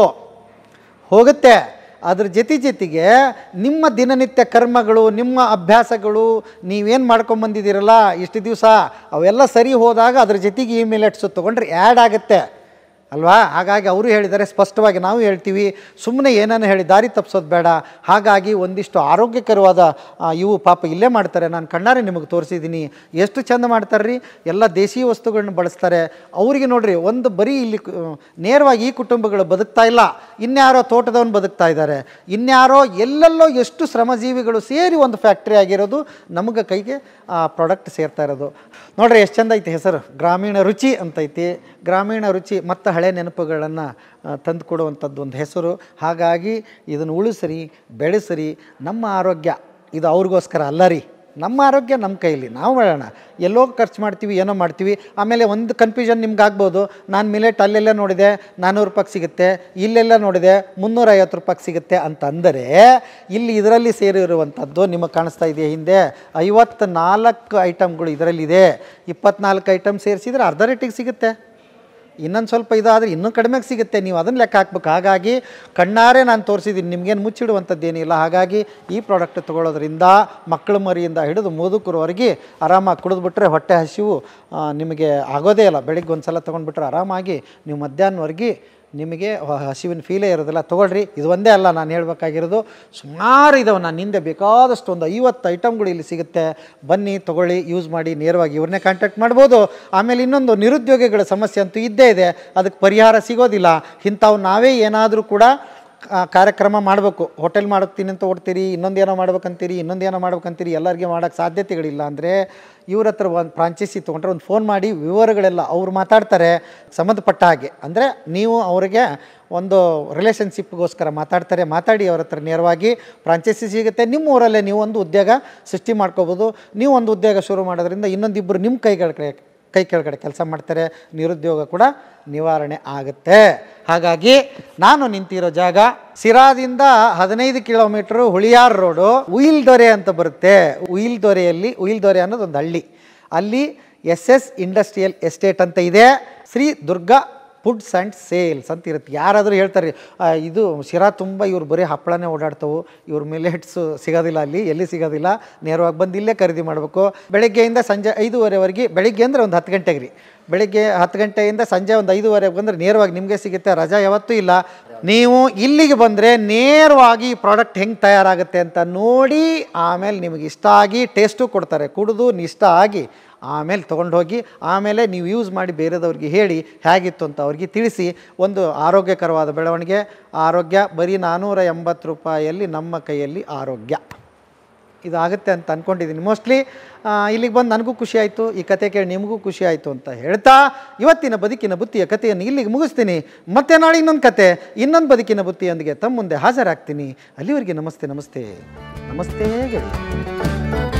ಹೋಗುತ್ತೆ ಅದ್ರ ಜೊತೆ ಜೊತೆಗೆ ನಿಮ್ಮ ದಿನನಿತ್ಯ ಕರ್ಮಗಳು ನಿಮ್ಮ ಅಭ್ಯಾಸಗಳು ನೀವೇನು ಮಾಡ್ಕೊಂಬಂದಿದ್ದೀರಲ್ಲ ಇಷ್ಟು ದಿವಸ ಅವೆಲ್ಲ ಸರಿ ಹೋದಾಗ ಅದ್ರ ಜೊತೆಗೆ ಈ ಮಿಲೆಟ್ಸು ತೊಗೊಂಡ್ರೆ ಆ್ಯಡ್ ಆಗುತ್ತೆ ಅಲ್ವಾ ಹಾಗಾಗಿ ಅವರು ಹೇಳಿದ್ದಾರೆ ಸ್ಪಷ್ಟವಾಗಿ ನಾವು ಹೇಳ್ತೀವಿ ಸುಮ್ಮನೆ ಏನನ್ನು ಹೇಳಿ ದಾರಿ ತಪ್ಪಿಸೋದು ಬೇಡ ಹಾಗಾಗಿ ಒಂದಿಷ್ಟು ಆರೋಗ್ಯಕರವಾದ ಆ, ಇವು ಪಾಪ ಇಲ್ಲೇ ಮಾಡ್ತಾರೆ ನಾನು ಕಣ್ಣಾರೆ ನಿಮಗೆ ತೋರಿಸಿದ್ದೀನಿ ಎಷ್ಟು ಚಂದ ಮಾಡ್ತಾರೆ ರೀ ಎಲ್ಲ ದೇಶೀಯ ವಸ್ತುಗಳನ್ನ ಬಳಸ್ತಾರೆ ಅವರಿಗೆ ನೋಡ್ರಿ ಒಂದು ಬರೀ ಇಲ್ಲಿ ಕು- ನೇರವಾಗಿ ಈ ಕುಟುಂಬಗಳು ಬದುಕ್ತಾ ಇಲ್ಲ ಇನ್ಯಾರೋ ತೋಟದವನು ಬದುಕ್ತಾ ಇದ್ದಾರೆ ಇನ್ಯಾರೋ ಎಲ್ಲೆಲ್ಲೋ ಎಷ್ಟು ಶ್ರಮಜೀವಿಗಳು ಸೇರಿ ಒಂದು ಫ್ಯಾಕ್ಟ್ರಿ ಆಗಿರೋದು ನಮಗೆ ಕೈಗೆ ಆ ಪ್ರಾಡಕ್ಟ್ ಸೇರ್ತಾ ಇರೋದು ನೋಡ್ರಿ ಎಷ್ಟು ಚಂದ ಐತಿ ಹೆಸರು ಗ್ರಾಮೀಣ ರುಚಿ ಅಂತೈತಿ ಗ್ರಾಮೀಣ ರುಚಿ ಮತ್ತು ಹಳೆ ನೆನಪುಗಳನ್ನು ತಂದು ಕೊಡುವಂಥದ್ದು ಒಂದು ಹೆಸರು ಹಾಗಾಗಿ ಇದನ್ನು ಉಳಿಸ್ರಿ ಬೆಳೆಸ್ರಿ ನಮ್ಮ ಆರೋಗ್ಯ ಇದು ಅವ್ರಿಗೋಸ್ಕರ ಅಲ್ಲ ರೀ ನಮ್ಮ ಆರೋಗ್ಯ ನಮ್ಮ ಕೈಲಿ ನಾವು ಮಾಡೋಣ ಎಲ್ಲೋ ಖರ್ಚು ಮಾಡ್ತೀವಿ ಏನೋ ಮಾಡ್ತೀವಿ ಆಮೇಲೆ ಒಂದು ಕನ್ಫ್ಯೂಷನ್ ನಿಮ್ಗೆ ಆಗ್ಬೋದು ನಾನು ಮಿಲೆಟ್ ಅಲ್ಲೆಲ್ಲ ನೋಡಿದೆ ನಾನ್ನೂರು ರೂಪಾಯಿಗೆ ಸಿಗುತ್ತೆ ಇಲ್ಲೆಲ್ಲ ನೋಡಿದೆ ಮುನ್ನೂರೈವತ್ತು ರೂಪಾಯಿಗೆ ಸಿಗುತ್ತೆ ಅಂತ ಅಂದರೆ ಇಲ್ಲಿ ಇದರಲ್ಲಿ ಸೇರಿರುವಂಥದ್ದು ನಿಮಗೆ ಕಾಣಿಸ್ತಾ ಇದೆಯಾ ಹಿಂದೆ ಐವತ್ತು ನಾಲ್ಕು ಐಟಮ್ಗಳು ಇದರಲ್ಲಿದೆ ಇಪ್ಪತ್ನಾಲ್ಕು ಐಟಮ್ ಸೇರಿಸಿದ್ರೆ ಅರ್ಧ ರೇಟಿಗೆ ಸಿಗುತ್ತೆ ಇನ್ನೊಂದು ಸ್ವಲ್ಪ ಇದಾದರೆ ಇನ್ನೂ ಕಡಿಮೆಗೆ ಸಿಗುತ್ತೆ ನೀವು ಅದನ್ನು ಲೆಕ್ಕ ಹಾಕ್ಬೇಕು ಹಾಗಾಗಿ ಕಣ್ಣಾರೆ ನಾನು ತೋರಿಸಿದ್ದೀನಿ ನಿಮಗೇನು ಮುಚ್ಚಿಡುವಂಥದ್ದು ಏನಿಲ್ಲ ಹಾಗಾಗಿ ಈ ಪ್ರಾಡಕ್ಟ್ ತೊಗೊಳ್ಳೋದ್ರಿಂದ ಮಕ್ಕಳ ಮರಿಯಿಂದ ಹಿಡಿದು ಮುದುಕರವರೆಗೆ ಆರಾಮಾಗಿ ಕುಡಿದ್ಬಿಟ್ರೆ ಹೊಟ್ಟೆ ಹಸಿವು ಆ, ನಿಮಗೆ ಆಗೋದೇ ಇಲ್ಲ ಬೆಳಿಗ್ಗೆ ಒಂದು ಸಲ ತೊಗೊಂಡ್ಬಿಟ್ರೆ ಆರಾಮಾಗಿ ನೀವು ಮಧ್ಯಾಹ್ನವರೆಗೆ ನಿಮಗೆ ಹ- ಹಸಿವಿನ ಫೀಲೇ ಇರೋದಿಲ್ಲ ತೊಗೊಳ್ರಿ ಇದು ಒಂದೇ ಅಲ್ಲ ನಾನು ಹೇಳಬೇಕಾಗಿರೋದು ಸುಮಾರು ಇದಾವೆ ನಾನು ಹಿಂದೆ ಬೇಕಾದಷ್ಟು ಒಂದು ಐವತ್ತು ಐಟಮ್ಗಳು ಇಲ್ಲಿ ಸಿಗುತ್ತೆ ಬನ್ನಿ ತೊಗೊಳ್ಳಿ ಯೂಸ್ ಮಾಡಿ ನೇರವಾಗಿ ಇವ್ರನ್ನೇ ಕಾಂಟ್ಯಾಕ್ಟ್ ಮಾಡ್ಬೋದು ಆಮೇಲೆ ಇನ್ನೊಂದು ನಿರುದ್ಯೋಗಿಗಳ ಸಮಸ್ಯೆ ಅಂತೂ ಇದ್ದೇ ಇದೆ ಅದಕ್ಕೆ ಪರಿಹಾರ ಸಿಗೋದಿಲ್ಲ ಇಂಥವು ನಾವೇ ಏನಾದರೂ ಕೂಡ ಆ, ಕಾರ್ಯಕ್ರಮ ಮಾಡಬೇಕು ಹೋಟೆಲ್ ಮಾಡ್ತೀನಿ ಅಂತ ಓಡ್ತೀರಿ ಇನ್ನೊಂದು ಏನೋ ಮಾಡ್ಬೇಕಂತೀರಿ ಇನ್ನೊಂದು ಏನೋ ಮಾಡ್ಬೇಕಂತೀರಿ ಎಲ್ಲರಿಗೆ ಮಾಡೋಕ್ಕೆ ಸಾಧ್ಯತೆಗಳಿಲ್ಲ ಅಂದರೆ ಇವ್ರ ಹತ್ರ ಒಂದು ಫ್ರಾಂಚೈಸಿ ತೊಗೊಂಡ್ರೆ ಒಂದು ಫೋನ್ ಮಾಡಿ ವಿವರಗಳೆಲ್ಲ ಅವ್ರು ಮಾತಾಡ್ತಾರೆ ಸಂಬಂಧಪಟ್ಟ ಹಾಗೆ ಅಂದರೆ ನೀವು ಅವರಿಗೆ ಒಂದು ರಿಲೇಷನ್ಶಿಪ್ಗೋಸ್ಕರ ಮಾತಾಡ್ತಾರೆ ಮಾತಾಡಿ ಅವ್ರ ಹತ್ರ ನೇರವಾಗಿ ಫ್ರಾಂಚೈಸಿ ಸಿಗುತ್ತೆ ನಿಮ್ಮ ಊರಲ್ಲೇ ನೀವು ಒಂದು ಉದ್ಯೋಗ ಸೃಷ್ಟಿ ಮಾಡ್ಕೋಬೋದು ನೀವು ಒಂದು ಉದ್ಯೋಗ ಶುರು ಮಾಡೋದ್ರಿಂದ ಇನ್ನೊಂದಿಬ್ಬರು ನಿಮ್ಮ ಕೈಗಳ ಕಡೆ ಕೈ ಕೆಳಗಡೆ ಕೆಲಸ ಮಾಡ್ತಾರೆ ನಿರುದ್ಯೋಗ ಕೂಡ ನಿವಾರಣೆ ಆಗುತ್ತೆ ಹಾಗಾಗಿ ನಾನು ನಿಂತಿರೋ ಜಾಗ ಸಿರಾದಿಂದ ಹದಿನೈದು ಕಿಲೋಮೀಟ್ರು ಹುಳಿಯಾರ್ ರೋಡು ಉಯಿಲ್ ದೊರೆ ಅಂತ ಬರುತ್ತೆ ಉಯಿಲ್ ದೊರೆಯಲ್ಲಿ ಉಯಿಲ್ ದೊರೆ ಅನ್ನೋದು ಒಂದು ಹಳ್ಳಿ ಅಲ್ಲಿ ಎಸ್ ಎಸ್ ಇಂಡಸ್ಟ್ರಿಯಲ್ ಎಸ್ಟೇಟ್ ಅಂತ ಇದೆ Shri Durga foods and sales ಅಂತ ಇರುತ್ತೆ ಯಾರಾದರೂ ಹೇಳ್ತಾರೆ ಆ, ಇದು ಶಿರಾ ತುಂಬ ಇವ್ರು ಬರೀ ಹಪ್ಪಳನೇ ಓಡಾಡ್ತವು ಇವ್ರ ಮಿಲೆಟ್ಸು ಸಿಗೋದಿಲ್ಲ ಅಲ್ಲಿ ಎಲ್ಲಿ ಸಿಗೋದಿಲ್ಲ ನೇರವಾಗಿ ಬಂದು ಇಲ್ಲೇ ಖರೀದಿ ಮಾಡಬೇಕು ಬೆಳಗ್ಗೆಯಿಂದ ಸಂಜೆ ಐದೂವರೆವರೆಗೆ ಬೆಳಿಗ್ಗೆ ಅಂದರೆ ಒಂದು ಹತ್ತು ಗಂಟೆಗೆ ರೀ ಬೆಳಿಗ್ಗೆ ಹತ್ತು ಗಂಟೆಯಿಂದ ಸಂಜೆ ಒಂದು ಐದೂವರೆಗೆ ಬಂದರೆ ನೇರವಾಗಿ ನಿಮಗೆ ಸಿಗುತ್ತೆ ರಜಾ ಯಾವತ್ತೂ ಇಲ್ಲ ನೀವು ಇಲ್ಲಿಗೆ ಬಂದರೆ ನೇರವಾಗಿ ಈ ಪ್ರಾಡಕ್ಟ್ ಹೆಂಗೆ ತಯಾರಾಗುತ್ತೆ ಅಂತ ನೋಡಿ ಆಮೇಲೆ ನಿಮಗೆ ಇಷ್ಟ ಆಗಿ ಟೇಸ್ಟು ಕೊಡ್ತಾರೆ ಕುಡಿದು ಇಷ್ಟ ಆಗಿ ಆಮೇಲೆ ತೊಗೊಂಡು ಹೋಗಿ ಆಮೇಲೆ ನೀವು ಯೂಸ್ ಮಾಡಿ ಬೇರೆದವ್ರಿಗೆ ಹೇಳಿ ಹೇಗಿತ್ತು ಅಂತ ಅವ್ರಿಗೆ ತಿಳಿಸಿ ಒಂದು ಆರೋಗ್ಯಕರವಾದ ಬೆಳವಣಿಗೆ ಆರೋಗ್ಯ ಬರೀ ನಾನ್ನೂರ ಎಂಬತ್ತು ರೂಪಾಯಿಯಲ್ಲಿ ನಮ್ಮ ಕೈಯಲ್ಲಿ ಆರೋಗ್ಯ ಇದಾಗುತ್ತೆ ಅಂತ ಅಂದ್ಕೊಂಡಿದ್ದೀನಿ ಮೋಸ್ಟ್ಲಿ ಇಲ್ಲಿಗೆ ಬಂದು ನನಗೂ ಖುಷಿ ಆಯಿತು ಈ ಕತೆ ಕೇಳಿ ನಿಮಗೂ ಖುಷಿ ಆಯಿತು ಅಂತ ಹೇಳ್ತಾ ಇವತ್ತಿನ ಬದುಕಿನ ಬುತ್ತಿಯ ಕಥೆಯನ್ನು ಇಲ್ಲಿಗೆ ಮುಗಿಸ್ತೀನಿ ಮತ್ತೆ ನಾಳೆ ಇನ್ನೊಂದು ಕತೆ ಇನ್ನೊಂದು ಬದುಕಿನ ಬುತ್ತಿಯೊಂದಿಗೆ ತಮ್ಮ ಮುಂದೆ ಹಾಜರಾಗ್ತೀನಿ ಅಲ್ಲಿವರೆಗೆ ನಮಸ್ತೆ ನಮಸ್ತೆ ನಮಸ್ತೆ ಗೆಳೆಯ